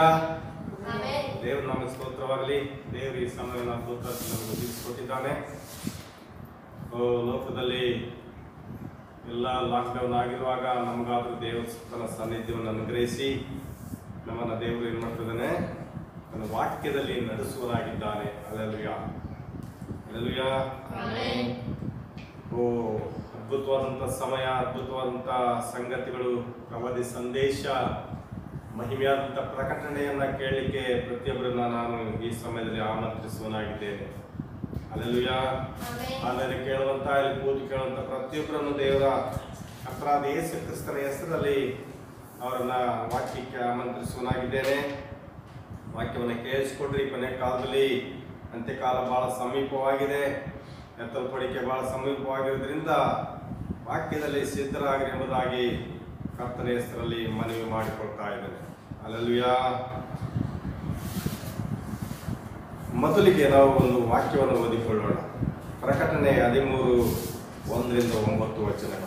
ದೇವ್ರ ನಮ್ಮ ಸ್ತೋತ್ರವಾಗಲಿ ದೇವರು ಈ ಸಮಯವನ್ನು ಅದ್ಭುತ ನಮಗೆ ಒದಗಿಸಿಕೊಟ್ಟಿದ್ದಾನೆ ಓ, ಲೋಕದಲ್ಲಿ ಎಲ್ಲ ಲಾಕ್ಡೌನ್ ಆಗಿರುವಾಗ ನಮಗಾದ್ರೂ ದೇವರ ತನ್ನ ಸಾನ್ನಿಧ್ಯವನ್ನು ಅನುಗ್ರಹಿಸಿ ನಮ್ಮನ್ನ ದೇವರು ಏನು ಮಾಡ್ತಿದ್ದಾನೆ ತನ್ನ ವಾಕ್ಯದಲ್ಲಿ ನಡೆಸುವನಾಗಿದ್ದಾನೆ ಅಲೆಲುಯ ಅಲೆಲುಯ ಓ ಅದ್ಭುತವಾದಂಥ ಸಮಯ ಅದ್ಭುತವಾದಂಥ ಸಂಗತಿಗಳು ಪ್ರವಾದಿ ಸಂದೇಶ ಮಹಿಮೆಯಾದಂಥ ಪ್ರಕಟಣೆಯನ್ನ ಕೇಳಲಿಕ್ಕೆ ಪ್ರತಿಯೊಬ್ಬರನ್ನ ನಾನು ಈ ಸಮಯದಲ್ಲಿ ಆಮಂತ್ರಿಸುವನಾಗಿದ್ದೇನೆ ಅಲ್ಲೆಲ್ಲುಯ ಆಮೇಲೆ ಕೇಳುವಂತ ಇಲ್ಲಿ ಕೂತು ಕೇಳುವಂತ ಪ್ರತಿಯೊಬ್ಬರನ್ನು ದೇವರ ಕರ್ತರಾದ ಯೇಸು ಕ್ರಿಸ್ತನ ಹೆಸರಲ್ಲಿ ಅವರನ್ನ ವಾಕ್ಯಕ್ಕೆ ಆಮಂತ್ರಿಸುವನಾಗಿದ್ದೇನೆ ವಾಕ್ಯವನ್ನು ಕೇಳಿಸ್ಕೊಡ್ರಿ ಕೊನೆ ಕಾಲದಲ್ಲಿ ಅಂತ್ಯಕಾಲ ಬಹಳ ಸಮೀಪವಾಗಿದೆ ಎತ್ತಲ್ಪಡಿಕೆ ಬಹಳ ಸಮೀಪವಾಗಿರೋದ್ರಿಂದ ವಾಕ್ಯದಲ್ಲಿ ಸಿದ್ಧರಾಗಿರಿ ಎಂಬುದಾಗಿ ಕರ್ತನ ಹೆಸರಲ್ಲಿ ಮನವಿ ಮಾಡಿಕೊಳ್ತಾ ಇದ್ದೇನೆ ಅಲ್ಲಲ್ವಿಯ ಮೊದಲಿಗೆ ನಾವು ಒಂದು ವಾಕ್ಯವನ್ನು ಓದಿಕೊಳ್ಳೋಣ ಪ್ರಕಟಣೆ ಹದಿಮೂರು ಒಂದರಿಂದ ಒಂಬತ್ತು ವಚನಗಳು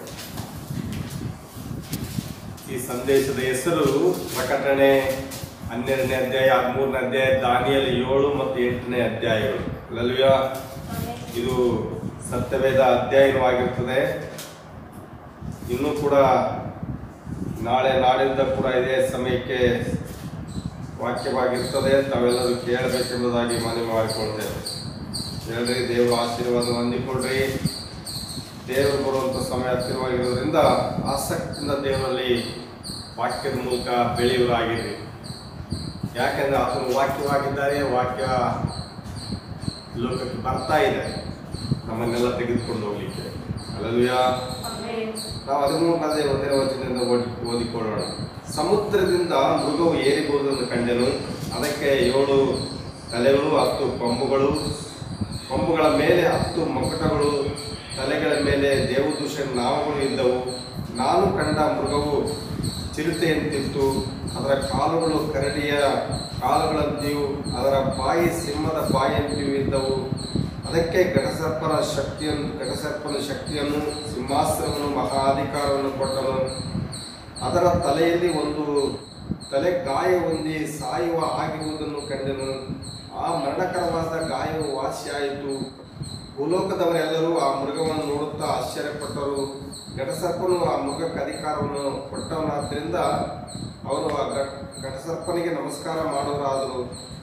ಈ ಸಂದೇಶದ ಹೆಸರು ಪ್ರಕಟಣೆ ಹನ್ನೆರಡನೇ ಅಧ್ಯಾಯ ಹದಿಮೂರನೇ ಅಧ್ಯಾಯ ದಾನಿಯಲ್ಲಿ ಏಳು ಮತ್ತು ಎಂಟನೇ ಅಧ್ಯಾಯಗಳು ಅಲ್ಲಲ್ವಿಯ ಇದು ಸತ್ಯವೇದ ಅಧ್ಯಯನವಾಗಿರ್ತದೆ ಇನ್ನೂ ಕೂಡ ನಾಳೆ ನಾಳಿಂದ ಕೂಡ ಇದೇ ಸಮಯಕ್ಕೆ ವಾಕ್ಯವಾಗಿರ್ತದೆ ತಾವೆಲ್ಲರೂ ಕೇಳಬೇಕೆಂಬುದಾಗಿ ಮನವಿ ಮಾಡಿಕೊಳ್ತೇವೆ ಹೇಳ್ರಿ ದೇವರ ಆಶೀರ್ವಾದ ಹೊಂದಿಕೊಳ್ರಿ ದೇವರು ಬರುವಂಥ ಸಮಯ ಹತ್ತಿರವಾಗಿರೋದ್ರಿಂದ ಆಸಕ್ತಿಯಿಂದ ದೇವರಲ್ಲಿ ವಾಕ್ಯದ ಮೂಲಕ ಬೆಳೆಯುವರಾಗಿರಿ ಯಾಕೆಂದ್ರೆ ಆತನು ವಾಕ್ಯವಾಗಿದ್ದಾರೆ ವಾಕ್ಯ ಲೋಕಕ್ಕೆ ಬರ್ತಾ ಇದೆ ನಮ್ಮನ್ನೆಲ್ಲ ತೆಗೆದುಕೊಂಡು ಹೋಗ್ಲಿಕ್ಕೆ ಅಲ್ಲಲ್ವಿಯಾ ನಾವು ಹದಿಮೂರನೇ ಒಂದನೇ ವಚನದಿಂದ ಓದಿ ಓದಿಕೊಳ್ಳೋಣ ಸಮುದ್ರದಿಂದ ಮೃಗವು ಏರಿಬಹುದನ್ನು ಕಂಡೆನು ಅದಕ್ಕೆ ಏಳು ತಲೆಗಳು ಹತ್ತು ಕೊಂಬುಗಳು ಕೊಂಬುಗಳ ಮೇಲೆ ಹತ್ತು ಮಕಟಗಳು ತಲೆಗಳ ಮೇಲೆ ದೇವದೂಷಣ ನಾಮಗಳು ಇದ್ದವು ನಾನು ಕಂಡ ಮೃಗವು ಚಿರತೆಯಂತಿತ್ತು ಅದರ ಕಾಲುಗಳು ಕರಡಿಯ ಕಾಲುಗಳಂತೆಯೂ ಅದರ ಬಾಯಿ ಸಿಂಹದ ಬಾಯಿಯಂತೆಯೂ ಇದ್ದವು ಅದಕ್ಕೆ ಘಟಸರ್ಪನ ಶಕ್ತಿಯನ್ನು ಘಟಸರ್ಪನ ಶಕ್ತಿಯನ್ನು ಸಿಂಹಾಸನವನ್ನು ಮಹಾಧಿಕಾರವನ್ನು ಕೊಟ್ಟನು ಅದರ ತಲೆಯಲ್ಲಿ ಒಂದು ತಲೆ ಗಾಯ ಹೊಂದಿ ಸಾಯುವ ಆಗಿರುವುದನ್ನು ಕಂಡೆನು ಆ ಮರಣಕರವಾದ ಗಾಯವು ವಾಸಿಯಾಯಿತು ಭೂಲೋಕದವರೆಲ್ಲರೂ ಆ ಮೃಗವನ್ನು ನೋಡುತ್ತಾ ಆಶ್ಚರ್ಯಪಟ್ಟರು ಘಟಸರ್ಪನು ಆ ಮೃಗಕ್ಕೆ ಅಧಿಕಾರವನ್ನು ಕೊಟ್ಟವನಾದ್ದರಿಂದ ಅವರು ಆ ಘಟ- ಘಟಸರ್ಪನಿಗೆ ನಮಸ್ಕಾರ ಮಾಡೋರಾದರು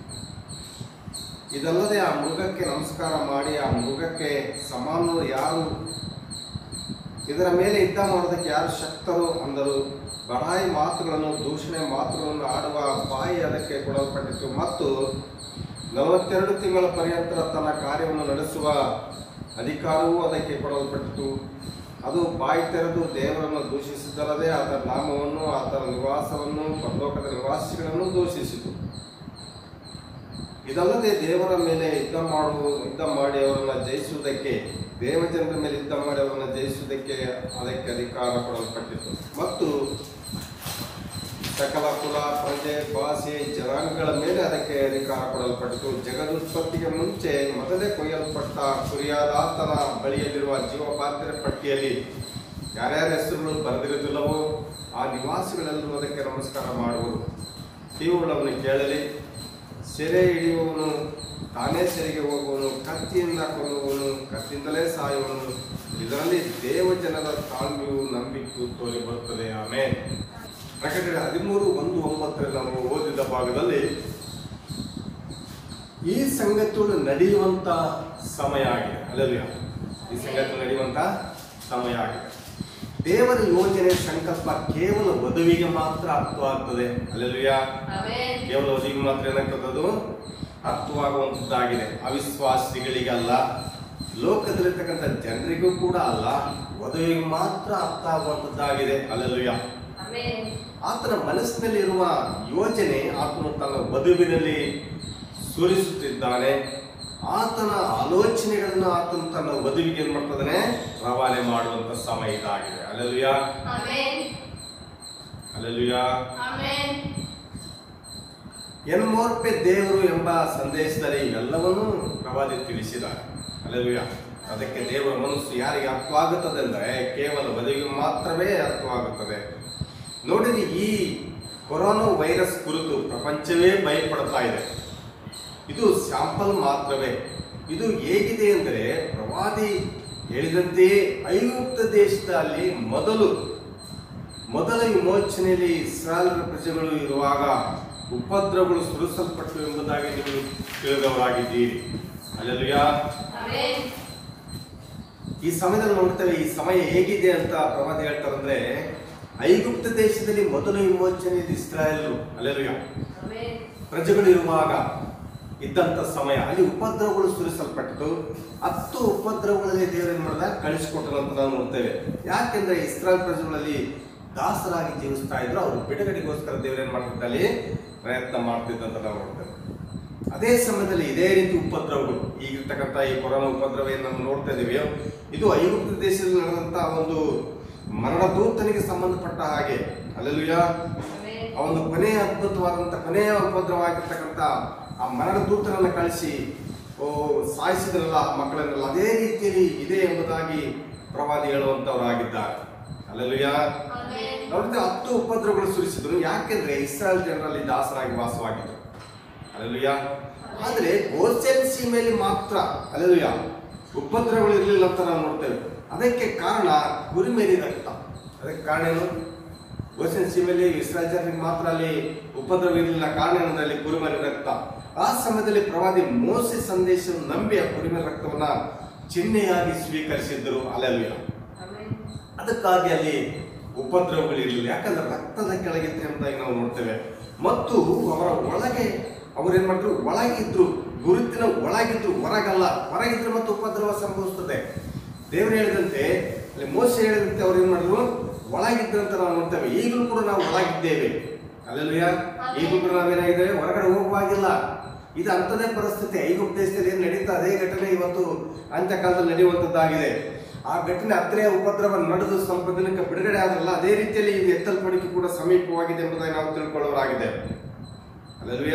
ಇದಲ್ಲದೆ ಆ ಮೃಗಕ್ಕೆ ನಮಸ್ಕಾರ ಮಾಡಿ ಆ ಮೃಗಕ್ಕೆ ಸಮಾನರು ಯಾರು ಇದರ ಮೇಲೆ ಯುದ್ಧ ಮಾಡೋದಕ್ಕೆ ಯಾರು ಶಕ್ತರು ಅಂದರು ಬಡಾಯಿ ಮಾತುಗಳನ್ನು ದೂಷಣೆ ಮಾತುಗಳನ್ನು ಆಡುವ ಬಾಯಿ ಅದಕ್ಕೆ ಕೊಡಲ್ಪಟ್ಟಿತು ಮತ್ತು ನಲವತ್ತೆರಡು ತಿಂಗಳ ಪರ್ಯಂತರ ತನ್ನ ಕಾರ್ಯವನ್ನು ನಡೆಸುವ ಅಧಿಕಾರವೂ ಅದಕ್ಕೆ ಕೊಡಲ್ಪಟ್ಟಿತು ಅದು ಬಾಯಿ ತೆರೆದು ದೇವರನ್ನು ದೂಷಿಸಿದಲ್ಲದೆ ಆತನ ನಾಮವನ್ನು ಆತನ ನಿವಾಸವನ್ನು ಪರಲೋಕದ ನಿವಾಸಿಗಳನ್ನು ದೂಷಿಸಿತು ಇದಲ್ಲದೆ ದೇವರ ಮೇಲೆ ಯುದ್ಧ ಮಾಡುವ ಯುದ್ಧ ಮಾಡಿ ಅವರನ್ನ ಜಯಿಸುವುದಕ್ಕೆ ದೇವಜನರ ಮೇಲೆ ಯುದ್ಧ ಮಾಡಿ ಅವರನ್ನ ಜಯಿಸುವುದಕ್ಕೆ ಅದಕ್ಕೆ ಅಧಿಕಾರ ಕೊಡಲ್ಪಟ್ಟಿತು ಮತ್ತು ಸಕಲ ಕುಲ ಪ್ರಜೆ ಭಾಷೆ ಜನಾಂಗಗಳ ಮೇಲೆ ಅದಕ್ಕೆ ಅಧಿಕಾರ ಕೊಡಲ್ಪಟ್ಟಿತು ಜಗದುತ್ಪತ್ತಿಗೆ ಮುಂಚೆ ಮೊದಲೇ ಕೊಯ್ಯಲ್ಪಟ್ಟ ಕುರಿಯಾದ ಆತನ ಬಳಿಯಲ್ಲಿರುವ ಜೀವಪಾತ್ರ ಪಟ್ಟಿಯಲ್ಲಿ ಯಾರ್ಯಾರ ಹೆಸರುಗಳು ಬರೆದಿರುವುದಿಲ್ಲವೋ ಆ ನಿವಾಸಿಗಳೆಲ್ಲರೂ ಅದಕ್ಕೆ ನಮಸ್ಕಾರ ಮಾಡುವರು ಕಿವುಳ್ಳವನು ಕೇಳಲಿ ಸೆರೆ ಹಿಡಿಯುವವನು ತಾನೇ ಸೆರೆಗೆ ಹೋಗುವನು ಕತ್ತಿಯಿಂದ ಕೊಲ್ಲುವವನು ಕತ್ತಿಯಿಂದಲೇ ಸಾಯುವನು ಇದರಲ್ಲಿ ದೇವಜನರ ತಾಳ್ಮೆಯು ನಂಬಿಕೆ ತೋರಿ ಬರುತ್ತದೆ ಆಮೇಲೆ ಪ್ರಕಟಣೆ ಹದಿಮೂರು ಒಂದು ಒಂಬತ್ತರಲ್ಲಿ ನಾವು ಓದಿದ ಭಾಗದಲ್ಲಿ ಈ ಸಂಗತಿಗಳು ನಡೆಯುವಂತ ಸಮಯ ಆಗಿದೆ ಅಲ್ಲಲ್ಯ ಈ ಸಂಗತಿ ನಡೆಯುವಂತ ಸಮಯ ಆಗಿದೆ ದೇವರ ಯೋಜನೆ ಸಂಕಲ್ಪ ಕೇವಲ ವಧುವಿಗೆ ಮಾತ್ರ ಅರ್ಥವಾಗ್ತದೆ ಅಲ್ಲಲ್ಯ ಕೇವಲ ವಧುವಿಗೆ ಮಾತ್ರ ಏನಾಗ್ತದೆ ಅದು ಅರ್ಥವಾಗುವಂಥದ್ದಾಗಿದೆ ಅವಿಶ್ವಾಸಿಗಳಿಗಲ್ಲ ಲೋಕದಲ್ಲಿರ್ತಕ್ಕಂಥ ಜನರಿಗೂ ಕೂಡ ಅಲ್ಲ ವಧುವಿಗೆ ಮಾತ್ರ ಅರ್ಥ ಆಗುವಂಥದ್ದಾಗಿದೆ ಅಲ್ಲಲ್ಯ ಆತನ ಮನಸ್ಸಿನಲ್ಲಿರುವ ಯೋಜನೆ ಆತನು ತನ್ನ ವಧುವಿನಲ್ಲಿ ಸುರಿಸುತ್ತಿದ್ದಾನೆ ಆತನ ಆಲೋಚನೆಗಳನ್ನು ಆತನು ತನ್ನ ವಧುವಿಗೆ ಏನ್ ಮಾಡ್ತದಾನೆ ರವಾನೆ ಮಾಡುವಂತ ಸಮಯ ಇದಾಗಿದೆ ಅಲ್ಲಲ್ವಿಯ ಅಲ್ಲಲ್ವಿಯ ಎನ್ಮೋರ್ಪೆ ದೇವರು ಎಂಬ ಸಂದೇಶದಲ್ಲಿ ಇವೆಲ್ಲವನ್ನೂ ಪ್ರವಾದಿ ತಿಳಿಸಿದ್ದಾರೆ ಅಲ್ಲಲ್ವಿಯ ಅದಕ್ಕೆ ದೇವರ ಮನಸ್ಸು ಯಾರಿಗೆ ಅರ್ಥವಾಗುತ್ತದೆ ಅಂದರೆ ಕೇವಲ ವಧುವಿಗೆ ಮಾತ್ರವೇ ಅರ್ಥವಾಗುತ್ತದೆ ನೋಡಿರಿ ಈ ಕೊರೋನಾ ವೈರಸ್ ಕುರಿತು ಪ್ರಪಂಚವೇ ಭಯಪಡ್ತಾ ಇದೆ ಇದು ಸ್ಯಾಂಪಲ್ ಮಾತ್ರವೇ ಇದು ಹೇಗಿದೆ ಅಂದರೆ ಪ್ರವಾದಿ ಹೇಳಿದಂತೆಯೇ ಐಗುಪ್ತ ದೇಶದಲ್ಲಿ ಮೊದಲು ಮೊದಲ ವಿಮೋಚನೆಯಲ್ಲಿ ಇಸ್ರಾಯೇಲ್ ಪ್ರಜೆಗಳು ಇರುವಾಗ ಉಪದ್ರವಗಳು ಸುರಿಸಲ್ಪಟ್ಟು ಎಂಬುದಾಗಿ ನೀವು ತಿಳಿದವರಾಗಿದ್ದೀರಿ ಅಲ್ಲೆಲ್ಲುಯ್ಯ ಈ ಸಮಯದಲ್ಲಿ ನೋಡ್ತೇವೆ ಈ ಸಮಯ ಹೇಗಿದೆ ಅಂತ ಪ್ರವಾದಿ ಹೇಳ್ತಾರಂದ್ರೆ ಐಗುಪ್ತ ದೇಶದಲ್ಲಿ ಮೊದಲ ವಿಮೋಚನೆಯಲ್ಲಿ ಇಸ್ರಾಯೇಲ್ ಅಲ್ಲೆಲ್ಲುಯ್ಯ ಪ್ರಜೆಗಳು ಇರುವಾಗ ಇದ್ದಂತ ಸಮಯ ಅಲ್ಲಿ ಉಪದ್ರವಗಳು ಸುರಿಸಲ್ಪಟ್ಟಿತು ಹತ್ತು ಉಪದ್ರವಗಳಲ್ಲಿ ದೇವರು ಏನ್ ಮಾಡಿದ ಕಳಿಸಿಕೊಟ್ಟರು ಅಂತ ನಾವು ನೋಡ್ತೇವೆ ಯಾಕೆಂದ್ರೆ ಇಸ್ರಾಯೇಲ್ ಪ್ರಜೆಗಳಲ್ಲಿ ದಾಸರಾಗಿ ಜೀವಿಸ್ತಾ ಇದ್ರು ಅವರು ಬಿಡುಗಡೆಗೋಸ್ಕರ ದೇವರು ಏನ್ ಮಾಡ್ತಿದ್ದಲ್ಲಿ ಪ್ರಯತ್ನ ಮಾಡ್ತಿದ್ದಂತ ನಾವು ನೋಡ್ತೇವೆ ಅದೇ ಸಮಯದಲ್ಲಿ ಇದೇ ರೀತಿ ಉಪದ್ರವಗಳು ಈಗಿರ್ತಕ್ಕಂಥ ಈ ಕೊರೋನಾ ಉಪದ್ರವ ಏನು ನಾವು ನೋಡ್ತಾ ಇದೀವಿ ಇದು ಐಗುಪ್ತ ದೇಶದಲ್ಲಿ ನಡೆದಂತ ಒಂದು ಮರಣದೂತನಿಗೆ ಸಂಬಂಧಪಟ್ಟ ಹಾಗೆ ಅಲ್ಲೆಲ್ಲುಯ್ಯ ಆ ಒಂದು ಕೊನೆಯ ಅದ್ಭುತವಾದಂಥ ಕೊನೆಯ ಉಪದ್ರವ ಆಗಿರ್ತಕ್ಕಂಥ ಆ ಮರಣ ದೂತರನ್ನ ಕಳಿಸಿ ಓ ಸಾಯಿಸಿದ್ರಲ್ಲ ಆ ಮಕ್ಕಳನ್ನೆಲ್ಲ ಅದೇ ರೀತಿಯಲ್ಲಿ ಇದೆ ಎಂಬುದಾಗಿ ಪ್ರವಾದಿ ಹೇಳುವಂತವರಾಗಿದ್ದಾರೆ ಅಲ್ಲೆಲ್ಲುಯ್ಯ ನೋಡಿದ್ರೆ ಹತ್ತು ಉಪದ್ರವಗಳು ಸುರಿಸಿದ್ರು ಯಾಕೆಂದ್ರೆ ಇಸ್ರಾಯೇಲ್ ಜನರಲ್ಲಿ ದಾಸರಾಗಿ ವಾಸವಾಗಿದ್ರು ಅಲ್ಲೆಲ್ಲುಯ್ಯ ಆದ್ರೆ ಗೋಸೆನ್ ಸೀಮೆಯಲ್ಲಿ ಮಾತ್ರ ಅಲ್ಲೆಲ್ಲುಯ್ಯ ಉಪದ್ರವಗಳು ಇರಲಿಲ್ಲ ಅಂತ ನಾವು ನೋಡ್ತೇವೆ ಅದಕ್ಕೆ ಕಾರಣ ಕುರಿಮೇರಿ ರಕ್ತ ಅದಕ್ಕೆ ಕಾರಣ ಏನು ಗೋಸೆನ್ ಸೀಮೆಯಲ್ಲಿ ಇಸ್ರಾಯೇಲ್ ಜನರಿಗೆ ಮಾತ್ರ ಅಲ್ಲಿ ಉಪದ್ರವ ಇರಲಿಲ್ಲ ಕಾರಣ ಏನಂದ್ರೆ ಅಲ್ಲಿ ಕುರಿಮರಿ ರಕ್ತ ಆ ಸಮಯದಲ್ಲಿ ಪ್ರವಾದಿ ಮೋಸೆ ಸಂದೇಶವನ್ನು ನಂಬಿ ಆ ಕುರಿಮರಿ ರಕ್ತವನ್ನ ಚಿಹ್ನೆಯಾಗಿ ಸ್ವೀಕರಿಸಿದ್ದರು ಅಲ್ಲೆಲ್ಲುಯ್ಯ ಅದಕ್ಕಾಗಿ ಅಲ್ಲಿ ಉಪದ್ರವಗಳಿರಲಿಲ್ಲ ಯಾಕಂದ್ರೆ ರಕ್ತದ ಕೆಳಗಿತ್ತು ಎಂಬುದಾಗಿ ನಾವು ನೋಡ್ತೇವೆ ಮತ್ತು ಅವರ ಒಳಗೆ ಅವ್ರು ಏನ್ ಮಾಡಿದ್ರು ಒಳಗಿದ್ರು ಗುರುತಿನ ಒಳಗಿದ್ರು ಹೊರಗಲ್ಲ ಹೊರಗಿದ್ರೆ ಮತ್ತು ಉಪದ್ರವ ಸಂಭವಿಸ್ತದೆ ದೇವರು ಹೇಳಿದಂತೆ ಅಲ್ಲಿ ಮೋಸ ಹೇಳಿದಂತೆ ಅವ್ರು ಏನ್ ಮಾಡಿದ್ರು ಒಳಗಿದ್ರು ಅಂತ ನಾವು ನೋಡ್ತೇವೆ ಈಗಲೂ ಕೂಡ ನಾವು ಒಳಗಿದ್ದೇವೆ ಅಲ್ಲೆಲ್ಲೂಯ್ಯ ಈಗಲೂ ಕೂಡ ನಾವೇನಾಗಿದ್ದೇವೆ ಹೊರಗಡೆ ಹೋಗುವಾಗಿಲ್ಲ ಇದು ಅಂಥದೇ ಪರಿಸ್ಥಿತಿ ಐಗುಪ್ತ ದೇಶದಲ್ಲಿ ಏನು ನಡೀತಾ ಅದೇ ಘಟನೆ ಇವತ್ತು ಅಂತ್ಯಕಾಲದಲ್ಲಿ ನಡೆಯುವಂಥದ್ದಾಗಿದೆ ಆ ಘಟನೆ ಹತ್ತನೇ ಉಪದ್ರವ ನಡೆದು ಸ್ವಲ್ಪ ದಿನಕ್ಕೆ ಬಿಡುಗಡೆ ಆದ್ರಲ್ಲ ಅದೇ ರೀತಿಯಲ್ಲಿ ಇದು ಎತ್ತಲ್ಪಡಿಕೆ ಕೂಡ ಸಮೀಪವಾಗಿದೆ ಎಂಬುದಾಗಿ ನಾವು ತಿಳ್ಕೊಳ್ಳೋರಾಗಿದೆ ಅಲ್ಲಲ್ವಿಯ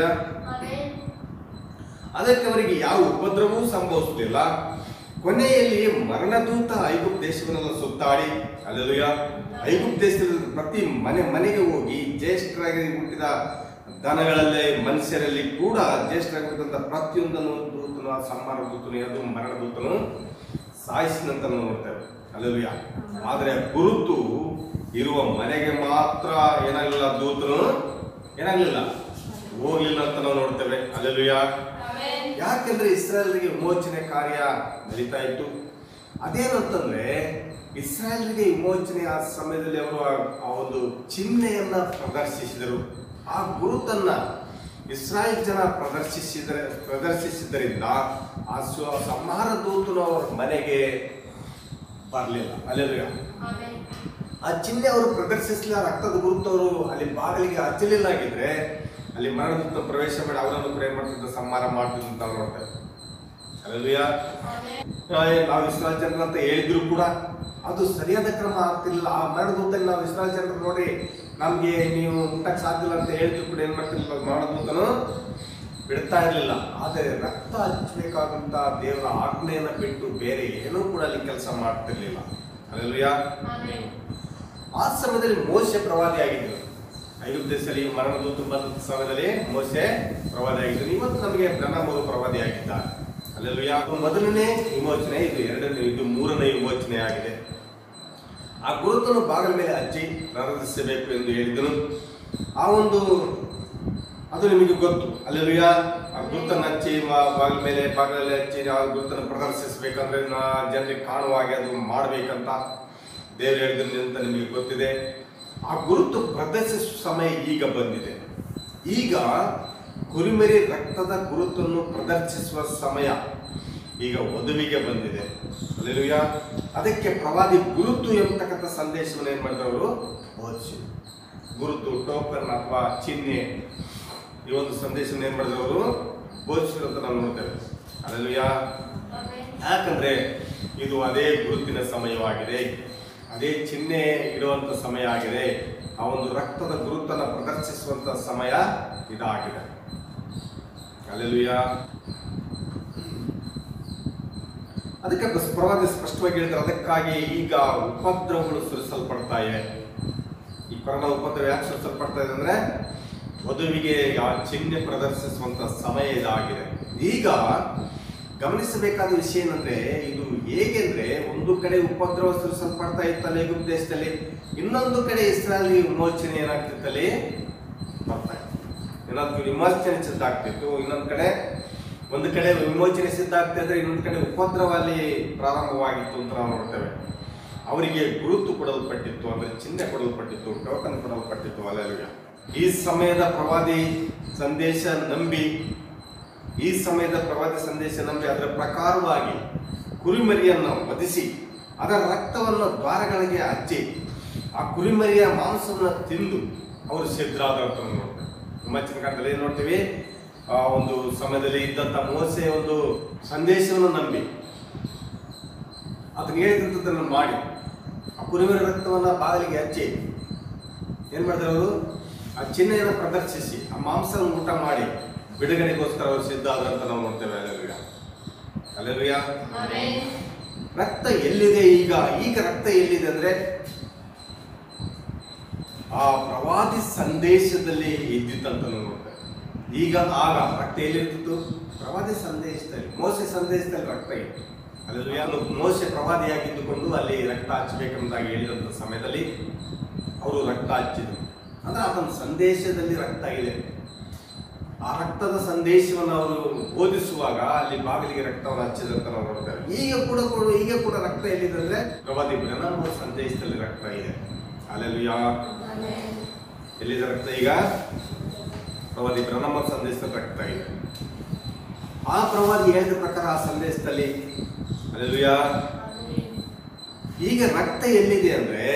ಅದಕ್ಕೆ ಅವರಿಗೆ ಯಾವ ಉಪದ್ರವವೂ ಸಂಭವಿಸಲಿಲ್ಲ ಕೊನೆಯಲ್ಲಿ ಮರಣದೂತ ಐಗುಪ್ತ ದೇಶವನ್ನೆಲ್ಲ ಸುತ್ತಾಡಿ ಅಲ್ಲಲ್ವಿಯ ಐಗುಪ್ತ ದೇಶದಲ್ಲಿ ಪ್ರತಿ ಮನೆ ಮನೆಗೆ ಹೋಗಿ ಜ್ಯೇಷ್ಠರಾಗಿ ಹುಟ್ಟಿದ ದನಗಳಲ್ಲೇ ಮನುಷ್ಯರಲ್ಲಿ ಕೂಡ ಜ್ಯೇಷ್ಠರಾಗಿ ಹುಟ್ಟಿದಂಥ ಪ್ರತಿಯೊಂದನ್ನು ದೂತನು ಆ ಸಂಹಾರ ದೂತನು ಅದು ಮರಣ ದೂತನು ಸಾಯಿಸಿದಂತ ನಾವು ನೋಡ್ತೇವೆ ಅಲ್ಲಲ್ವಿಯ ಆದರೆ ಗುರುತು ಇರುವ ಮನೆಗೆ ಮಾತ್ರ ಏನಾಗಲಿಲ್ಲ ದೂತನು ಏನಾಗಲಿಲ್ಲ ಹೋಗ್ಲಿಲ್ಲ ಅಂತ ನಾವು ನೋಡ್ತೇವೆ ಅಲ್ಲಲ್ವಿಯ ಯಾಕೆಂದ್ರೆ ಇಸ್ರಾಯಲ್ರಿಗೆ ವಿಮೋಚನೆ ಕಾರ್ಯ ನಡೀತಾ ಇತ್ತು ಅದೇನು ಅಂತಂದ್ರೆ ಇಸ್ರಾಯಲ್ರಿಗೆ ವಿಮೋಚನೆ ಆ ಸಮಯದಲ್ಲಿ ಅವರು ಆ- ಆ ಒಂದು ಚಿಹ್ನೆಯನ್ನ ಪ್ರದರ್ಶಿಸಿದರು ಆ ಗುರುತನ್ನ ಇಸ್ರಾಯೇಲ್ ಜನ ಪ್ರದರ್ಶಿಸಿದರೆ ಪ್ರದರ್ಶಿಸಿದ್ದರಿಂದ ಆ ಸ್ವ- ಸಂಹಾರ ದೂತನು ಅವರ ಮನೆಗೆ ಬರಲಿಲ್ಲ ಅಲ್ಲೆಲ್ಲ ಆ ಚಿಹ್ನೆ ಅವರು ಪ್ರದರ್ಶಿಸಲಿಲ್ಲ ರಕ್ತದ ಗುರುತು ಅವರು ಅಲ್ಲಿ ಬಾಗಿಲಿಗೆ ಹಚ್ಚಲಿಲ್ಲ ಆಗಿದ್ರೆ ಅಲ್ಲಿ ಮರಣದೂತ ಪ್ರವೇಶ ಮಾಡಿ ಅವರನ್ನು ಕೂಡ ಏನ್ ಮಾಡ್ತಿದ್ದ ಸಂಹಾರ ಮಾಡ್ತಿದ್ರು ಅಂತ ನಾವು ನೋಡ್ತೇವೆ ಅಲ್ಲೆಲ್ಲೂಯ್ಯ ನಾವು ಇಸ್ರಾಯಲ್ ಜನರು ಅಂತ ಹೇಳಿದ್ರು ಕೂಡ ಅದು ಸರಿಯಾದ ಕ್ರಮ ಆಗ್ತಿಲ್ಲ ಆ ಮರಣದೂತಲ್ಲಿ ನಾವು ಇಸ್ರಾಯಲ್ ಜನರು ನೋಡಿ ನಮ್ಗೆ ನೀವು ಮುಟ್ಟಕ್ ಸಾಧ್ಯ ಇಲ್ಲ ಅಂತ ಹೇಳಿದ್ರು ಕೂಡ ಏನ್ ಮಾಡ್ತಿರ್ಲಿಲ್ಲ ಮರಣದೂತನು ಬಿಡ್ತಾ ಇರಲಿಲ್ಲ ಆದರೆ ರಕ್ತ ಹಚ್ಚಬೇಕಾದಂತ ದೇವರ ಆಜ್ಞೆಯನ್ನ ಬಿಟ್ಟು ಬೇರೆ ಏನೂ ಕೂಡ ಅಲ್ಲಿ ಕೆಲಸ ಮಾಡ್ತಿರ್ಲಿಲ್ಲ ಅಲ್ಲೆಲ್ಲೂಯ್ಯ ಆ ಸಮಯದಲ್ಲಿ ಮೋಸೆ ಪ್ರವಾದಿ ಆಗಿದ್ದರು ಐಗುಪ್ತ ದೇಶದಲ್ಲಿ ಮರಣದೂತ ಬಂದ ಸಮಯದಲ್ಲಿ ಮೋಸೆ ಪ್ರವಾದಿ ಆಗಿದ್ದರು ಇವತ್ತು ನಮಗೆ ಬ್ರಹ್ಮರು ಪ್ರವಾದಿ ಆಗಿದ್ದಾರೆ ಅಲ್ಲೆಲ್ಲೂಯ್ಯ ಅದು ಮೊದಲನೇ ವಿಮೋಚನೆ ಇದು ಎರಡನೇ ಇದು ಮೂರನೇ ವಿಮೋಚನೆ ಆಗಿದೆ ಆ ಗುರುತನ್ನು ಬಾಗಿಲ ಮೇಲೆ ಹಚ್ಚಿ ಪ್ರಾರಂಭಿಸಬೇಕು ಎಂದು ಹೇಳಿದನು ಆ ಒಂದು ಅದು ನಿಮಗೆ ಗೊತ್ತು ಅಲ್ಲೆಲ್ಲೂಯ್ಯ ಆ ಗುರುತನ್ನು ಹಚ್ಚಿ ಮಾ- ಬಾಗಿಲ ಮೇಲೆ ಬಾಗಿಲಲ್ಲಿ ಹಚ್ಚಿ ಆ ಗುರುತನ್ನು ಪ್ರದರ್ಶಿಸಬೇಕಂದ್ರೆ ನಾ ಜನರಿಗೆ ಕಾಣುವ ಹಾಗೆ ಅದು ಮಾಡಬೇಕಂತ ದೇವರು ಹೇಳಿದ್ರು ಅಂತ ನಿಮಗೆ ಗೊತ್ತಿದೆ ಆ ಗುರುತು ಪ್ರದರ್ಶಿಸುವ ಸಮಯ ಈಗ ಬಂದಿದೆ ಈಗ ಕುರಿಮರಿ ರಕ್ತದ ಗುರುತನ್ನು ಪ್ರದರ್ಶಿಸುವ ಸಮಯ ಈಗ ವಧುವಿಗೆ ಬಂದಿದೆ ಅಲ್ಲೆಲೂಯ್ಯ ಅದಕ್ಕೆ ಪ್ರವಾದಿ ಗುರುತು ಎಂಬತಕ್ಕಂಥ ಸಂದೇಶವನ್ನು ಏನ್ ಮಾಡಿದ್ರು ಅವರು ಬೋಧಿಸಿದ್ರು ಗುರುತು ಟೋಕನ್ ಅಥವಾ ಚಿಹ್ನೆ ಈ ಒಂದು ಸಂದೇಶವನ್ನು ಏನ್ ಮಾಡಿದ್ರು ಅವರು ಬೋಧಿಸಿದ್ರು ಅಂತ ನಾವು ನೋಡ್ತೇವೆ ಅಲ್ಲೆಲೂಯ್ಯ ಯಾಕಂದ್ರೆ ಇದು ಅದೇ ಗುರುತಿನ ಸಮಯವಾಗಿದೆ ಅದೇ ಚಿಹ್ನೆ ಇರುವಂತ ಸಮಯ ಆಗಿದೆ ಆ ಒಂದು ರಕ್ತದ ಗುರುತನ್ನ ಪ್ರದರ್ಶಿಸುವಂತ ಸಮಯ ಇದಾಗಿದೆ ಅಲ್ಲೆಲುಯ್ಯ ಅದಕ್ಕೆ ಬಸ್- ಪ್ರವಾದಿ ಸ್ಪಷ್ಟವಾಗಿ ಹೇಳಿದ್ರೆ ಅದಕ್ಕಾಗಿ ಈಗ ಉಪದ್ರವಗಳು ಸುರಿಸಲ್ಪಡ್ತಾ ಇವೆ ಈ ಮರಣ ಉಪದ್ರವ ಯಾಕೆ ಸೂಚಿಸಲ್ಪಡ್ತಾ ಇದೆ ಅಂದ್ರೆ ವಧುವಿಗೆ ಯಾವ ಚಿಹ್ನೆ ಪ್ರದರ್ಶಿಸುವಂತ ಸಮಯ ಇದಾಗಿದೆ ಈಗ ಗಮನಿಸಬೇಕಾದ ವಿಷಯ ಏನಂದ್ರೆ ಇದು ಹೇಗೆ ಅಂದ್ರೆ ಒಂದು ಕಡೆ ಉಪದ್ರವ ಸೃಷ್ಟಿಸಲ್ಪಡ್ತಾ ಇತ್ತಲ್ಲ ಈಗುಪ್ತ ದೇಶದಲ್ಲಿ ಇನ್ನೊಂದು ಕಡೆ ಇಸ್ರಾಯಲ್ ವಿಮೋಚನೆ ಏನಾಗ್ತಿತ್ತಲ್ಲಿ ಬರ್ತಾ ಇತ್ತು ಇನ್ನೊಂದು ವಿಮೋಚನೆ ಸಿದ್ಧ ಆಗ್ತಿತ್ತು ಇನ್ನೊಂದು ಕಡೆ ಒಂದು ಕಡೆ ವಿಮೋಚನೆ ಸಿದ್ಧ ಆಗ್ತಾ ಇದ್ರೆ ಇನ್ನೊಂದು ಕಡೆ ಉಪದ್ರವ ಅಲ್ಲಿ ಪ್ರಾರಂಭವಾಗಿತ್ತು ಅಂತ ನಾವು ನೋಡ್ತೇವೆ ಅವರಿಗೆ ಗುರುತು ಕೊಡಲ್ಪಟ್ಟಿತ್ತು ಅಂದ್ರೆ ಚಿಹ್ನೆ ಕೊಡಲ್ಪಟ್ಟಿತ್ತು ಟೋಕನ್ ಕೊಡಲ್ಪಟ್ಟಿತ್ತು ಅಲ್ಲೆಲ್ಲ ಈ ಸಮಯದ ಪ್ರವಾದಿ ಸಂದೇಶ ನಂಬಿ ಈ ಸಮಯದ ಪ್ರವಾದಿ ಸಂದೇಶ ನಂಬಿ ಅದರ ಪ್ರಕಾರವಾಗಿ ಕುರಿಮರಿಯನ್ನು ವಧಿಸಿ ಅದರ ರಕ್ತವನ್ನು ದ್ವಾರಗಳಿಗೆ ಹಚ್ಚಿ ಆ ಕುರಿಮರಿಯ ಮಾಂಸವನ್ನು ತಿಂದು ಅವರು ಸಿದ್ಧರಾದರು ಅಂತ ನಾವು ನೋಡ್ತೇವೆ ತುಂಬ ಕಾಲದಲ್ಲಿ ಏನ್ ನೋಡ್ತೀವಿ ಆ ಒಂದು ಸಮಯದಲ್ಲಿ ಇದ್ದಂತ ಮೋಸೆ ಒಂದು ಸಂದೇಶವನ್ನು ನಂಬಿ ಅದನ್ನ ಹೇಳಿದಂಥದ್ದನ್ನು ಮಾಡಿ ಆ ಕುರಿಮರಿ ರಕ್ತವನ್ನ ಬಾಗಿಲಿಗೆ ಹಚ್ಚಿ ಏನ್ ಮಾಡಿದ್ರು ಅವರು ಆ ಚಿಹ್ನೆಯನ್ನು ಪ್ರದರ್ಶಿಸಿ ಆ ಮಾಂಸವನ್ನು ಊಟ ಮಾಡಿ ಬಿಡುಗಡೆಗೋಸ್ಕರ ಅವರು ಸಿದ್ಧ ಆದ್ರಂತ ನಾವು ನೋಡ್ತೇವೆ ಅಲ್ಲೆಲುಯ್ಯ ಅಲ್ಲೆಲುಯ್ಯ ರಕ್ತ ಎಲ್ಲಿದೆ ಈಗ ಈಗ ರಕ್ತ ಎಲ್ಲಿದೆ ಅಂದ್ರೆ ಆ ಪ್ರವಾದಿ ಸಂದೇಶದಲ್ಲಿ ಇದ್ದಿತ್ತಂತ ನಾವು ನೋಡ್ತೇವೆ ಈಗ ಆಗ ರಕ್ತ ಎಲ್ಲಿರ್ತಿತ್ತು ಪ್ರವಾದಿ ಸಂದೇಶದಲ್ಲಿ ಮೋಸೆ ಸಂದೇಶದಲ್ಲಿ ರಕ್ತ ಇತ್ತು ಅಲ್ಲೆಲುಯ್ಯ ಮೋಸೆ ಪ್ರವಾದಿಯಾಗಿದ್ದುಕೊಂಡು ಅಲ್ಲಿ ರಕ್ತ ಹಚ್ಚಬೇಕೆಂಬುದಾಗಿ ಹೇಳಿದಂಥ ಸಮಯದಲ್ಲಿ ಅವರು ರಕ್ತ ಹಚ್ಚಿದ್ರು ಅಂದ್ರೆ ಆತನ ಸಂದೇಶದಲ್ಲಿ ರಕ್ತ ಇದೆ ಆ ರಕ್ತದ ಸಂದೇಶವನ್ನು ಅವರು ಬೋಧಿಸುವಾಗ ಅಲ್ಲಿ ಬಾಗಿಲಿಗೆ ರಕ್ತವನ್ನು ಹಚ್ಚಿದಂತ ನಾವು ನೋಡ್ತೇವೆ ಈಗ ಕೂಡ ಕೂಡ ಈಗ ಕೂಡ ರಕ್ತ ಎಲ್ಲಿದೆ ಅಂದ್ರೆ ಪ್ರವಾದಿ ಬ್ರಹ್ಮ ಸಂದೇಶದಲ್ಲಿ ರಕ್ತ ಇದೆ ಅಲ್ಲೆಲ್ಲೂ ಎಲ್ಲಿದೆ ರಕ್ತ ಈಗ ಪ್ರವಾದಿ ಬ್ರಹ್ಮ ಸಂದೇಶದಲ್ಲಿ ರಕ್ತ ಇದೆ ಆ ಪ್ರವಾದಿ ಹೇಳಿದ ಪ್ರಕಾರ ಆ ಸಂದೇಶದಲ್ಲಿ ಅಲ್ಲೆಲ್ಲೂಯ ಈಗ ರಕ್ತ ಎಲ್ಲಿದೆ ಅಂದ್ರೆ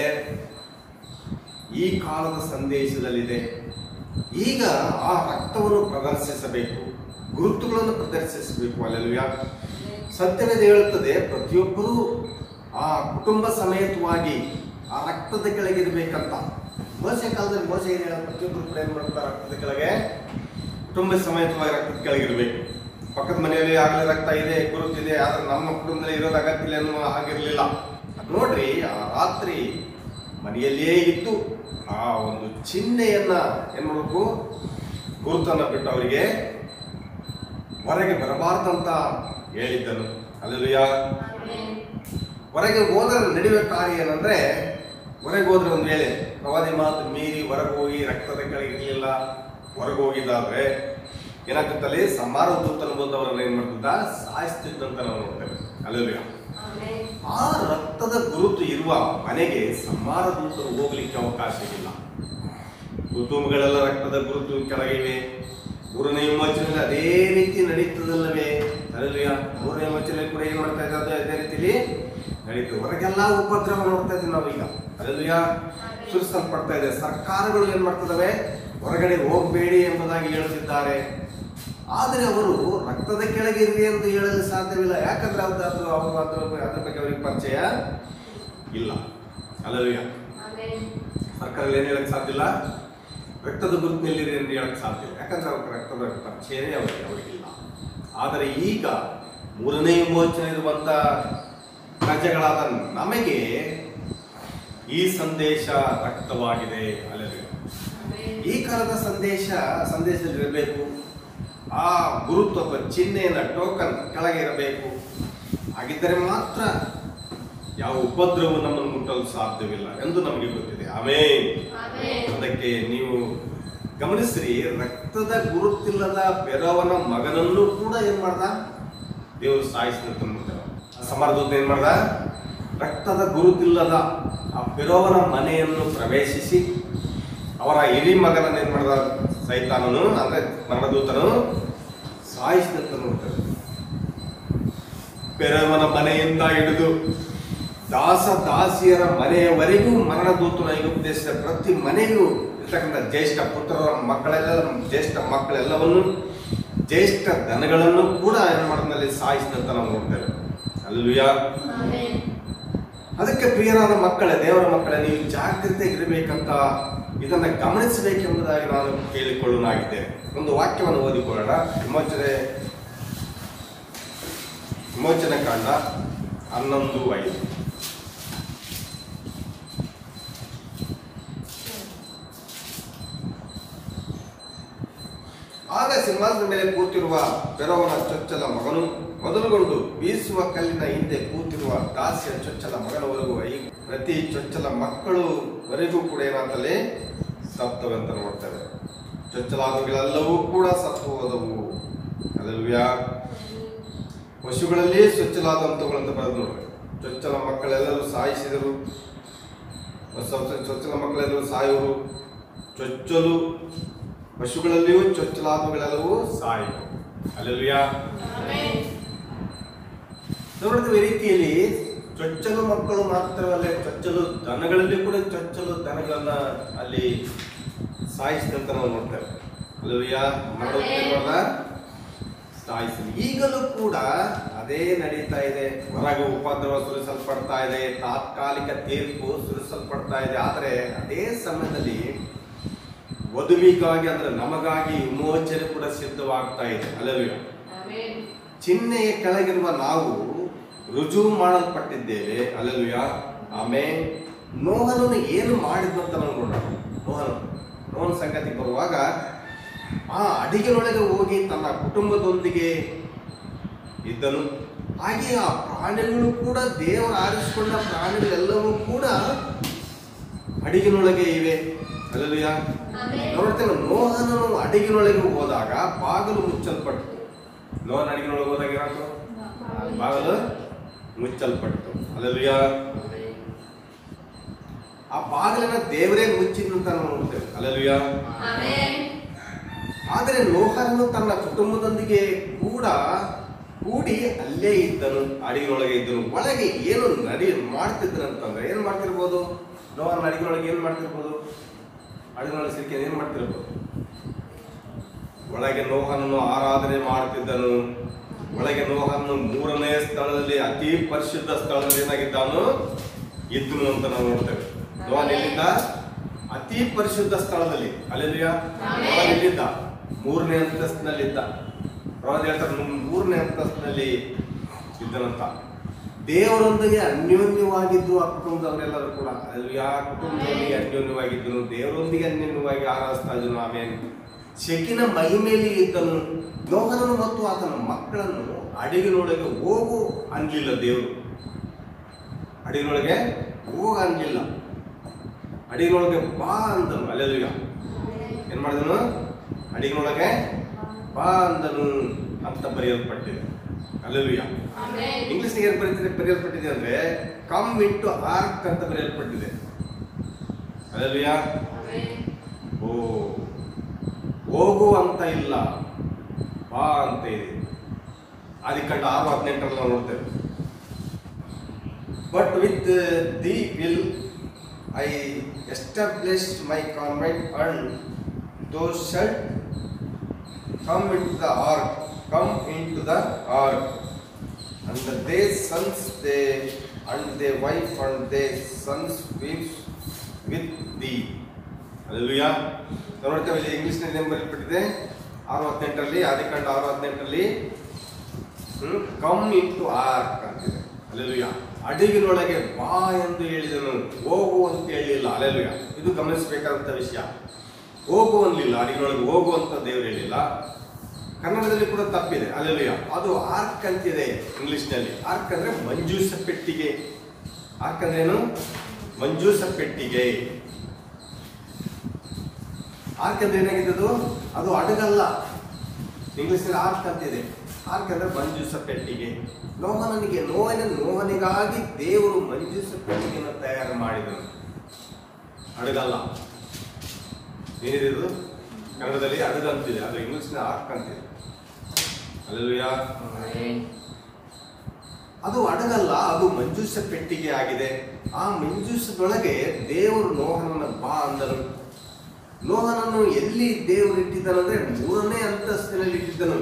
ಈ ಕಾಲದ ಸಂದೇಶದಲ್ಲಿದೆ ಈಗ ಆ ರಕ್ತವನ್ನು ಪ್ರದರ್ಶಿಸಬೇಕು ಗುರುತುಗಳನ್ನು ಪ್ರದರ್ಶಿಸಬೇಕು ಅಲ್ಲೆಲ್ಲೂಯ ಸತ್ಯವೇದ ಹೇಳುತ್ತದೆ ಪ್ರತಿಯೊಬ್ಬರೂ ಆ ಕುಟುಂಬ ಸಮೇತವಾಗಿ ಆ ರಕ್ತದ ಕೆಳಗೆ ಇರಬೇಕಂತ ಮೋಸೆ ಕಾಲದಲ್ಲಿ ಮೋಸೆ ಏನು ಹೇಳೋದು ಪ್ರತಿಯೊಬ್ಬರು ಕೂಡ ಏನ್ ಮಾಡ್ತಾರೆ ರಕ್ತದ ಕೆಳಗೆ ಕುಟುಂಬ ಸಮೇತವಾಗಿ ರಕ್ತದ ಕೆಳಗೆ ಇರಬೇಕು ಪಕ್ಕದ ಮನೆಯಲ್ಲಿ ಆಗಲೇ ರಕ್ತ ಇದೆ ಗುರುತಿದೆ ಆದ್ರೆ ನಮ್ಮ ಕುಟುಂಬದಲ್ಲಿ ಇರೋದು ಅಗತ್ಯ ಇಲ್ಲ ಅನ್ನೋ ಆಗಿರ್ಲಿಲ್ಲ ನೋಡ್ರಿ ಆ ರಾತ್ರಿ ಮನೆಯಲ್ಲಿಯೇ ಇತ್ತು ಆ ಒಂದು ಚಿಹ್ನೆಯನ್ನ ಏನ್ ಮಾಡಬೇಕು ಗುರುತನ್ನ ಬಿಟ್ಟು ಅವರಿಗೆ ಹೊರಗೆ ಬರಬಾರ್ದಂತ ಹೇಳಿದ್ದನು ಅಲ್ಲೂಯ ಹೊರಗೆ ಹೋದ್ರೆ ನಡೆಯುವ ಕಾರ್ಯ ಏನಂದ್ರೆ ಹೊರಗೆ ಹೋದ್ರೆ ಒಂದು ವೇಳೆ ಪ್ರವಾದಿ ಮಾತು ಮೀರಿ ಹೊರಗೆ ಹೋಗಿ ರಕ್ತದ ಕೆಳಗೆ ಇರಲಿಲ್ಲ ಹೊರಗೆ ಹೋಗಿದ್ದಾದ್ರೆ ಏನಾಗ್ತದಲ್ಲಿ ಸಮಾರ ದೂತನ ಬಂದವರನ್ನ ಏನ್ ಮಾಡ್ತಿದ್ದ ಸಾಯಿಸ್ತಿದ್ದಂತ ನಾವು ನೋಡ್ತೇವೆ ಅಲ್ಲೂಯ ಆ ರಕ್ತದ ಗುರುತು ಇರುವ ಮನೆಗೆ ಸಂಹಾರ ದೂತರು ಹೋಗ್ಲಿಕ್ಕೆ ಅವಕಾಶ ಇಲ್ಲ ಕುಟುಂಬಗಳೆಲ್ಲ ರಕ್ತದ ಗುರುತು ಕೆಳಗಿವೆ ಮೂರನೇ ವಿಮೋಚನೆ ಅದೇ ರೀತಿ ನಡೀತದಲ್ಲವೇ ಅಲ್ಲಲ್ಯ ಮೂರನೇ ವಿಮೋಚನೆ ಕೂಡ ಏನ್ ಮಾಡ್ತಾ ಇದ್ದಾರೆ ಅದೇ ರೀತಿಲಿ ನಡೀತದೆ ಹೊರಗೆಲ್ಲ ಉಪದ್ರವ ನೋಡ್ತಾ ಇದ್ದೀವಿ ನಾವೀಗ ಅಲ್ಲಲ್ಯ ಸುರಿಸಲ್ಪಡ್ತಾ ಇದೆ ಸರ್ಕಾರಗಳು ಏನ್ ಮಾಡ್ತದವೆ ಹೊರಗಡೆ ಹೋಗಬೇಡಿ ಎಂಬುದಾಗಿ ಹೇಳುತ್ತಿದ್ದಾರೆ ಆದರೆ ಅವರು ರಕ್ತದ ಕೆಳಗೆ ಇರ್ರಿ ಎಂದು ಹೇಳಲು ಸಾಧ್ಯವಿಲ್ಲ ಯಾಕಂದ್ರೆ ಅವ್ರದ್ದು ಅದು ಅವರು ಅದ್ರ ಅದ್ರ ಬಗ್ಗೆ ಅವರಿಗೆ ಪರಿಚಯ ಇಲ್ಲ ಅಲ್ಲಲ್ಯ ಸರ್ಕಾರದಲ್ಲಿ ಏನು ಹೇಳಕ್ ಸಾಧ್ಯ ಇಲ್ಲ ರಕ್ತದ ಗುರುತಿನಲ್ಲಿದೆ ಎಂದು ಹೇಳಕ್ ಸಾಧ್ಯ ಇಲ್ಲ ಯಾಕಂದ್ರೆ ಅವ್ರ ರಕ್ತದ ಪರಿಚಯನೇ ಅವರಿಗೆ ಅವರಿಗಿಲ್ಲ ಆದರೆ ಈಗ ಮೂರನೇ ವಿಮೋಚನೆ ಇರುವಂತ ಪ್ರಜೆಗಳಾದ ನಮಗೆ ಈ ಸಂದೇಶ ರಕ್ತವಾಗಿದೆ ಅಲ್ಲವೇ ಈ ಕಾಲದ ಸಂದೇಶ ಸಂದೇಶದಲ್ಲಿ ಇರಬೇಕು ಆ ಗುರುತು ಅಥವಾ ಚಿಹ್ನೆಯನ್ನ ಟೋಕನ್ ಕೆಳಗೆ ಇರಬೇಕು ಹಾಗಿದ್ದರೆ ಮಾತ್ರ ಯಾವ ಉಪದ್ರವವು ನಮ್ಮನ್ನು ಮುಟ್ಟಲು ಸಾಧ್ಯವಿಲ್ಲ ಎಂದು ನಮಗೆ ಗೊತ್ತಿದೆ ಆಮೇಲೆ ಅದಕ್ಕೆ ನೀವು ಗಮನಿಸ್ರಿ ರಕ್ತದ ಗುರುತಿಲ್ಲದ ಬೆರವನ ಮಗನನ್ನು ಕೂಡ ಏನ್ ಮಾಡ್ದ ದೇವರು ಸಾಯಿಸಿದಂತ ನೋಡ್ತೇವೆ ಸಮಾರದೂತ ಏನ್ ಮಾಡ್ದ ರಕ್ತದ ಗುರುತಿಲ್ಲದ ಆ ಬೆರೋವನ ಮನೆಯನ್ನು ಪ್ರವೇಶಿಸಿ ಅವರ ಹಿರಿ ಮಗನನ್ನ ಏನ್ ಮಾಡ್ದ ಸೈತಾನನು ಅಂದ್ರೆ ಮರಣದೂತನು ಸಾಯಿಸಿದಂತ ನೋಡ್ತೇವೆ ಬೆರವನ ಮನೆಯಿಂದ ಹಿಡಿದು ದಾಸ ದಾಸಿಯರ ಮನೆಯವರೆಗೂ ಮರಣದೂತನ ಉಪದೇಶಿಸಿದ ಪ್ರತಿ ಮನೆಯೂ ಇರ್ತಕ್ಕಂಥ ಜ್ಯೇಷ್ಠ ಪುತ್ರರ ಮಕ್ಕಳೆಲ್ಲ ಜ್ಯೇಷ್ಠ ಮಕ್ಕಳೆಲ್ಲವನ್ನು ಜ್ಯೇಷ್ಠ ದನಗಳನ್ನು ಕೂಡ ಏನ್ ಮಾಡಿದಲ್ಲಿ ಸಾಯಿಸಿದಂತ ನಾವು ನೋಡ್ತೇವೆ ಅಲ್ಲೂಯ ಅದಕ್ಕೆ ಪ್ರಿಯರಾದ ಮಕ್ಕಳೇ ದೇವರ ಮಕ್ಕಳೇ ನೀವು ಜಾಗೃತೆಗಿರಬೇಕಂತ ಇದನ್ನ ಗಮನಿಸಬೇಕೆಂಬುದಾಗಿ ನಾನು ಕೇಳಿಕೊಳ್ಳಲಾಗಿದ್ದೇನೆ ಒಂದು ವಾಕ್ಯವನ್ನು ಓದಿಕೊಳ್ಳೋಣ ವಿಮೋಚನೆ ವಿಮೋಚನೆ ಕಾಂಡ ಹನ್ನೊಂದು ಐದು ಸಿಂಹಾಸನದ ಮೇಲೆ ಕೂತಿರುವ ಬೆರವನ ಚೊಚ್ಚಲ ಮಗನು ಮೊದಲುಗೊಂಡು ಬೀಸುವ ಕಲ್ಲಿನ ಹಿಂದೆ ಕೂತಿರುವ ದಾಸಿಯ ಚೊಚ್ಚಲ ಮಗನವರೆಗೂ ಈ ಪ್ರತಿ ಚೊಚ್ಚಲ ಮಕ್ಕಳು ವರೆಗೂ ಕೂಡ ಏನಾಗ್ತಲೆ ಸತ್ತವೆ ಅಂತ ನೋಡ್ತೇವೆ ಚೊಚ್ಚಲಾದವುಗಳೆಲ್ಲವೂ ಕೂಡ ಸತ್ತು ಹೋದವು ಅಲ್ಲಲ್ವ್ಯಾ ಪಶುಗಳಲ್ಲಿ ಚೊಚ್ಚಲಾದಂಥವುಗಳು ಅಂತ ಬರೆದು ನೋಡ್ರಿ ಚೊಚ್ಚಲ ಮಕ್ಕಳೆಲ್ಲರೂ ಸಾಯಿಸಿದರು ಹೊಸ ಹೊಸ ಚೊಚ್ಚಲ ಮಕ್ಕಳೆಲ್ಲರೂ ಸಾಯುವರು ಚೊಚ್ಚಲು ಪಶುಗಳಲ್ಲಿಯೂ ಚೊಚ್ಚಲಾದವುಗಳೆಲ್ಲವೂ ಸಾಯುವು ಅಲ್ಲಲ್ವ್ಯಾ ನೋಡಿದ ಈ ರೀತಿಯಲ್ಲಿ ಚೊಚ್ಚಲು ಮಕ್ಕಳು ಮಾತ್ರವಲ್ಲ ಚೊಚ್ಚಲು ದನಗಳಲ್ಲಿ ಕೂಡ ಚೊಚ್ಚಲು ದನಗಳನ್ನ ಅಲ್ಲಿ ಸಾಯಿಸಿದಂತ ನಾವು ನೋಡ್ತೇವೆ ಅಲ್ಲವ್ಯಾ ಮಾಡೋದ್ರಿಂದ ಸಾಯಿಸಲಿ ಈಗಲೂ ಕೂಡ ಅದೇ ನಡೀತಾ ಇದೆ ಹೊರಗೆ ಉಪದ್ರವ ಸುರಿಸಲ್ಪಡ್ತಾ ಇದೆ ತಾತ್ಕಾಲಿಕ ತೀರ್ಪು ಸುರಿಸಲ್ಪಡ್ತಾ ಇದೆ ಆದರೆ ಅದೇ ಸಮಯದಲ್ಲಿ ವಧುವಿಗಾಗಿ ಅಂದ್ರೆ ನಮಗಾಗಿ ವಿಮೋಚನೆ ಕೂಡ ಸಿದ್ಧವಾಗ್ತಾ ಇದೆ ಅಲ್ಲವ್ಯಾ ಚಿಹ್ನೆಯ ಕೆಳಗಿರುವ ನಾವು ರುಜುವು ಮಾಡಲ್ಪಟ್ಟಿದ್ದೇವೆ ಅಲ್ಲಲ್ವಿಯ ಆಮೇಲೆ ನೋಹನನ್ನು ಏನು ಮಾಡಿದ್ನು ಅಂತ ನಾವು ನೋಡೋಣ ನೋಹನ ನೋಹನ ಸಂಗತಿ ಬರುವಾಗ ಆ ಅಡಿಗೆನೊಳಗೆ ಹೋಗಿ ತನ್ನ ಕುಟುಂಬದೊಂದಿಗೆ ಇದ್ದನು ಹಾಗೆ ಆ ಪ್ರಾಣಿಗಳು ಕೂಡ ದೇವರು ಆರಿಸಿಕೊಂಡ ಪ್ರಾಣಿಗಳೆಲ್ಲವೂ ಕೂಡ ಅಡಿಗೆನೊಳಗೆ ಇವೆ ಅಲ್ಲಲ್ವಿಯ ನೋಡ್ತೇವೆ ನೋಹನನು ಅಡಿಗೆನೊಳಗೆ ಹೋದಾಗ ಬಾಗಿಲು ಮುಚ್ಚಲ್ಪಟ್ಟು ನೋಹನ ಅಡಿಗೆನೊಳಗೆ ಹೋದಾಗ ಏನಾಯ್ತು ಬಾಗಿಲು ಮುಚ್ಚಲ್ಪಟ್ಟು ಅಲ್ಲಲ್ವಿಯ ಆ ಬಾಗಿಲನ್ನ ದೇವರೇ ಮುಚ್ಚಿದಂತ ನಾವು ನೋಡ್ತೇವೆ ಅಲ್ಲಲ್ವಿಯ ಆದರೆ ನೋಹರನು ತನ್ನ ಕುಟುಂಬದೊಂದಿಗೆ ಕೂಡ ಕೂಡಿ ಅಲ್ಲೇ ಇದ್ದನು ಅಡಿಗೆನೊಳಗೆ ಇದ್ದನು ಒಳಗೆ ಏನು ನಡಿ ಮಾಡ್ತಿದ್ದನಂತಂದ್ರೆ ಏನ್ ಮಾಡ್ತಿರ್ಬೋದು ನೋಹನ ಅಡಿಗೆನೊಳಗೆ ಏನ್ ಮಾಡ್ತಿರ್ಬೋದು ಅಡಿಗೆನೊಳಗೆ ಸಿಕ್ಕಿ ಏನ್ ಮಾಡ್ತಿರ್ಬೋದು ಒಳಗೆ ನೋಹನನ್ನು ಆರಾಧನೆ ಮಾಡ್ತಿದ್ದನು ಒಳಗೆ ನೋಹನ್ನು ಮೂರನೇ ಸ್ಥಳದಲ್ಲಿ ಅತಿ ಪರಿಶುದ್ಧ ಸ್ಥಳದಲ್ಲಿ ಏನಾಗಿದ್ದಾನು ಇದ್ದನು ಅಂತ ನಾವು ನೋಡ್ತೇವೆ ನೋಹನ್ ಎಲ್ಲಿದ್ದ ಅತಿ ಪರಿಶುದ್ಧ ಸ್ಥಳದಲ್ಲಿ ಅಲ್ಲಿದೆಯ ನೋಹನ್ ಎಲ್ಲಿದ್ದ ಮೂರನೇ ಅಂತಸ್ತಿನಲ್ಲಿದ್ದ ಪ್ರವಾದ ಹೇಳ್ತಾರೆ "ನೀನು ಮೂರನೇ ಅಂತಸ್ತಿನಲ್ಲಿ ಇದ್ದನಂತ ದೇವರೊಂದಿಗೆ ಅನ್ಯೋನ್ಯವಾಗಿದ್ದು ಆ ಕುಟುಂಬದವರೆಲ್ಲರೂ ಕೂಡ ಅಲ್ಲಿ ಆ ಕುಟುಂಬದೊಂದಿಗೆ ಅನ್ಯೋನ್ಯವಾಗಿದ್ದನು ದೇವರೊಂದಿಗೆ ಅನ್ಯೋನ್ಯವಾಗಿ ಆರಾಧಿಸ್ತಾ ಇದ್ದನು ಆಮೇಲೆ ಶೆಕಿನ ಮಹಿಮೆಯಲ್ಲಿ ಇದ್ದನು ನೋಹನನು ಮತ್ತು ಆತನ ಮಕ್ಕಳನ್ನು ಅಡಿಗಿನೊಳಗೆ ಹೋಗು ಅನ್ಲಿಲ್ಲ ದೇವರು ಅಡಿಗಿನೊಳಗೆ ಹೋಗ ಅನ್ಲಿಲ್ಲ ಅಡಿಗಿನೊಳಗೆ ಬಾ ಅಂದನು ಅಲ್ಲೆಲ್ಲ ಏನ್ ಮಾಡಿದನು ಅಡಿಗಿನೊಳಗೆ ಬಾ ಅಂದನು ಅಂತ ಬರೆಯಲ್ಪಟ್ಟಿದೆ ಅಲ್ಲೆಲ್ಲುಯ್ಯ ಇಂಗ್ಲಿಷ್ ಏನ್ ಬರೀತಿದೆ ಬರೆಯಲ್ಪಟ್ಟಿದೆ ಅಂದ್ರೆ ಕಮ್ ಇಂಟು ಆರ್ಕ್ ಅಂತ ಬರೆಯಲ್ಪಟ್ಟಿದೆ ಅಲ್ಲೆಲ್ಲುಯ್ಯ ಓ ಹೋಗು ಅಂತ ಇಲ್ಲ ಬಾ ಅಂತ ಇದೆ ಆದಿಕಂಡ ಆರು ಹದಿನೆಂಟರಲ್ಲಿ ನಾವು ನೋಡ್ತೇವೆ but with the will I establish my covenant and those shall come in the ark come into the ark and they sons they and they wife and they sons wives with the ಅಲ್ಲೂಯ ನೋಡ್ತೇವೆ ಇಲ್ಲಿ ಇಂಗ್ಲಿಷ್ನಲ್ಲಿ ಏನು ಬರೆಯಲ್ಪಟ್ಟಿದೆ ಆರು ಹದಿನೆಂಟರಲ್ಲಿ ಆದಿಕಾಂಡ ಆರು ಹದಿನೆಂಟರಲ್ಲಿ ಕಮ್ ಇಂಟು ಆರ್ಕ್ ಅಂತಿದೆ ಅಲ್ಲೆಲುಯ ಅಡಿಗಿನೊಳಗೆ ಬಾ ಎಂದು ಹೇಳಿದನು ಹೋಗು ಅಂತ ಹೇಳಿಲ್ಲ ಅಲ್ಲೆಲುಯ ಇದು ಗಮನಿಸಬೇಕಾದಂಥ ವಿಷಯ ಹೋಗು ಅನ್ಲಿಲ್ಲ ಅಡಿಗಿನೊಳಗೆ ಹೋಗು ಅಂತ ದೇವರು ಹೇಳಿಲ್ಲ ಕನ್ನಡದಲ್ಲಿ ಕೂಡ ತಪ್ಪಿದೆ ಅಲ್ಲೆಲುಯ ಅದು ಆರ್ಕ್ ಅಂತಿದೆ ಇಂಗ್ಲಿಷ್ನಲ್ಲಿ ಆರ್ಕ್ ಅಂದ್ರೆ ಮಂಜೂಸ ಪೆಟ್ಟಿಗೆ ಆರ್ಕ್ ಅಂದ್ರೇನು ಮಂಜೂಸ ಪೆಟ್ಟಿಗೆ ಆರ್ಕ್ ಅಂದ್ರೆ ಏನಾಗಿದ್ದದು ಅದು ಅಡಗಲ್ಲ ಇಂಗ್ಲಿಷ್ನಲ್ಲಿ ಆರ್ಕ್ ಅಂತಿದೆ ಆರ್ಕ್ ಅಂದ್ರೆ ಮಂಜೂಸ ಪೆಟ್ಟಿಗೆ ನೋಹನನಿಗೆ ನೋವಿನ ನೋಹನಿಗಾಗಿ ದೇವರು ಮಂಜೂಸ ಪೆಟ್ಟಿಗೆಯನ್ನು ತಯಾರು ಮಾಡಿದನು ಅಡಗಲ್ಲ ಏನಿದೆ ಇದು ಕನ್ನಡದಲ್ಲಿ ಅಡಗ ಅಂತಿದೆ ಅದು ಇಂಗ್ಲಿಷ್ನ ಆರ್ಕ್ ಅಂತಿದೆ ಅಲ್ಲೆಲ್ಲೂಯ ಅದು ಅಡಗಲ್ಲ ಅದು ಮಂಜೂಸ ಪೆಟ್ಟಿಗೆ ಆಗಿದೆ ಆ ಮಂಜೂಸದೊಳಗೆ ದೇವರು ನೋಹನನ್ನ ಬಾ ಅಂದನು ನೋಹನನ್ನು ಎಲ್ಲಿ ದೇವರು ಇಟ್ಟಿದ್ದನಂದ್ರೆ ಮೂರನೇ ಅಂತಸ್ತಿನಲ್ಲಿ ಇಟ್ಟಿದ್ದನು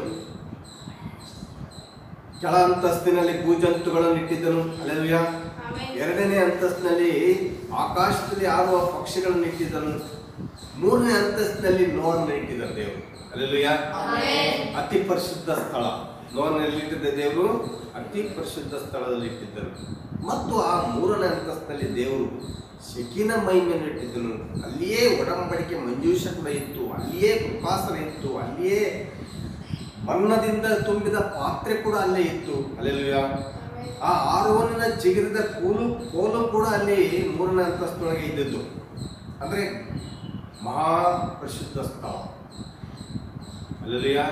ಕೆಳ ಅಂತಸ್ತಿನಲ್ಲಿ ಭೂಜಂತುಗಳನ್ನು ಇಟ್ಟಿದ್ದನು ಅಲ್ಲೆಲ್ಲೂಯ ಎರಡನೇ ಅಂತಸ್ತಿನಲ್ಲಿ ಆಕಾಶದಲ್ಲಿ ಆರುವ ಪಕ್ಷಿಗಳನ್ನು ಇಟ್ಟಿದ್ದನು ಮೂರನೇ ಅಂತಸ್ತಿನಲ್ಲಿ ನೋವನ್ನು ಇಟ್ಟಿದ್ದರು ದೇವರು ಅಲ್ಲೆಲ್ಲೂಯ ಅತಿ ಪರಿಶುದ್ಧ ಸ್ಥಳ ನೋವನಲ್ಲಿ ಇಟ್ಟಿದ್ದ ದೇವರು ಅತಿ ಪರಿಶುದ್ಧ ಸ್ಥಳದಲ್ಲಿ ಇಟ್ಟಿದ್ದರು ಮತ್ತು ಆ ಮೂರನೇ ಅಂತಸ್ತಿನಲ್ಲಿ ದೇವರು ಶಕಿನ ಮಹಿಮೆಯನ್ನು ಇಟ್ಟಿದ್ದನು ಅಲ್ಲಿಯೇ ಒಡಂಬಡಿಕೆ ಮಂಜೂಷ ಕೂಡ ಇತ್ತು ಅಲ್ಲಿಯೇ ಕೃಪಾಸನ ಇತ್ತು ಅಲ್ಲಿಯೇ ಮನ್ನದಿಂದ ತುಂಬಿದ ಪಾತ್ರೆ ಕೂಡ ಅಲ್ಲೇ ಇತ್ತು ಅಲ್ಲೆಲ್ಲೂಯ ಆ ಆರೋನಿನ ಚಿಗುರಿದ ಕೋಲು ಕೋಲು ಕೂಡ ಅಲ್ಲಿ ಮೂರನೇ ಅಂತಸ್ತೊಳಗೆ ಇದ್ದದ್ದು ಅಂದ್ರೆ ಮಹಾ ಪ್ರಸಿದ್ಧ ಸ್ಥಳ ಅಲ್ಲೆಲ್ಲೂಯ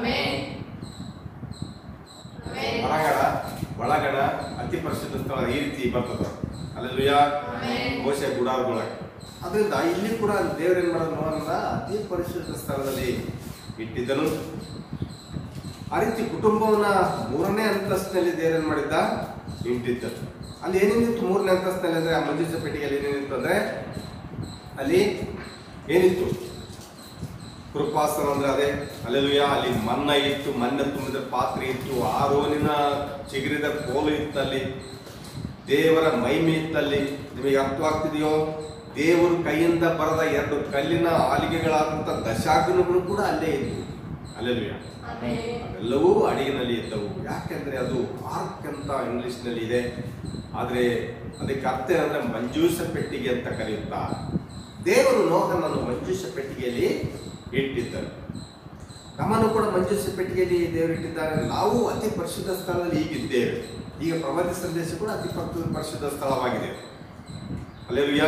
ಹೊರಗಣ ಒಳಗಣ ಅತಿ ಪ್ರಸಿದ್ಧ ಸ್ಥಳ ಈ ರೀತಿ ಬರ್ತದ ಅಲ್ಲೆಲ್ಲೂಯ ಘೋಷ ಗುಡಾರದೊಳಗೆ ಅದರಿಂದ ಇಲ್ಲಿ ಕೂಡ ದೇವರೇನ್ ಮಾಡೋದು ನೋಡೋಣ ಅತಿ ಪರಿಶುದ್ಧ ಸ್ಥಳದಲ್ಲಿ ಇಟ್ಟಿದ್ದನು ಆ ರೀತಿ ಕುಟುಂಬವನ್ನ ಮೂರನೇ ಅಂತಸ್ತಿನಲ್ಲಿ ದೇವರೇನ್ ಮಾಡಿದ್ದ ಇಟ್ಟಿದ್ದ ಅಲ್ಲಿ ಏನೇನಿತ್ತು ಮೂರನೇ ಅಂತಸ್ತಿನಲ್ಲಿ ಅಂದ್ರೆ ಆ ಮಂಜುಷ ಪೆಟ್ಟಿಗೆಯಲ್ಲಿ ಏನೇನಿತ್ತು ಅಂದ್ರೆ ಅಲ್ಲಿ ಏನಿತ್ತು ಕೃಪಾಸನ ಅಂದ್ರೆ ಅದೇ ಅಲ್ಲೆಲ್ಲೂಯ ಅಲ್ಲಿ ಮನ್ನ ಇತ್ತು ಮನ್ನ ತುಂಬಿದ ಪಾತ್ರೆ ಇತ್ತು ಆರೋನಿನ ಚಿಗುರಿದ ಕೋಲು ಇತ್ತಲ್ಲಿ ದೇವರ ಮಹಿಮೆ ಇತ್ತಲ್ಲಿ ನಿಮಗೆ ಅರ್ಥವಾಗ್ತಿದೆಯೋ ದೇವರು ಕೈಯಿಂದ ಬರೆದ ಎರಡು ಕಲ್ಲಿನ ಆಲಿಗೆಗಳಾದಂಥ ದಶಾಗ್ನಗಳು ಕೂಡ ಅಲ್ಲೇ ಇದ್ವು ಅಲ್ಲೆಲ್ಲೂಯ ಅವೆಲ್ಲವೂ ಅಡಿಗಿನಲ್ಲಿ ಇದ್ದವು ಯಾಕೆಂದ್ರೆ ಅದು ಆರ್ಕ್ ಅಂತ ಇಂಗ್ಲಿಷ್ನಲ್ಲಿ ಇದೆ ಆದರೆ ಅದಕ್ಕೆ ಅರ್ಥ ಏನಂದ್ರೆ ಮಂಜೂಷ ಪೆಟ್ಟಿಗೆ ಅಂತ ಕರೆಯುತ್ತಾರೆ ದೇವರು ನೋಹನನ್ನು ಮಂಜೂಷ ಪೆಟ್ಟಿಗೆಯಲ್ಲಿ ಇಟ್ಟಿದ್ದರು ನಮ್ಮನ್ನು ಕೂಡ ಮಂಜೂಷ ಪೆಟ್ಟಿಗೆಯಲ್ಲಿ ದೇವರು ಇಟ್ಟಿದ್ದಾರೆ ನಾವು ಅತಿ ಪರಿಶುದ್ಧ ಸ್ಥಳದಲ್ಲಿ ಈಗಿದ್ದೇವೆ ಈಗ ಪ್ರವಾದಿ ಸಂದೇಶ ಕೂಡ ಅತಿ ಪರಿ- ಪರಿಶುದ್ಧ ಸ್ಥಳವಾಗಿದೆ ಅಲ್ಲೆಲ್ಲೂಯ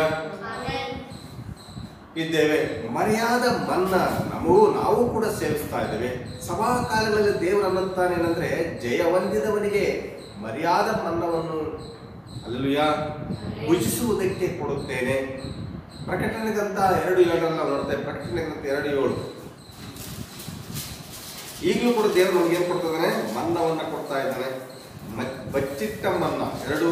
ಇದ್ದೇವೆ ಮರ್ಯಾದ ಮನ್ನ ನಮಗೂ ನಾವು ಕೂಡ ಸೇವಿಸ್ತಾ ಇದ್ದೇವೆ ಸಭಾ ಕಾಲಗಳಲ್ಲಿ ದೇವರು ಅನ್ನುತ್ತಾನೇನೆಂದ್ರೆ ಜಯ ಹೊಂದಿದವನಿಗೆ ಮರ್ಯಾದ ಮನ್ನವನ್ನು ಅಲ್ಲೆಲ್ಲೂಯ ಭುಜಿಸುವುದಕ್ಕೆ ಕೊಡುತ್ತೇನೆ ಪ್ರಕಟಣೆ ಗ್ರಂಥ ಎರಡು ಏಳರಲ್ಲಿ ನಾವು ನೋಡ್ತೇವೆ ಪ್ರಕಟಣೆ ಗ್ರಂಥ ಎರಡು ಏಳು ಈಗಲೂ ಕೂಡ ದೇವರು ನಮ್ಗೆ ಏನ್ ಕೊಡ್ತಿದ್ದಾನೆ ಮನ್ನವನ್ನ ಕೊಡ್ತಾ ಇದ್ದಾನೆ ಮ- ಬಚ್ಚಿಟ್ಟ ಮನ್ನ ಎರಡು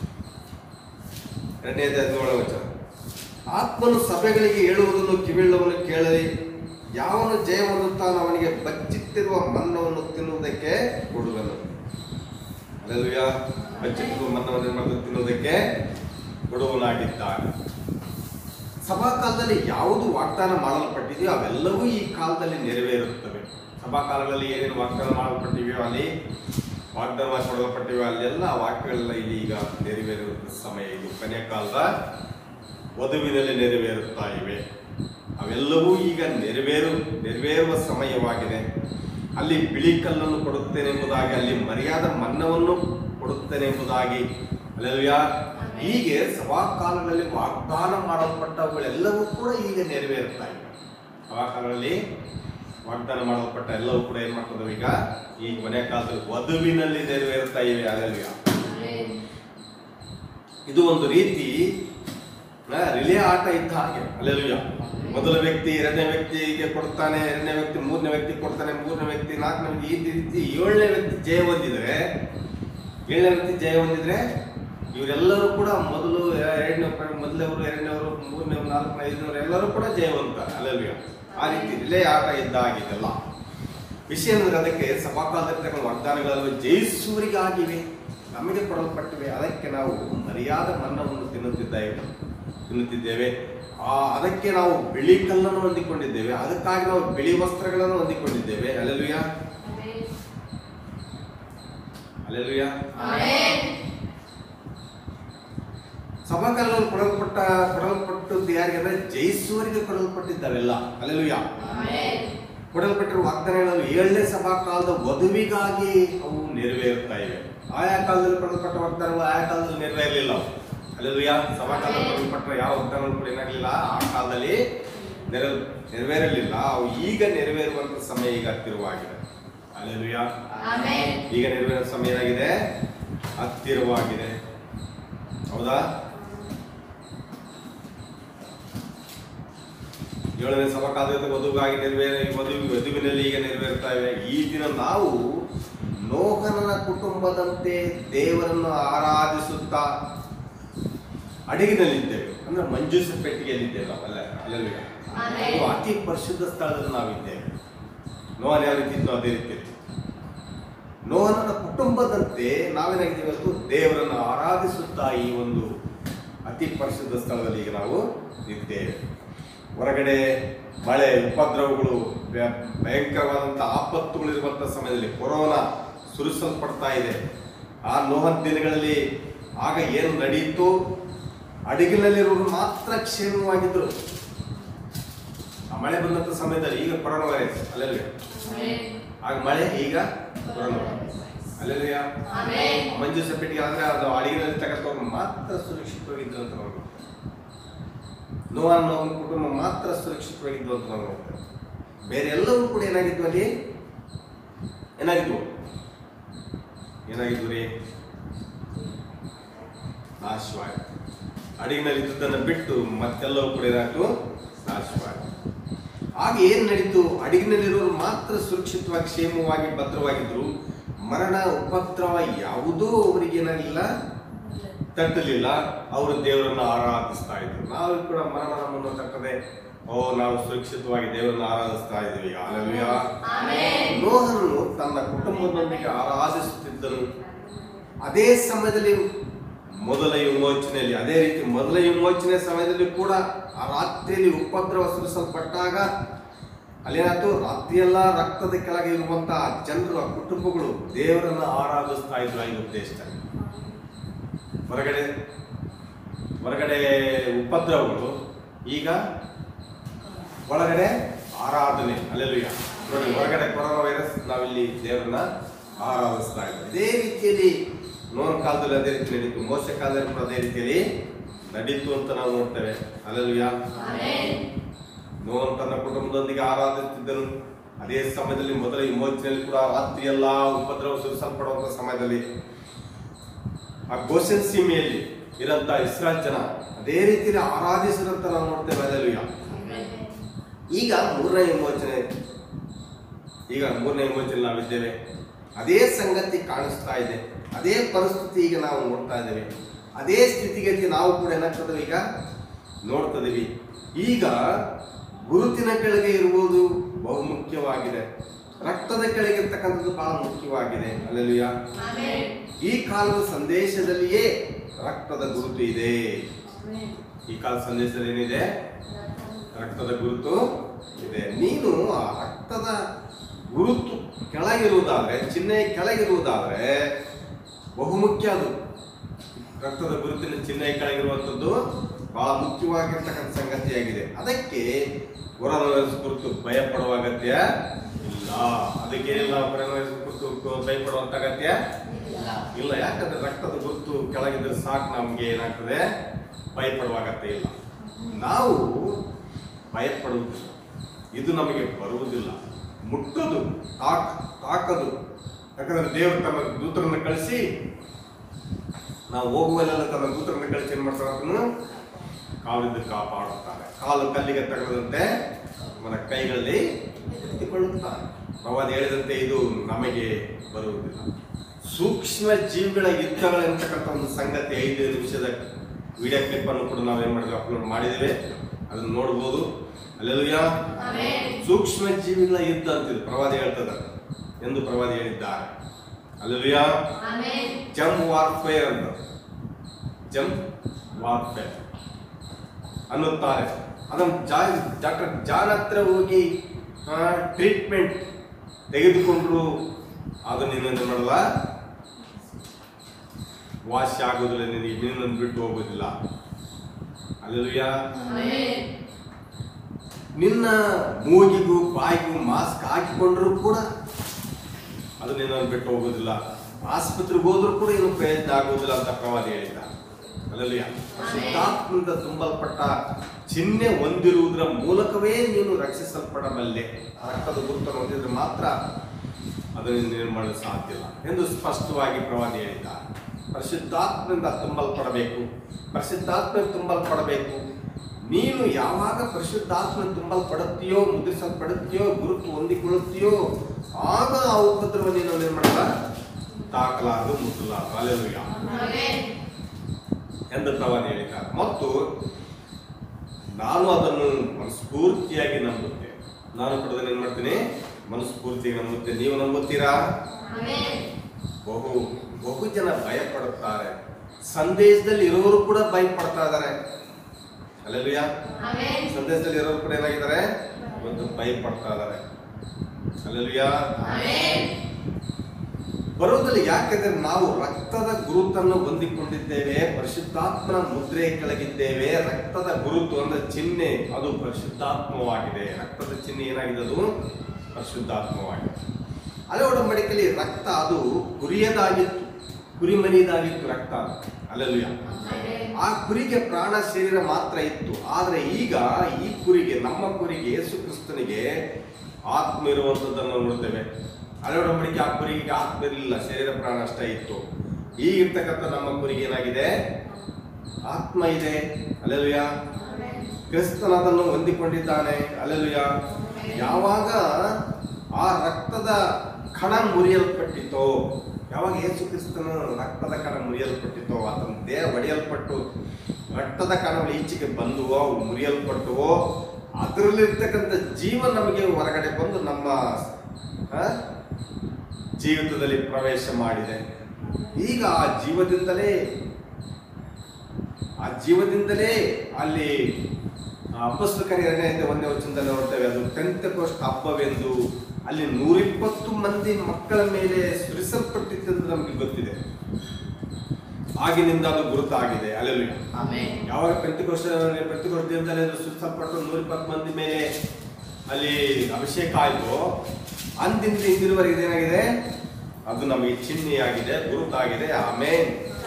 ಎರಡನೇ ಹದಿನೇಳು ವಚನ ಆತ್ಮನು ಸಭೆಗಳಿಗೆ ಹೇಳುವುದನ್ನು ಕಿವಿಳ್ಳವನು ಕೇಳಲಿ ಯಾವನು ಜಯ ಹೊಂದುತ್ತಾನೋ ಅವನಿಗೆ ಬಚ್ಚಿಟ್ಟಿರುವ ಮನ್ನವನ್ನು ತಿನ್ನುವುದಕ್ಕೆ ಕೊಡುವನು ಅಲ್ಲೆಲ್ಲೂಯ ಬಚ್ಚಿಟ್ಟಿರುವ ಮನ್ನವನ್ನು ಏನ್ ಮಾಡ್ತಾನೆ? ತಿನ್ನುವುದಕ್ಕೆ ಕೊಡುವನಾಗಿದ್ದಾನೆ ಸಭಾ ಕಾಲದಲ್ಲಿ ಯಾವುದು ವಾಗ್ದಾನ ಮಾಡಲ್ಪಟ್ಟಿದೆಯೋ ಅವೆಲ್ಲವೂ ಈ ಕಾಲದಲ್ಲಿ ನೆರವೇರುತ್ತವೆ ಸಭಾ ಕಾಲಗಳಲ್ಲಿ ಏನೇನು ವಾಗ್ದಾನ ಮಾಡಲ್ಪಟ್ಟಿವೆಯೋ ಅಲ್ಲಿ ವಾಗ್ದಾನ ಕೊಡಲ್ಪಟ್ಟಿವೆ ಅಲ್ಲೆಲ್ಲ ಆ ವಾಕ್ಯಗಳೆಲ್ಲ ಇಲ್ಲಿ ಈಗ ನೆರವೇರುವ ಸಮಯ ಇದು ಕೊನೆಯ ಕಾಲದ ವಧುವಿನಲ್ಲಿ ನೆರವೇರುತ್ತಾ ಇವೆ ಅವೆಲ್ಲವೂ ಈಗ ನೆರವೇರು ನೆರವೇರುವ ಸಮಯವಾಗಿದೆ ಅಲ್ಲಿ ಬಿಳಿ ಕಲ್ಲನ್ನು ಕೊಡುತ್ತೇನೆ ಎಂಬುದಾಗಿ ಅಲ್ಲಿ ಮರ್ಯಾದ ಮನ್ನವನ್ನು ಕೊಡುತ್ತೇನೆ ಎಂಬುದಾಗಿ ಅಲ್ಲೆಲ್ಲೂಯ ಹೀಗೆ ಸಭಾಕಾಲಗಳಲ್ಲಿ ವಾಗ್ದಾನ ಮಾಡಲ್ಪಟ್ಟವುಗಳೆಲ್ಲವೂ ಕೂಡ ಈಗ ನೆರವೇರುತ್ತಾ ಇವೆ ಸಭಾಕಾಲಗಳಲ್ಲಿ ವಾಗ್ದಾನ ಮಾಡಲ್ಪಟ್ಟ ಎಲ್ಲವೂ ಕೂಡ ಏನ್ ಮಾಡ್ತದವು ಈಗ ಈ ಕೊನೆ ಕಾಲದಲ್ಲಿ ವಧುವಿನಲ್ಲಿ ನೆರವೇರುತ್ತಾ ಇವೆ ಅಲ್ಲೆಲ್ಲೂಯ ಇದು ಒಂದು ರೀತಿ ಆ, ರಿಲೇ ಆಟ ಇದ್ದ ಹಾಗೆ ಅಲ್ಲೆಲ್ಲೂಯ ಮೊದಲ ವ್ಯಕ್ತಿ ಎರಡನೇ ವ್ಯಕ್ತಿಗೆ ಕೊಡ್ತಾನೆ ಎರಡನೇ ವ್ಯಕ್ತಿ ಮೂರನೇ ವ್ಯಕ್ತಿ ಕೊಡ್ತಾನೆ ಮೂರನೇ ವ್ಯಕ್ತಿ ನಾಲ್ಕನೇ ವ್ಯಕ್ತಿ ಈ ರೀತಿ ಏಳನೇ ವ್ಯಕ್ತಿ ಜಯ ಹೊಂದಿದ್ರೆ ಏಳನೇ ವ್ಯಕ್ತಿ ಜಯ ಹೊಂದಿದ್ರೆ ಇವರೆಲ್ಲರೂ ಕೂಡ ಮೊದಲು ಎರಡನೇ ಮೊದಲವರು ಎರಡನೇವರು ಮೂರನೇವರು ನಾಲ್ಕನೇ ಐದನೇವರು ಎಲ್ಲರೂ ಕೂಡ ಜಯವಂತ ಅಲ್ಲೆಲ್ಲೂಯ ಆ ರೀತಿ ರಿಲೇ ಆಟ ಇದ್ದ ಹಾಗಿದೆಲ್ಲ ವಿಷಯ ಅಂದ್ರೆ ಅದಕ್ಕೆ ಸಭಾಕಾಲದಲ್ಲಿ ವಾಗ್ದಾನಗಳನ್ನು ಜಯಿಸುವರಿಗಾಗಿವೆ ನಮಗೆ ಕೊಡಲ್ಪಟ್ಟಿವೆ ಅದಕ್ಕೆ ನಾವು ಮರ್ಯಾದ ಮನ್ನವನ್ನು ತಿನ್ನುತ್ತಿದ್ದೇವೆ ತಿನ್ನುತ್ತಿದ್ದೇವೆ ಆ ಅದಕ್ಕೆ ನಾವು ಬಿಳಿ ಕಲ್ಲನ್ನು ಹೊಂದಿಕೊಂಡಿದ್ದೇವೆ ಅದಕ್ಕಾಗಿ ನಾವು ಬಿಳಿ ವಸ್ತ್ರಗಳನ್ನು ಹೊಂದಿಕೊಂಡಿದ್ದೇವೆ ಅಲ್ಲೆಲ್ಲೂಯ ಅಲ್ಲೆಲ್ಲೂಯ ಸಭಾಕಾಲದಲ್ಲಿ ಕೊಡಲ್ಪಟ್ಟ ಕೊಡಲ್ಪಟ್ಟದ್ದು ಯಾರಿಗೆ ಅಂದ್ರೆ ಜಯಿಸುವರಿಗೆ ಕೊಡಲ್ಪಟ್ಟಿದ್ದಾವೆಲ್ಲ ಅಲ್ಲೆಲ್ಲೂಯ ಕೊಡಲ್ಪಟ್ಟಿರುವ ವಾಗ್ದಾನಗಳು ಏಳನೇ ಸಭಾ ಕಾಲದ ವಧುವಿಗಾಗಿ ಅವು ನೆರವೇರುತ್ತಾ ಇವೆ ಆಯಾ ಕಾಲದಲ್ಲಿ ಕೊಡಲ್ಪಟ್ಟ ವಾಗ್ದಾನಗಳು ಆಯಾ ಕಾಲದಲ್ಲಿ ನೆರವೇರಲಿಲ್ಲ ಅವು ಅಲ್ಲೆಲ್ಲೂಯ ಸಭಾ ಕಾಲದಲ್ಲಿ ಕೊಡಲ್ಪಟ್ಟ ಯಾವ ವಾಗ್ದಾನಗಳು ಕೂಡ ಏನಾಗಲಿಲ್ಲ ಆ ಕಾಲದಲ್ಲಿ ನೆರ ನೆರವೇರಲಿಲ್ಲ ಅವು ಈಗ ನೆರವೇರುವಂತ ಸಮಯ ಈಗ ಹತ್ತಿರವಾಗಿದೆ ಅಲ್ಲೆಲ್ಲೂಯ ಈಗ ನೆರವೇರುವ ಸಮಯ ಏನಾಗಿದೆ ಹತ್ತಿರವಾಗಿದೆ ಹೌದಾ ಏಳನೇ ಸಮಕಾಲದ ವಧುವಾಗಿ ನೆರವೇರ ವಧು ವಧುವಿನಲ್ಲಿ ಈಗ ನೆರವೇರ್ತಾ ಇವೆ ಈ ದಿನ ನಾವು ನೋಹನನ ಕುಟುಂಬದಂತೆ ದೇವರನ್ನು ಆರಾಧಿಸುತ್ತಾ ಅಡಿಗಿನಲ್ಲಿದ್ದೇವೆ ಅಂದ್ರೆ ಮಂಜೂಸ ಪೆಟ್ಟಿಗೆಯಲ್ಲಿದ್ದೇವೆ ನಾವು ಅಲ್ಲ ಅಲ್ಲಲ್ಲಿ ಅದು ಅತಿ ಪರಿಶುದ್ಧ ಸ್ಥಳದಲ್ಲಿ ನಾವಿದ್ದೇವೆ ನೋಹನ ಯಾವ ರೀತಿ ಇತ್ತು ಅದೇ ರೀತಿ ಇತ್ತು. ನೋಹನನ ಕುಟುಂಬದಂತೆ ನಾವೇನಾಗಿದ್ದೇವೆ ಇವತ್ತು ದೇವರನ್ನು ಆರಾಧಿಸುತ್ತಾ ಈ ಒಂದು ಅತಿ ಪರಿಶುದ್ಧ ಸ್ಥಳದಲ್ಲಿ ಈಗ ನಾವು ಇದ್ದೇವೆ ಹೊರಗಡೆ ಮಳೆ ಉಪದ್ರವಗಳು ಭಯ- ಭಯಂಕರವಾದಂಥ ಆಪತ್ತುಗಳಿರುವಂಥ ಸಮಯದಲ್ಲಿ ಕೊರೋನಾ ಸುರಿಸಲ್ಪಡ್ತಾ ಇದೆ ಆ ನೋಹನ್ ದಿನಗಳಲ್ಲಿ ಆಗ ಏನು ನಡೆಯಿತು ಅಡಿಗಿನಲ್ಲಿರುವರು ಮಾತ್ರ ಕ್ಷೇಮವಾಗಿದ್ದರು ಆ ಮಳೆ ಬಂದಂಥ ಸಮಯದಲ್ಲಿ ಈಗ ಕೊರೋನಾ ವೈರಸ್ ಅಲ್ಲಲ್ಲಿ ಆಗ ಮಳೆ ಈಗ ಕೊರೋನಾ ಅಲ್ಲೆಲ್ಲ ಮಂಜು ಸೆಪೆಟ್ಟಿಗೆ ಆದ್ರೆ ಅದು ಅಡಿಗೆನಲ್ಲಿ ತಗೊಂಡು ಮಾತ್ರ ಸುರಕ್ಷಿತವಾಗಿದ್ದು ಅಂತ ನಾವು ನೋಡ್ತೇವೆ ನೋವನ್ ನೋವನ್ ಕುಟುಂಬ ಮಾತ್ರ ಸುರಕ್ಷಿತವಾಗಿದ್ದು ಅಂತ ನಾವು ನೋಡ್ತೇವೆ ಬೇರೆ ಎಲ್ಲವೂ ಕೂಡ ಏನಾಗಿದ್ವು ಅಲ್ಲಿ ಏನಾಗಿದ್ವು ಏನಾಗಿದ್ವು ರೀ ನಾಶವಾಯಿತು ಅಡಿಗಿನಲ್ಲಿ ಇದ್ದುದನ್ನು ಬಿಟ್ಟು ಮತ್ತೆಲ್ಲವೂ ಕೂಡ ಏನಾಯ್ತು ನಾಶವಾಯಿತು ಆಗ ಏನ್ ನಡೀತು ಅಡಿಗಿನಲ್ಲಿರೋರು ಮಾತ್ರ ಸುರಕ್ಷಿತವಾಗಿ ಕ್ಷೇಮವಾಗಿ ಭದ್ರವಾಗಿದ್ರು ಮರಣ ಉಪದ್ರವ ಯಾವುದೂ ಅವರಿಗೆ ಏನಾಗಿಲ್ಲ ತಟ್ಟಲಿಲ್ಲ ಅವರು ದೇವರನ್ನು ಆರಾಧಿಸ್ತಾ ಇದ್ರು ನಾವು ಕೂಡ ಮರಣ ನಮ್ಮನ್ನು ತಕ್ಕದೆ ಓ ನಾವು ಸುರಕ್ಷಿತವಾಗಿ ದೇವರನ್ನು ಆರಾಧಿಸ್ತಾ ಇದ್ದೀವಿ ಅಲ್ಲವ್ಯ ನೋಹನು ತನ್ನ ಕುಟುಂಬದೊಂದಿಗೆ ಆರಾಧಿಸುತ್ತಿದ್ದನು ಅದೇ ಸಮಯದಲ್ಲಿ ಮೊದಲ ವಿಮೋಚನೆಯಲ್ಲಿ ಅದೇ ರೀತಿ ಮೊದಲ ವಿಮೋಚನೆ ಸಮಯದಲ್ಲಿ ಕೂಡ ಆ ರಾತ್ರಿಯಲ್ಲಿ ಉಪದ್ರವ ಸುರಿಸಲ್ಪಟ್ಟಾಗ ಅಲ್ಲೇನಾಯ್ತು ರಾತ್ರಿಯೆಲ್ಲ ರಕ್ತದ ಕೆಳಗೆ ಇರುವಂತಹ ಜನರು ಆ ಕುಟುಂಬಗಳು ದೇವರನ್ನ ಆರಾಧಿಸ್ತಾ ಇದ್ರು ಐದು ಉದ್ದೇಶದಲ್ಲಿ ಹೊರಗಡೆ ಹೊರಗಡೆ ಉಪದ್ರವಗಳು ಈಗ ಒಳಗಡೆ ಆರಾಧನೆ ಅಲ್ಲೆಲ್ಲ ನೋಡಿ ಹೊರಗಡೆ ಕೊರೋನಾ ವೈರಸ್ ನಾವಿಲ್ಲಿ ದೇವರನ್ನ ಆರಾಧಿಸ್ತಾ ಇದ್ದೀವಿ ಇದೇ ರೀತಿಯಲ್ಲಿ ನೋನ್ ಕಾಲದಲ್ಲಿ ಅದೇ ರೀತಿ ನಡೀತು ಮೋಸ ಕಾಲದಲ್ಲಿ ಕೂಡ ಅದೇ ರೀತಿಯಲ್ಲಿ ನಡೀತು ಅಂತ ನಾವು ನೋಡ್ತೇವೆ ಅಲ್ಲೆಲ್ಲ ನೋನ್ ತನ್ನ ಕುಟುಂಬದೊಂದಿಗೆ ಆರಾಧಿಸುತ್ತಿದ್ದನು ಅದೇ ಸಮಯದಲ್ಲಿ ಮೊದಲ ವಿಮೋಚನೆಯಲ್ಲಿ ಕೂಡ ರಾತ್ರಿ ಎಲ್ಲ ಉಪದ್ರವ ಸುರಿಸಲ್ಪಡುವಂತ ಸಮಯದಲ್ಲಿ ಆ ಗೋಸೆನ್ ಸೀಮೆಯಲ್ಲಿ ಇರಂತ ಇಸ್ರಾಯೇಲ್ ಜನ ಅದೇ ರೀತಿಯಲ್ಲಿ ಆರಾಧಿಸಿದಂತ ನಾವು ನೋಡ್ತೇವೆ ಅಲ್ಲೆಲ್ಲ ಈಗ ಮೂರನೇ ವಿಮೋಚನೆ ಈಗ ಮೂರನೇ ವಿಮೋಚನೆ ನಾವಿದ್ದೇವೆ ಅದೇ ಸಂಗತಿ ಕಾಣಿಸ್ತಾ ಇದೆ ಅದೇ ಪರಿಸ್ಥಿತಿ ಈಗ ನಾವು ನೋಡ್ತಾ ಇದ್ದೇವೆ ಅದೇ ಸ್ಥಿತಿಗತಿ ನಾವು ಕೂಡ ಏನಾಗ್ತದೆ ಈಗ ನೋಡ್ತಿದ್ದೀವಿ ಈಗ ಗುರುತಿನ ಕೆಳಗೆ ಇರುವುದು ಬಹುಮುಖ್ಯವಾಗಿದೆ ರಕ್ತದ ಕೆಳಗೆ ಇರ್ತಕ್ಕಂಥದ್ದು ಬಹಳ ಮುಖ್ಯವಾಗಿದೆ ಅಲ್ಲೆಲ್ಲುಯ್ಯ ಈ ಕಾಲದ ಸಂದೇಶದಲ್ಲಿಯೇ ರಕ್ತದ ಗುರುತು ಇದೆ ಈ ಕಾಲದ ಸಂದೇಶದಲ್ಲಿ ಏನಿದೆ ರಕ್ತದ ಗುರುತು ಇದೆ ನೀನು ಆ ರಕ್ತದ ಗುರುತು ಕೆಳಗಿರುವುದಾದ್ರೆ ಚಿಹ್ನೆ ಕೆಳಗಿರುವುದಾದ್ರೆ ಬಹುಮುಖ್ಯ ಅದು ರಕ್ತದ ಗುರುತಿನ ಚಿಹ್ನೆ ಕೆಳಗಿರುವಂಥದ್ದು ಬಹಳ ಮುಖ್ಯವಾಗಿರ್ತಕ್ಕಂಥ ಸಂಗತಿಯಾಗಿದೆ ಅದಕ್ಕೆ ಕೊರೋನಾ ವೈರಸ್ ಕುರಿತು ಭಯ ಪಡುವ ಅಗತ್ಯ ಇಲ್ಲ ಅದಕ್ಕೆ ನಾವು ಕೊರೋನಾ ವೈರಸ್ ಕುರಿತು ಭಯ ಪಡುವಂತ ಅಗತ್ಯ ಇಲ್ಲ ಯಾಕಂದ್ರೆ ರಕ್ತದ ಗುರುತು ಕೆಳಗಿದ್ರೆ ಸಾಕು ನಮ್ಗೆ ಏನಾಗ್ತದೆ ಭಯ ಪಡುವ ಅಗತ್ಯ ಇಲ್ಲ ನಾವು ಭಯಪಡುವುದಿಲ್ಲ ಇದು ನಮಗೆ ಬರುವುದಿಲ್ಲ ಮುಟ್ಟದು ತಾಕ್ ತಾಕದು ಯಾಕಂದ್ರೆ ದೇವರು ತನ್ನ ದೂತರನ್ನು ಕಳಿಸಿ ನಾವು ಹೋಗುವಲ್ಲೆಲ್ಲ ತನ್ನ ದೂತರನ್ನು ಕಳಿಸಿ ಏನ್ ಮಾಡ್ತಾರೆ ಅದನ್ನು ಕಾಲಿದ್ದು ಕಾಪಾಡುತ್ತಾರೆ ಕಾಲು ಕಲ್ಲಿಗೆ ತಗದಂತೆ మన ಕೈಗಳಲ್ಲಿ ಎತ್ತಿಕೊಳ್ಳುತ್ತಾರೆ ಪ್ರವಾದಿ ಹೇಳಿದಂತೆ ಇದು ನಮಗೆ ಬರುವುದಿಲ್ಲ ಸೂಕ್ಷ್ಮ ಜೀವಿಗಳ ಯುದ್ಧಗಳು ಎಂತಕ್ಕಂಥ ಒಂದು ಸಂಗತಿ ಐದು ನಿಮಿಷದ ವಿಡಿಯೋ ಕ್ಲಿಪ್ ಅನ್ನು ಕೂಡ ನಾವೇನ್ ಮಾಡಿದ್ವಿ ಅಪ್ಲೋಡ್ ಮಾಡಿದ್ದೇವೆ ಅದನ್ನು ನೋಡ್ಬೋದು ಅಲ್ಲೆಲ್ಲೂಯ ಸೂಕ್ಷ್ಮ ಜೀವಿಗಳ ಯುದ್ಧ ಅಂತಿದೆ ಪ್ರವಾದಿ ಹೇಳ್ತದ ಎಂದು ಪ್ರವಾದಿ ಹೇಳಿದ್ದಾರೆ ಅಲ್ಲೆಲ್ಲೂಯ ಜಂಪ್ ವಾರ್ಫೇರ್ ಅಂತ ಜಂಪ್ ವಾರ್ಫೇರ್ ಅನ್ನುತ್ತಾರೆ ಅದನ್ನು ಜಾ ಡಾಕ್ಟರ್ ಜಾನ್ ಹತ್ರ ಹೋಗಿ ಟ್ರೀಟ್ಮೆಂಟ್ ತೆಗೆದುಕೊಂಡ್ರು ಅದು ನಿನ್ನನ್ನು ಮಾಡಲ್ಲ ವಾಸಿ ಆಗೋದಿಲ್ಲ ನಿನಗೆ ನಿನ್ನನ್ನು ಬಿಟ್ಟು ಹೋಗೋದಿಲ್ಲ ಅಲ್ಲೆಲ್ಲೂಯ ನಿನ್ನ ಮೂಗಿಗೂ ಬಾಯಿಗೂ ಮಾಸ್ಕ್ ಹಾಕಿಕೊಂಡ್ರು ಕೂಡ ಅದು ನಿನ್ನನ್ನು ಬಿಟ್ಟು ಹೋಗೋದಿಲ್ಲ ಆಸ್ಪತ್ರೆಗೆ ಹೋದ್ರೂ ಕೂಡ ಏನು ಪ್ರಯತ್ನ ಆಗೋದಿಲ್ಲ ಅಂತ ಪ್ರವಾದಿ ಹೇಳಿದ್ದ ಅಲ್ಲಲ್ಲಿಯ ಶುದ್ಧಾತ್ಮದಿಂದ ತುಂಬಲ್ಪಟ್ಟ ಚಿಹ್ನೆ ಹೊಂದಿರುವುದರ ಮೂಲಕವೇ ನೀನು ರಕ್ಷಿಸಲ್ಪಡಬಲ್ಲೆ ಆ ರಕ್ತದ ಗುರುತನ್ನು ಹೊಂದಿದ್ರೆ ಮಾತ್ರ ಅದನ್ನು ನೀನು ಮಾಡಲು ಸಾಧ್ಯ ಇಲ್ಲ ಎಂದು ಸ್ಪಷ್ಟವಾಗಿ ಪ್ರವಾದಿ ಹೇಳಿದ್ದ ಪರಿಶುದ್ಧಾತ್ಮದಿಂದ ತುಂಬಲ್ಪಡಬೇಕು ಪರಿಶುದ್ಧಾತ್ಮ ತುಂಬಲ್ಪಡಬೇಕು ನೀನು ಯಾವಾಗ ಪರಿಶುದ್ಧಾತ್ಮ ತುಂಬಲ್ಪಡುತ್ತೀಯೋ ಮುದ್ರಿಸಲ್ಪಡುತ್ತೀಯೋ ಗುರುತು ಹೊಂದಿಕೊಳ್ಳುತ್ತೀಯೋ ಆಗ ಆ ಉಪದ್ರವ ನೀನು ಏನ್ ಮಾಡಲ್ಲ ತಾಕಲಾರದು ಮುಟ್ಟಲಾರದು ಅಲ್ಲೆಲ್ಲೂಯ್ಯ ಎಂದು ಪ್ರವಾದಿ ಹೇಳಿದ್ದಾರೆ ಮತ್ತು ನಾನು ಅದನ್ನು ಮನಸ್ಫೂರ್ತಿಯಾಗಿ ನಂಬುತ್ತೇನೆ ನಾನು ಕೂಡ ಅದನ್ನು ಏನ್ ಮಾಡ್ತೀನಿ ಮನಸ್ಫೂರ್ತಿಯಾಗಿ ನಂಬುತ್ತೇನೆ ನೀವು ನಂಬುತ್ತೀರಾ ಬಹು ಬಹು ಜನ ಭಯ ಪಡುತ್ತಾರೆ ಸಂದೇಶದಲ್ಲಿ ಇರೋರು ಕೂಡ ಭಯ ಪಡ್ತಾ ಇದ್ದಾರೆ ಅಲ್ಲೆಲ್ಲೂಯ್ಯ ಸಂದೇಶದಲ್ಲಿ ಇರೋರು ಕೂಡ ಏನಾಗಿದ್ದಾರೆ ಇವತ್ತು ಭಯ ಪಡ್ತಾ ಇದ್ದಾರೆ ಅಲ್ಲೆಲ್ಲೂಯ್ಯ ಬರೋದಿಲ್ಲ ಯಾಕೆಂದ್ರೆ ನಾವು ರಕ್ತದ ಗುರುತನ್ನು ಹೊಂದಿಕೊಂಡಿದ್ದೇವೆ ಪರಿಶುದ್ಧಾತ್ಮನ ಮುದ್ರೆ ಕೆಳಗಿದ್ದೇವೆ ರಕ್ತದ ಗುರುತು ಅಂದ್ರೆ ಚಿಹ್ನೆ ಅದು ಪರಿಶುದ್ಧಾತ್ಮವಾಗಿದೆ ರಕ್ತದ ಚಿಹ್ನೆ ಏನಾಗಿದೆ ಅದು ಪರಿಶುದ್ಧಾತ್ಮವಾಗಿದೆ ಹಳೆ ಒಡಂಬಡಿಕೆಯಲ್ಲಿ ರಕ್ತ ಅದು ಕುರಿಯದಾಗಿತ್ತು ಕುರಿಮನಿದಾಗಿತ್ತು ರಕ್ತ ಅಲ್ಲೆಲ್ಲುಯ ಆ ಕುರಿಗೆ ಪ್ರಾಣ ಶರೀರ ಮಾತ್ರ ಇತ್ತು ಆದರೆ ಈಗ ಈ ಕುರಿಗೆ ನಮ್ಮ ಕುರಿಗೆ ಯೇಸು ಕ್ರಿಸ್ತನಿಗೆ ಆತ್ಮ ಇರುವಂಥದ್ದನ್ನು ನೋಡ್ತೇವೆ ಹಳೆ ಒಡಂಬಡಿಕೆ ಆ ಕುರಿಗೆ ಆತ್ಮ ಇರಲಿಲ್ಲ ಶರೀರ ಪ್ರಾಣ ಅಷ್ಟೇ ಇತ್ತು ಈಗ ಇರ್ತಕ್ಕಂಥ ನಮ್ಮ ಕುರಿಗೆ ಏನಾಗಿದೆ ಆತ್ಮ ಇದೆ ಅಲ್ಲೆಲ್ಲುಯ ಕ್ರಿಸ್ತನ ಅದನ್ನು ಹೊಂದಿಕೊಂಡಿದ್ದಾನೆ ಅಲ್ಲೆಲ್ಲುಯ ಯಾವಾಗ ಆ ರಕ್ತದ ಕಣ ಮುರಿಯಲ್ಪಟ್ಟಿತೋ ಯಾವಾಗ ಯೇಸು ಕ್ರಿಸ್ತನ ರಕ್ತದ ಕಣ ಮುರಿಯಲ್ಪಟ್ಟಿತೋ ಆತನ ದೇಹ ಒಡೆಯಲ್ಪಟ್ಟು ರಕ್ತದ ಕಣಗಳು ಈಚೆಗೆ ಬಂದುವೋ ಅವು ಮುರಿಯಲ್ಪಟ್ಟವೋ ಅದರಲ್ಲಿರ್ತಕ್ಕಂಥ ಜೀವ ನಮಗೆ ಹೊರಗಡೆ ಬಂದು ನಮ್ಮ ಆ, ಜೀವಿತದಲ್ಲಿ ಪ್ರವೇಶ ಮಾಡಿದೆ ಈಗ ಆ ಜೀವದಿಂದಲೇ ಆ ಜೀವದಿಂದಲೇ ಅಲ್ಲಿ ಅಪಸ್ವಕರ ಎರಡನೇ ಒಂದನೇ ವಚನದಲ್ಲಿ ನೋಡ್ತೇವೆ ಅದು ಟೆಂತ್ ಕೋಸ್ಟ್ ಹಬ್ಬವೆಂದು ಅಲ್ಲಿ ನೂರಿಪ್ಪತ್ತು ಮಂದಿ ಮಕ್ಕಳ ಮೇಲೆ ಸುರಿಸಲ್ಪಟ್ಟಿದ್ದು ನಮಗೆ ಗೊತ್ತಿದೆ ಆಗಿನಿಂದ ಅದು ಗುರುತಾಗಿದೆ ಅಲ್ಲೆಲ್ಲ Amen. ಯಾವಾಗ ಪ್ರತಿಕೋಶ ಪ್ರತಿಕೋಶದಿಂದಲೇ ಅದು ಸುರಿಸಲ್ಪಟ್ಟು ನೂರಿಪ್ಪತ್ತು ಮಂದಿ ಮೇಲೆ ಅಲ್ಲಿ ಅಭಿಷೇಕ ಆಯಿತು ಅಂದಿಂದ ಇಂದಿನವರೆಗೆ ಏನಾಗಿದೆ ಅದು ನಮಗೆ ಚಿಹ್ನೆಯಾಗಿದೆ ಗುರುತಾಗಿದೆ ಆಮೇಲೆ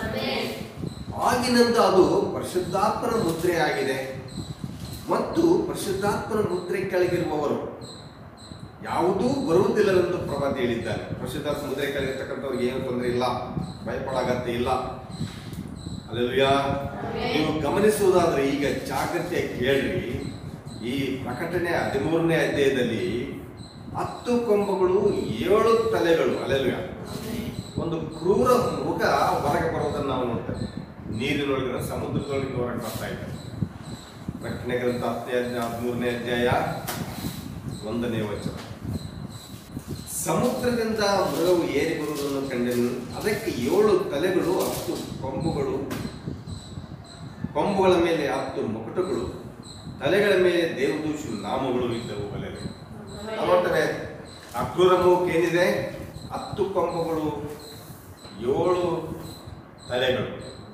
ಆಗಿನಿಂದ ಅದು ಪರಿಶುದ್ಧಾತ್ಮನ ಮುದ್ರೆಯಾಗಿದೆ ಮತ್ತು ಪರಿಶುದ್ಧಾತ್ಮನ ಮುದ್ರೆ ಕೆಳಗಿರುವವರು ಯಾವುದೂ ಬರುವುದಿಲ್ಲವೆಂದು ಪ್ರವಾದಿ ಹೇಳಿದ್ದಾನೆ ಪರಿಶುದ್ಧಾತ್ಮ ಮುದ್ರೆ ಕೆಳಗಿರ್ತಕ್ಕಂಥವ್ರಿಗೆ ಏನು ತೊಂದರೆ ಇಲ್ಲ ಭಯಪಡಾಗತ್ತೆ ಇಲ್ಲ ಅಲ್ಲೆಲ್ಲುಯ್ಯ ನೀವು ಗಮನಿಸುವುದಾದ್ರೆ ಈಗ ಜಾಗ್ರತೆ ಕೇಳ್ರಿ ಈ ಪ್ರಕಟಣೆ ಹದಿಮೂರನೇ ಅಧ್ಯಾಯದಲ್ಲಿ ಹತ್ತು ಕೊಂಬುಗಳು ಏಳು ತಲೆಗಳು ಅಲ್ಲೆಲ್ಲುಯ್ಯ ಒಂದು ಕ್ರೂರ ಮೃಗ ಹೊರಗೆ ಬರೋದನ್ನು ನಾವು ನೋಡ್ತೇವೆ ನೀರಿನೊಳಗಿನ ಸಮುದ್ರದೊಳಗಿನ ಹೊರಗೆ ಬರ್ತಾ ಇದೆ ಪ್ರಕಟಣೆ ಗ್ರಂಥ ಹತ್ತನೇ ಅಧ್ಯಾಯ ಹದಿಮೂರನೇ ಅಧ್ಯಾಯ ಒಂದನೇ ವಚನ ಸಮುದ್ರದಿಂದ ಮೃಗವು ಏರಿ ಬರುವುದನ್ನು ಕಂಡೆನು ಅದಕ್ಕೆ ಏಳು ತಲೆಗಳು ಹತ್ತು ಕೊಂಬುಗಳು ಕೊಂಬುಗಳ ಮೇಲೆ ಹತ್ತು ಮುಕುಟಗಳು ತಲೆಗಳ ಮೇಲೆ ದೇವದೂಷ ನಾಮಗಳು ಇದ್ದವು ಬಲೆಗಳು ನಾವು ನೋಡ್ತೇವೆ ಅಕ್ರೂರ ಮೂಕ್ ಏನಿದೆ ಹತ್ತು ಕೊಂಬುಗಳು ಏಳು ತಲೆಗಳು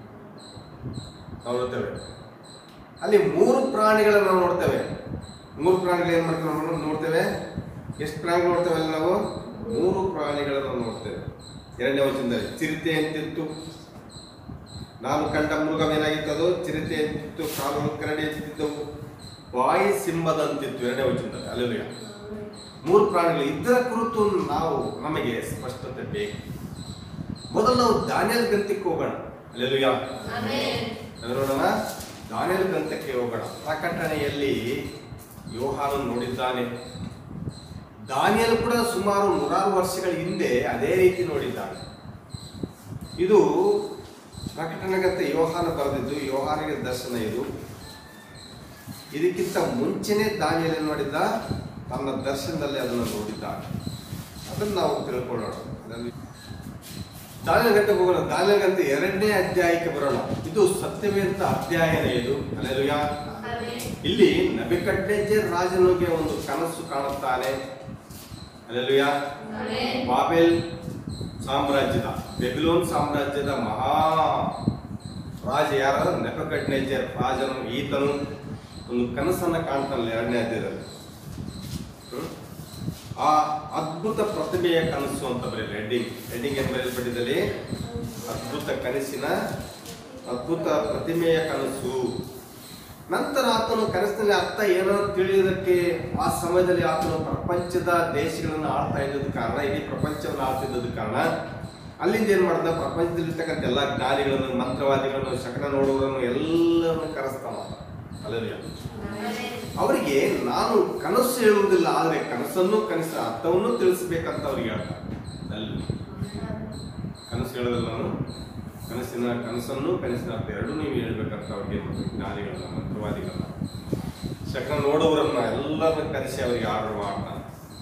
ನಾವು ನೋಡ್ತೇವೆ ಅಲ್ಲಿ ಮೂರು ಪ್ರಾಣಿಗಳನ್ನು ನಾವು ನೋಡ್ತೇವೆ ಮೂರು ಪ್ರಾಣಿಗಳು ಏನ್ ಮಾಡ್ತೇವೆ ನಾವು ನೋಡ್ತೇವೆ ಎಷ್ಟು ಪ್ರಾಣಿಗಳು ನೋಡ್ತೇವೆ ಅಲ್ಲಿ ನಾವು ಮೂರು ಪ್ರಾಣಿಗಳನ್ನು ನೋಡ್ತೇವೆ ಎರಡನೇ ವಚನದಲ್ಲಿ ಚಿರತೆ ಅಂತಿತ್ತು ನಾನು ಕಂಡ ಮೃಗವೇನಾಗಿತ್ತು ಅದು ಚಿರತೆ ಅಂತಿತ್ತು ಕಾಲು ಕರಡಿ ಅಂತಿದ್ದವು ಬಾಯಿ ಸಿಂಹದಂತಿತ್ತು ಎರಡನೇ ವಚನದಲ್ಲಿ ಅಲ್ಲೆಲ್ಲುಯ್ಯ ಮೂರು ಪ್ರಾಣಿಗಳು ಇದರ ಕುರಿತು ನಾವು ನಮಗೆ ಸ್ಪಷ್ಟತೆ ಬೇಕು ಮೊದಲು ನಾವು ದಾನಿಯಲ್ ಗ್ರಂಥಕ್ಕೆ ಹೋಗೋಣ ಅಲ್ಲೆಲ್ಲುಯ್ಯ ಅದು ನೋಡೋಣ ದಾನಿಯಲ್ ಗ್ರಂಥಕ್ಕೆ ಹೋಗೋಣ ಪ್ರಕಟಣೆಯಲ್ಲಿ ಯೋಹಾನು ನೋಡಿದ್ದಾನೆ ದಾನಿಯಲ್ ಕೂಡ ಸುಮಾರು ನೂರಾರು ವರ್ಷಗಳ ಹಿಂದೆ ಅದೇ ರೀತಿ ನೋಡಿದ್ದಾನೆ ಇದು ಪ್ರಕಟಣೆ ಗ್ರಂಥ ಯೋಹಾನ ಬರೆದಿದ್ದು ಯೋಹಾನಿಗೆ ದರ್ಶನ ಇದು ಇದಕ್ಕಿಂತ ಮುಂಚೆನೆ ದಾನಿಯಲ್ ಏನ್ ಮಾಡಿದ್ದ ತನ್ನ ದರ್ಶನದಲ್ಲಿ ಅದನ್ನು ನೋಡಿದ್ದಾನೆ ಅದನ್ನು ನಾವು ತಿಳ್ಕೊಳ್ಳೋಣ ಅದರಲ್ಲಿ ದಾನಿಯಲ್ ಗಂಟೆಗೆ ಹೋಗೋಣ ದಾನಿಯಲ್ ಗಂಟೆ ಎರಡನೇ ಅಧ್ಯಾಯಕ್ಕೆ ಬರೋಣ ಇದು ಸತ್ಯವೇಂತ ಅಧ್ಯಾಯನೇ ಇದು ಅಲ್ಲೆಲುಯ್ಯ ಇಲ್ಲಿ ನಬಿಕಡ್ನೆಜರ್ ರಾಜನಿಗೆ ಒಂದು ಕನಸು ಕಾಣುತ್ತಾನೆ ಅಲ್ಲೆಲುಯ್ಯ ಬಾಬೆಲ್ ಸಾಮ್ರಾಜ್ಯದ ಬೆಬಿಲೋನ್ ಸಾಮ್ರಾಜ್ಯದ ಮಹಾ ರಾಜ ಯಾರ ನೆಪಕಡ್ನೆಜರ್ ರಾಜನು ಈತನು ಒಂದು ಕನಸನ್ನ ಕಾಣ್ತಾನಲ್ಲ ಎರಡನೇ ಅಧ್ಯಾಯದಲ್ಲಿ ಹ್ಮ್? ಆ ಅದ್ಭುತ ಪ್ರತಿಭೆಯ ಕನಸು ಅಂತ ಬರೆಯಲ್ಲ ಹೆಡ್ಡಿಂಗ್ ಹೆಡ್ಡಿಂಗ್ ಏನು ಬರೆಯಲ್ಪಟ್ಟಿದ್ದಲ್ಲಿ ಅದ್ಭುತ ಕನಸಿನ ಅದ್ಭುತ ಪ್ರತಿಮೆಯ ಕನಸು ನಂತರ ಆತನು ಕನಸಿನಲ್ಲಿ ಅರ್ಥ ಏನೋ ತಿಳಿಯುವುದಕ್ಕೆ ಆ ಸಮಯದಲ್ಲಿ ಆತನು ಪ್ರಪಂಚದ ದೇಶಗಳನ್ನು ಆಳ್ತಾ ಇದ್ದದ ಕಾರಣ ಇಡೀ ಪ್ರಪಂಚವನ್ನು ಆಳ್ತಿದ್ದದ ಕಾರಣ ಅಲ್ಲಿಂದ ಏನ್ ಮಾಡ್ದ ಪ್ರಪಂಚದಲ್ಲಿರ್ತಕ್ಕಂಥ ಎಲ್ಲ ಜ್ಞಾನಿಗಳನ್ನು ಮಂತ್ರವಾದಿಗಳನ್ನು ಶಕನ ನೋಡುವವರನ್ನು ಎಲ್ಲರನ್ನು ಕರೆಸ್ತಾನ ಅಲ್ಲರಿಯ ಅವರಿಗೆ ನಾನು ಕನಸು ಹೇಳುವುದಿಲ್ಲ ಆದರೆ ಕನಸನ್ನು ಕನಸ ಅರ್ಥವನ್ನು ತಿಳಿಸ್ಬೇಕಂತ ಅವ್ರಿಗೆ ಹೇಳ್ತಾರೆ ಅಲ್ಲಿ ಕನಸು ಹೇಳೋದಿಲ್ಲ ನಾನು ಕನಸಿನ ಕನಸನ್ನು ಕನಸಿನ ಅರ್ಥ ಎರಡೂ ನೀವು ಹೇಳ್ಬೇಕಂತ ಅವ್ರಿಗೆ ಜ್ಞಾನಿಗಳನ್ನ ಮಂತ್ರವಾದಿಗಳನ್ನ ಶಕನ ನೋಡೋರನ್ನ ಎಲ್ಲರನ್ನ ಕರೆಸಿ ಅವರಿಗೆ ಆರ್ಡರ್ ಮಾಡ್ತಾನೆ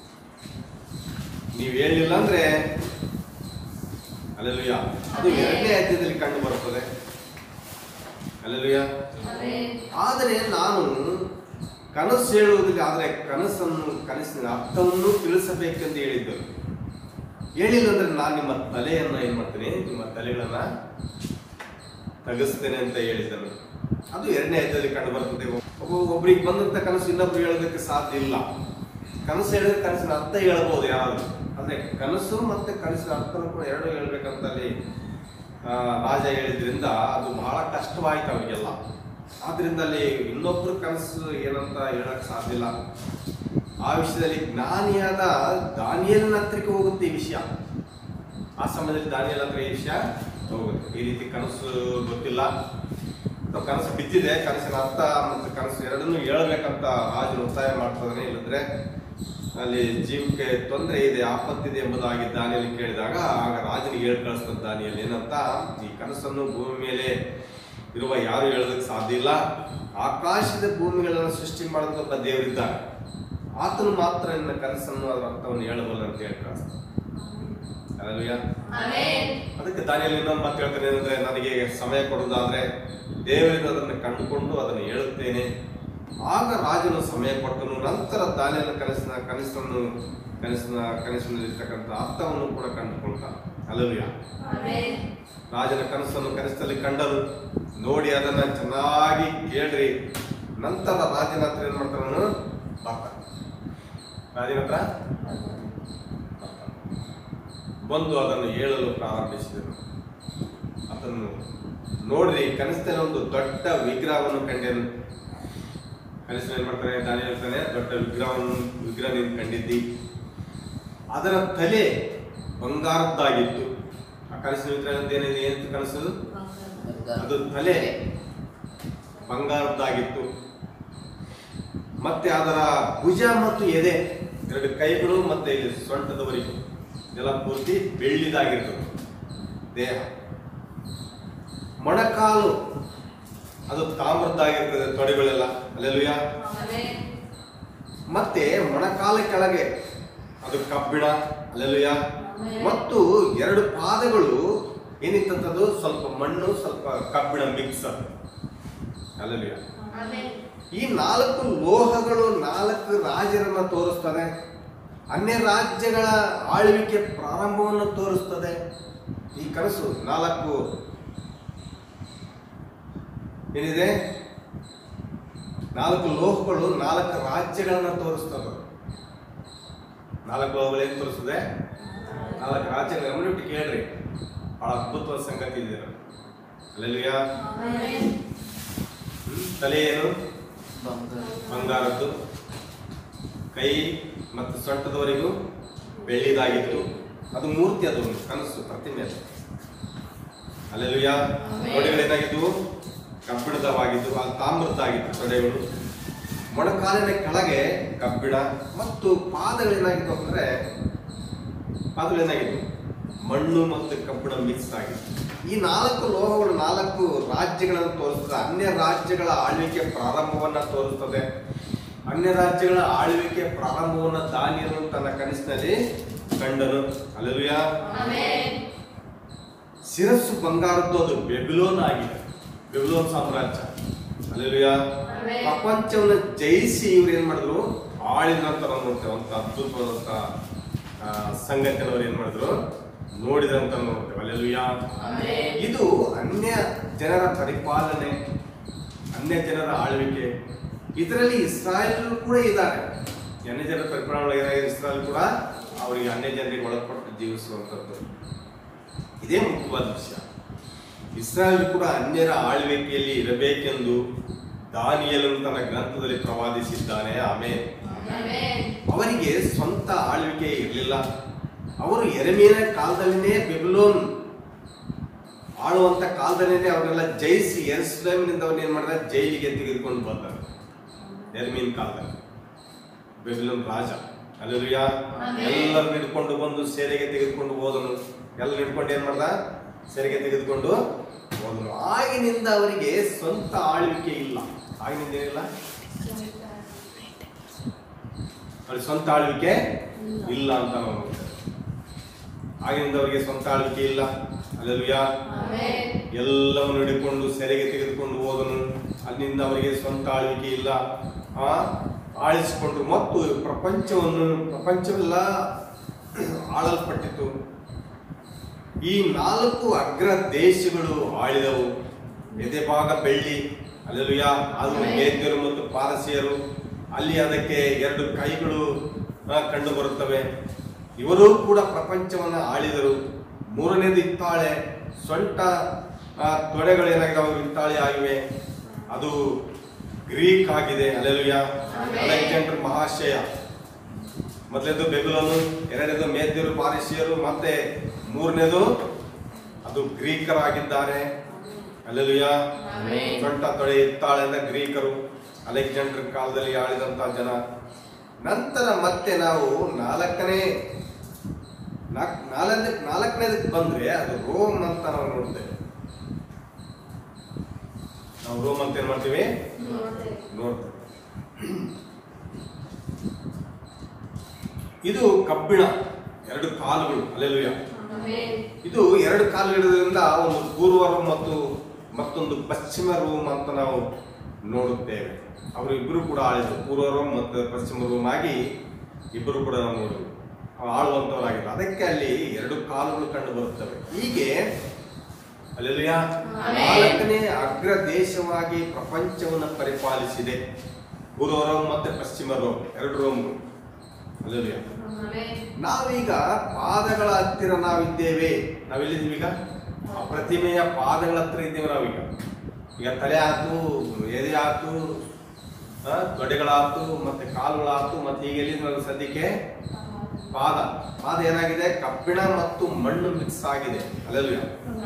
ನೀವು ಹೇಳಿಲ್ಲ ಅಂದ್ರೆ ಅಲ್ಲೆಲ್ಲುಯ್ಯ ಅದು ಎರಡನೇ ಅಧ್ಯಾಯದಲ್ಲಿ ಕಂಡು ಬರುತ್ತದೆ ಅಲ್ಲೆಲ್ಲುಯ್ಯ ಆದರೆ ನಾನು ಕನಸು ಹೇಳುವುದಿಲ್ಲ ಆದರೆ ಕನಸನ್ನು ಕನಸಿನ ಅರ್ಥವನ್ನು ತಿಳಿಸಬೇಕೆಂದು ಹೇಳಿದ್ದರು ಹೇಳಿಲ್ಲ ಅಂದ್ರೆ ನಾನು ನಿಮ್ಮ ತಲೆಯನ್ನ ಏನ್ ಮಾಡ್ತೇನೆ ನಿಮ್ಮ ತಲೆಗಳನ್ನ ತಗಸ್ತೇನೆ ಅಂತ ಹೇಳಿದ್ದನು ಅದು ಎರಡನೇ ಅಧ್ಯಾಯದಲ್ಲಿ ಕಂಡು ಬರ್ತದೆ ಒಬ್ಬ ಒಬ್ರಿಗೆ ಬಂದಂತ ಕನಸು ಇನ್ನೊಬ್ರು ಹೇಳೋದಕ್ಕೆ ಸಾಧ್ಯ ಇಲ್ಲ ಕನಸು ಹೇಳಿದ್ರೆ ಕನಸಿನ ಅರ್ಥ ಹೇಳ್ಬೋದು ಯಾರಾದ್ರೂ ಅಂದ್ರೆ ಕನಸು ಮತ್ತೆ ಕನಸಿನ ಅರ್ಥನೂ ಕೂಡ ಎರಡು ಹೇಳ್ಬೇಕಂತ ಅಲ್ಲಿ ಆ, ರಾಜ ಹೇಳಿದ್ರಿಂದ ಅದು ಬಹಳ ಕಷ್ಟವಾಯ್ತು ಅವರಿಗೆಲ್ಲ ಆದ್ರಿಂದ ಅಲ್ಲಿ ಇನ್ನೊಬ್ರು ಕನಸು ಏನಂತ ಹೇಳಕ್ ಸಾಧ್ಯ ಇಲ್ಲ ಆ ವಿಷಯದಲ್ಲಿ ಜ್ಞಾನಿಯಾದ ದಾನಿಯಲ್ನ ಹತ್ರಕ್ಕೆ ಹೋಗುತ್ತೆ ಈ ವಿಷಯ ಆ ಸಮಯದಲ್ಲಿ ದಾನಿಯಲ್ ಹತ್ರ ಈ ವಿಷಯ ಹೋಗುತ್ತೆ ಈ ರೀತಿ ಕನಸು ಗೊತ್ತಿಲ್ಲ ಅಥವಾ ಕನಸು ಬಿದ್ದಿದೆ ಕನಸಿನ ಅರ್ಥ ಮತ್ತು ಕನಸು ಎರಡನ್ನೂ ಹೇಳ್ಬೇಕಂತ ರಾಜನು ಒತ್ತಾಯ ಮಾಡ್ತಾನೆ ಇಲ್ಲದ್ರೆ ಅಲ್ಲಿ ಜೀವಕ್ಕೆ ತೊಂದರೆ ಇದೆ ಆಪತ್ತಿದೆ ಎಂಬುದಾಗಿ ದಾನಿಯಲ್ಲಿ ಕೇಳಿದಾಗ ಆಗ ರಾಜನಿಗೆ ಹೇಳಿ ಕಳಿಸ್ತದ ದಾನಿಯಲ್ಲಿ ಏನಂತ ಈ ಕನಸನ್ನು ಭೂಮಿ ಮೇಲೆ ಇರುವ ಯಾರು ಹೇಳೋದಕ್ಕೆ ಸಾಧ್ಯ ಇಲ್ಲ ಆಕಾಶದ ಭೂಮಿಗಳನ್ನು ಸೃಷ್ಟಿ ಮಾಡಿದ ಒಬ್ಬ ದೇವರಿದ್ದಾನೆ ಆತನು ಮಾತ್ರ ನಿನ್ನ ಕನಸನ್ನು ಅದರ ಅರ್ಥವನ್ನು ಹೇಳಬಲ್ಲ ಅಂತ ಹೇಳಿ ಕಳಿಸ್ತಾನೆ Hallelujah. ಅದಕ್ಕೆ ದಾನಿಯಲ್ಲಿ ಇನ್ನೊಂದು ಮಾತು ಹೇಳ್ತಾನೆ ಏನಂದ್ರೆ ನನಗೆ ಸಮಯ ಕೊಡುವುದಾದ್ರೆ ದೇವರಿಂದ ಅದನ್ನು ಕಂಡುಕೊಂಡು ಅದನ್ನು ಹೇಳುತ್ತೇನೆ ಆಗ ರಾಜನು ಸಮಯ ಕೊಟ್ಟನು ನಂತರ ದಾನಿಯನ ಕನಸಿನ ಕನಸನ್ನು ಕನಸಿನ ಕನಸಿನಲ್ಲಿರ್ತಕ್ಕಂಥ ಅರ್ಥವನ್ನು ಕೂಡ ಕಂಡುಕೊಳ್ತಾನೆ ಅಲ್ಲವ್ಯ ರಾಜನ ಕನಸನ್ನು ಕನಸಲ್ಲಿ ಕಂಡರು ನೋಡಿ ಅದನ್ನ ಚೆನ್ನಾಗಿ ಕೇಳ್ರಿ ನಂತರ ರಾಜನ ಹತ್ರ ಏನ್ ಮಾಡ್ತಾನ ಬರ್ತಾನೆ ರಾಜನ ಹತ್ರ ಬರ್ತಾನೆ. ಬಂದು ಅದನ್ನು ಹೇಳಲು ಪ್ರಾರಂಭಿಸಿದನು ಅದನ್ನು ನೋಡ್ರಿ ಕನಸಿನಲ್ಲಿ ಒಂದು ದೊಡ್ಡ ವಿಗ್ರಹವನ್ನು ಕಂಡೆನು ಕನಸಿನಲ್ಲಿ ಏನ್ ಮಾಡ್ತಾನೆ ದಾನಿ ಹೇಳ್ತಾನೆ ದೊಡ್ಡ ವಿಗ್ರಹವನ್ನು ವಿಗ್ರಹ ನೀನು ಕಂಡಿದ್ದಿ ಅದರ ತಲೆ ಬಂಗಾರದ್ದಾಗಿತ್ತು ಆ ಕನಸಿನ ವಿಗ್ರಹ ಏನಿದೆ ಏನು ಕನಸು ಅದು ತಲೆ ಬಂಗಾರದ್ದಾಗಿತ್ತು ಮತ್ತೆ ಅದರ ಭುಜ ಮತ್ತು ಎದೆ ಎರಡು ಕೈಗಳು ಮತ್ತೆ ಇಲ್ಲಿ ಸೊಂಟದವರೆಗೂ ಇದೆಲ್ಲ ಪೂರ್ತಿ ಬೆಳ್ಳಿದಾಗಿರ್ತದೆ ದೇಹ ಮೊಣಕಾಲು ಅದು ತಾಮ್ರದ್ದಾಗಿರ್ತದೆ ತೊಡೆಗಳೆಲ್ಲ ಅಲ್ಲೆಲ್ಲುಯ ಮತ್ತೆ ಮೊಣಕಾಲ ಕೆಳಗೆ ಅದು ಕಬ್ಬಿಣ ಅಲ್ಲೆಲ್ಲುಯ ಮತ್ತು ಎರಡು ಪಾದಗಳು ಏನಿತ್ತಂತದ್ದು ಸ್ವಲ್ಪ ಮಣ್ಣು ಸ್ವಲ್ಪ ಕಬ್ಬಿಣ ಮಿಕ್ಸ್ ಅಲ್ಲೆಲ್ಲುಯ ಈ ನಾಲ್ಕು ಲೋಹಗಳು ನಾಲ್ಕು ರಾಜರನ್ನ ತೋರಿಸ್ತದೆ ಅನ್ಯ ರಾಜ್ಯಗಳ ಆಳ್ವಿಕೆ ಪ್ರಾರಂಭವನ್ನು ತೋರಿಸ್ತದೆ ಈ ಕನಸು ನಾಲ್ಕು ಏನಿದೆ ನಾಲ್ಕು ಲೋಹಗಳು ನಾಲ್ಕು ರಾಜ್ಯಗಳನ್ನ ತೋರಿಸ್ತದೆ ನಾಲ್ಕು ಲೋಹಗಳು ಏನ್ ತೋರಿಸ್ತದೆ ನಾಲ್ಕು ರಾಜ್ಯಗಳ ಗಮನಿಟ್ಟು ಕೇಳ್ರಿ ಬಹಳ ಅದ್ಭುತವಾದ ಸಂಗತಿ ಇದೆ ಅಲ್ಲೆಲ್ಲುಯ ತಲೆ ಏನು ಬಂಗಾರದ್ದು ಕೈ ಮತ್ತು ಸೊಂಟದವರೆಗೂ ಬೆಳ್ಳಿದಾಗಿತ್ತು ಅದು ಮೂರ್ತಿ ಅದು ಒಂದು ಕನಸು ಪ್ರತಿಮೆ ಅದು ಅಲ್ಲೆಲ್ಲುಯ ತೊಡೆಗಳೇನಾಗಿದ್ವು ಕಬ್ಬಿಣದವಾಗಿದ್ದು ಅದು ತಾಮ್ರದ್ದಾಗಿತ್ತು ತೊಡೆಗಳು ಮೊಣಕಾಲಿನ ಕೆಳಗೆ ಕಬ್ಬಿಣ ಮತ್ತು ಪಾದಗಳೇನಾಗಿತ್ತು ಅಂದ್ರೆ ಪಾದಗಳೇನಾಗಿತ್ತು ಮಣ್ಣು ಮತ್ತು ಕಬ್ಬಿಣ ಮಿಕ್ಸ್ ಆಗಿತ್ತು ಈ ನಾಲ್ಕು ಲೋಹಗಳು ನಾಲ್ಕು ರಾಜ್ಯಗಳನ್ನು ತೋರಿಸ್ತದೆ ಅನ್ಯ ರಾಜ್ಯಗಳ ಆಳ್ವಿಕೆ ಪ್ರಾರಂಭವನ್ನ ತೋರಿಸ್ತದೆ ಅನ್ಯ ರಾಜ್ಯಗಳ ಆಳ್ವಿಕೆ ಪ್ರಾರಂಭವನ್ನ ದಾನಿಯನು ತನ್ನ ಕನಸಿನಲ್ಲಿ ಕಂಡನು ಅಲ್ಲೂಯ ಶಿರಸ್ಸು ಬಂಗಾರದ್ದು ಅದು ಬೆಬಿಲೋನ್ ಆಗಿದೆ ಬೆಬಿಲೋನ್ ಸಾಮ್ರಾಜ್ಯ ಅಲ್ಲೂಯ ಪ್ರಪಂಚವನ್ನು ಜಯಿಸಿ ಇವ್ರು ಏನ್ ಮಾಡಿದ್ರು ಆಳಿದ್ರಂತ ನಾವು ನೋಡ್ತೇವೆ ಅಂತ ಅದ್ಭುತವಾದಂತ ಆ, ಸಂಗತಿಯನ್ನು ಅವ್ರು ಏನ್ ಮಾಡಿದ್ರು ನೋಡಿದ್ರಂತ ನೋಡ್ತೇವೆ ಅಲ್ಲೆಲ್ಲುಯ ಇದು ಅನ್ಯ ಜನರ ಪರಿಪಾಲನೆ ಅನ್ಯ ಜನರ ಆಳ್ವಿಕೆ ಇದರಲ್ಲಿ ಇಸ್ರಾಯೇಲ್ ಕೂಡ ಇದ್ದಾರೆ ಅನ್ಯ ಜನರ ಪರಿಪಾಲನೆ ಏನಾಗಿದೆ ಇಸ್ರಾಯೇಲ್ ಕೂಡ ಅವರಿಗೆ ಅನ್ಯ ಜನರಿಗೆ ಒಳಪಟ್ಟು ಜೀವಿಸುವಂಥದ್ದು ಇದೇ ಮುಖ್ಯವಾದ ವಿಷಯ ಇಸ್ರಾಯೇಲ್ ಕೂಡ ಅನ್ಯರ ಆಳ್ವಿಕೆಯಲ್ಲಿ ಇರಬೇಕೆಂದು ದಾನಿಯಲನು ತನ್ನ ಗ್ರಂಥದಲ್ಲಿ ಪ್ರವಾದಿಸಿದ್ದಾನೆ ಆಮೇಲೆ ಅವರಿಗೆ ಸ್ವಂತ ಆಳ್ವಿಕೆ ಇರಲಿಲ್ಲ ಅವರು ಎರೆಮೀನ ಕಾಲದಲ್ಲಿನೇ ಬೆಬಲೋನ್ ಆಳುವಂತ ಕಾಲದಲ್ಲಿನೇ ಅವರೆಲ್ಲ ಜಯಿಸಿ ಎರುಸಲೇಮಿನಿಂದ ಅವ್ರನ್ನ ಏನ್ ಮಾಡಿದ್ರೆ ಜೈಲಿಗೆ ತೆಗೆದುಕೊಂಡು ಬಂದರು ಎರ್ಮೀನ್ ಕಾಲದಲ್ಲಿ ಬೆಬಲೋನ್ ರಾಜ ಅಲ್ಲಿಯ ಎಲ್ಲರನ್ನ ಹಿಡ್ಕೊಂಡು ಬಂದು ಸೇರೆಗೆ ತೆಗೆದುಕೊಂಡು ಹೋದನು ಎಲ್ಲ ಹಿಡ್ಕೊಂಡು ಏನ್ ಮಾಡ್ದ ಸೇರೆಗೆ ತೆಗೆದುಕೊಂಡು ಹೋದನು ಆಗಿನಿಂದ ಅವರಿಗೆ ಸ್ವಂತ ಆಳ್ವಿಕೆ ಇಲ್ಲ ಆಗಿನಿಂದ ಏನಿಲ್ಲ ಅವ್ರಿಗೆ ಸ್ವಂತ ಆಳ್ವಿಕೆ ಇಲ್ಲ ಅಂತ ನಾವು ನೋಡ್ತೇವೆ ಆಗಿನಿಂದ ಅವರಿಗೆ ಸ್ವಂತ ಆಳ್ವಿಕೆ ಇಲ್ಲ ಅಲ್ಲೆಲ್ಲುಯ ಎಲ್ಲವನ್ನು ಹಿಡಿಕೊಂಡು ಸೆರೆಗೆ ತೆಗೆದುಕೊಂಡು ಹೋದನು ಅಲ್ಲಿಂದ ಅವರಿಗೆ ಸ್ವಂತ ಆಳ್ವಿಕೆ ಇಲ್ಲ ಆ ಆಳಿಸಿಕೊಂಡು ಮತ್ತು ಪ್ರಪಂಚವನ್ನು ಪ್ರಪಂಚವೆಲ್ಲ ಆಳಲ್ಪಟ್ಟಿತು ಈ ನಾಲ್ಕು ಅಗ್ರ ದೇಶಗಳು ಆಳಿದವು ಎದೆಭಾಗ ಬೆಳ್ಳಿ ಅಲ್ಲೆಲ್ಲುಯ ಅದು ಮೇದ್ಯರು ಮತ್ತು ಪಾರಸಿಯರು ಅಲ್ಲಿ ಅದಕ್ಕೆ ಎರಡು ಕೈಗಳು ಆ, ಕಂಡು ಬರುತ್ತವೆ ಇವರು ಕೂಡ ಪ್ರಪಂಚವನ್ನು ಆಳಿದರು ಮೂರನೇದು ಇತ್ತಾಳೆ ಸೊಂಟ ಆ, ತೊಡೆಗಳೇನಾಗಿದ್ದಾವೆ ಅವು ಇತ್ತಾಳೆ ಆಗಿವೆ ಅದು ಗ್ರೀಕ್ ಆಗಿದೆ ಅಲೆಲುಯ ಅಲೆಕ್ಸಾಂಡರ್ ಮಹಾಶಯ ಮೊದಲೇದು ಬೆಬುಲನು ಎರಡನೇದು ಮೇದ್ಯರು ಪಾರಿಸಿಯರು ಮತ್ತೆ ಮೂರನೇದು ಅದು ಗ್ರೀಕರಾಗಿದ್ದಾರೆ ಅಲ್ಲೆಲುಯ ಆಮೆನ್. ಸೊಂಟ ತೊಡೆ ಇತ್ತಾಳೆ ಅಂದ್ರೆ ಗ್ರೀಕರು ಅಲೆಕ್ಸಾಂಡರ್ ಕಾಲದಲ್ಲಿ ಆಳಿದಂತ ಜನ ನಂತರ ಮತ್ತೆ ನಾವು ನಾಲ್ಕನೇ ನಾಲ್ಕ್- ನಾಲ್ಕನೇ ನಾಲ್ಕನೇದಕ್ಕೆ ಬಂದ್ರೆ ಅದು ರೋಮ್ ಅಂತ ನಾವು ನೋಡ್ತೇವೆ ನಾವು ರೋಮ್ ಅಂತ ಏನ್ ಮಾಡ್ತೀವಿ ನೋಡ್ತೇವೆ ಇದು ಕಬ್ಬಿಣ ಎರಡು ಕಾಲುಗಳು ಅಲ್ಲೆಲುಯ ಇದು ಎರಡು ಕಾಲುಗಳಿರೋದ್ರಿಂದ ಒಂದು ಪೂರ್ವ ರೋಮ್ ಮತ್ತು ಮತ್ತೊಂದು ಪಶ್ಚಿಮ ರೋಮ್ ಅಂತ ನಾವು ನೋಡುತ್ತೇವೆ ಅವರು ಇಬ್ಬರು ಕೂಡ ಆಳಿದ್ರು ಪೂರ್ವ ರೋಮ್ ಮತ್ತು ಪಶ್ಚಿಮ ರೋಮ್ ಆಗಿ ಇಬ್ಬರು ಕೂಡ ನಾವು ನೋಡಿದ್ವಿ ಅವು ಆಳುವಂತವರಾಗಿದ್ರು ಅದಕ್ಕೆ ಅಲ್ಲಿ ಎರಡು ಕಾಲುಗಳು ಕಂಡು ಬರುತ್ತವೆ ಹೀಗೆ ಅಲ್ಲೆಲ್ಲುಯ ಆಮೆನ್. ನಾಲ್ಕನೇ ಅಗ್ರ ದೇಶವಾಗಿ ಪ್ರಪಂಚವನ್ನು ಪರಿಪಾಲಿಸಿದೆ ಪೂರ್ವ ರೋಮ್ ಮತ್ತೆ ಪಶ್ಚಿಮ ರೋಮ್ ಎರಡು ರೋಮ್ಗಳು ಅಲ್ಲೆಲ್ಲುಯ ನಾವೀಗ ಪಾದಗಳ ಹತ್ತಿರ ನಾವಿದ್ದೇವೆ ನಾವೆಲ್ಲಿದ್ದೀವಿ ಈಗ ಆ ಪ್ರತಿಮೆಯ ಪಾದಗಳ ಹತ್ರ ಇದ್ದೇವೆ ನಾವೀಗ ಈಗ ತಲೆ ಆತು ಎದೆ ಆತು ಆ, ತೊಡೆಗಳಾತು ಮತ್ತೆ ಕಾಲುಗಳಾತು ಮತ್ತೆ ಈಗ ಎಲ್ಲಿ ನಾವು ಸದ್ಯಕ್ಕೆ ಪಾದ ಪಾದ ಏನಾಗಿದೆ ಕಬ್ಬಿಣ ಮತ್ತು ಮಣ್ಣು ಮಿಕ್ಸ್ ಆಗಿದೆ ಅಲ್ಲಲ್ವ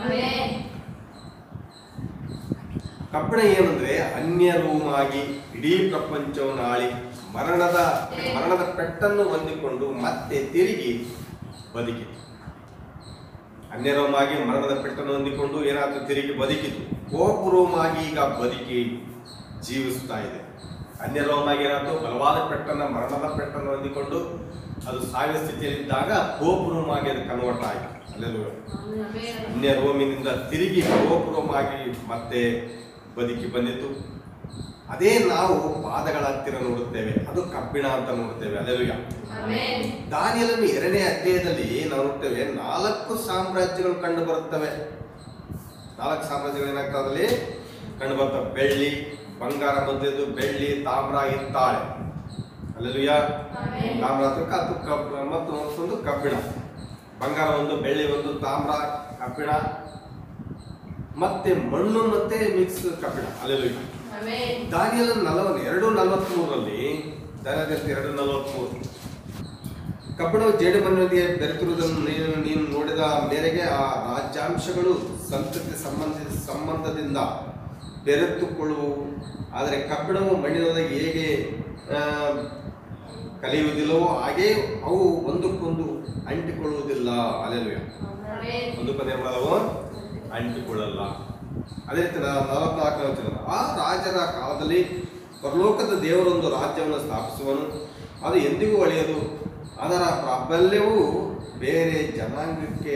ಕಬ್ಬಿಣ ಏನಂದ್ರೆ ಅನ್ಯ ರೂಮಾಗಿ ಇಡೀ ಪ್ರಪಂಚವನ್ನು ಆಳಿ ಮರಣದ ಮರಣದ ಪೆಟ್ಟನ್ನು ಹೊಂದಿಕೊಂಡು ಮತ್ತೆ ತಿರುಗಿ ಬದುಕಿತು ಅನ್ಯ ರೋಮಾಗಿ ಮರಣದ ಪೆಟ್ಟನ್ನು ಹೊಂದಿಕೊಂಡು ಏನಾದ್ರು ತಿರುಗಿ ಬದುಕಿತು ಕೋಪು ರೋಮಾಗಿ ಈಗ ಬದುಕಿ ಜೀವಿಸ್ತಾ ಇದೆ ಅನ್ಯ ರೋಮಾಗಿ ಏನಾದ್ರು ಬಲವಾದ ಪೆಟ್ಟನ್ನ ಮರಣದ ಪೆಟ್ಟನ್ನು ಹೊಂದಿಕೊಂಡು ಅದು ಸಾವಿನ ಸ್ಥಿತಿಯಲ್ಲಿದ್ದಾಗ ಕೋಪು ರೋಮಾಗಿ ಅದು ಕನ್ವರ್ಟ್ ಆಯಿತು ಅಲ್ಲೆಲ್ಲೂ ಅನ್ಯ ರೋಮಿನಿಂದ ತಿರುಗಿ ಗೋಪುರವಾಗಿ ಮತ್ತೆ ಬದುಕಿ ಬಂದಿತು ಅದೇ ನಾವು ಪಾದಗಳ ಹತ್ತಿರ ನೋಡುತ್ತೇವೆ ಅದು ಕಬ್ಬಿಣ ಅಂತ ನೋಡುತ್ತೇವೆ ಅಲ್ಲೆಲ್ಲೂಯ ದಾನಿಯಲನ್ನು ಎರಡನೇ ಅಧ್ಯಾಯದಲ್ಲಿ ನಾವು ನೋಡ್ತೇವೆ ನಾಲ್ಕು ಸಾಮ್ರಾಜ್ಯಗಳು ಕಂಡು ಬರುತ್ತವೆ ನಾಲ್ಕು ಸಾಮ್ರಾಜ್ಯಗಳು ಏನಾಗ್ತವೆ ಅದರಲ್ಲಿ ಕಂಡು ಬರ್ತವೆ ಬೆಳ್ಳಿ ಬಂಗಾರ ಮಧ್ಯದ್ದು ಬೆಳ್ಳಿ ತಾಮ್ರ ಇತ್ತಾಳೆ ಅಲ್ಲೆಲ್ಲೂಯ ತಾಮ್ರ ಅಥವಾ ಕತ್ತು ಕಬ್ಬ ಮತ್ತು ಮತ್ತೊಂದು ಕಬ್ಬಿಣ ಬಂಗಾರ ಒಂದು ಬೆಳ್ಳಿ ಒಂದು ತಾಮ್ರ ಕಬ್ಬಿಣ ಮತ್ತೆ ಮಣ್ಣು ಮತ್ತೆ ಮಿಕ್ಸ್ ಕಬ್ಬಿಣ ಅಲ್ಲೆಲ್ಲೂಯ ದಾನಿಯಲ್ ನಲವನ್ ಎರಡು ನಲವತ್ಮೂರರಲ್ಲಿ ದಾನಿಯಲ್ ಎರಡು ನಲವತ್ಮೂರು ಕಬ್ಬಿಣವು ಜೇಡಿಮಣ್ಣಿಗೆ ಬೆರೆತಿರುವುದನ್ನು ನೀನು ನೀನು ನೋಡಿದ ಮೇರೆಗೆ ಆ ರಾಜ್ಯಾಂಶಗಳು ಸಂತತಿ ಸಂಬಂಧಿತ ಸಂಬಂಧದಿಂದ ಬೆರೆತುಕೊಳ್ಳುವವು ಆದರೆ ಕಬ್ಬಿಣವು ಮಣ್ಣಿನೊಳಗೆ ಹೇಗೆ ಆ, ಕಲಿಯುವುದಿಲ್ಲವೋ ಹಾಗೆ ಅವು ಒಂದಕ್ಕೊಂದು ಅಂಟಿಕೊಳ್ಳುವುದಿಲ್ಲ ಅಲ್ಲೆಲ್ಲೂಯ ಒಂದಕ್ಕೊಂದು ಏನು ಮಾಡಲ್ಲವೋ ಅಂಟಿಕೊಳ್ಳಲ್ಲ ಅದೇ ರೀತಿ ನಾ- ನಲವತ್ನಾಲ್ಕನೇ ವಚನ ಆ ರಾಜರ ಕಾಲದಲ್ಲಿ ಪರಲೋಕದ ದೇವರೊಂದು ರಾಜ್ಯವನ್ನು ಸ್ಥಾಪಿಸುವನು ಅದು ಎಂದಿಗೂ ಅಳಿಯದು ಅದರ ಪ್ರಾಬಲ್ಯವು ಬೇರೆ ಜನಾಂಗಕ್ಕೆ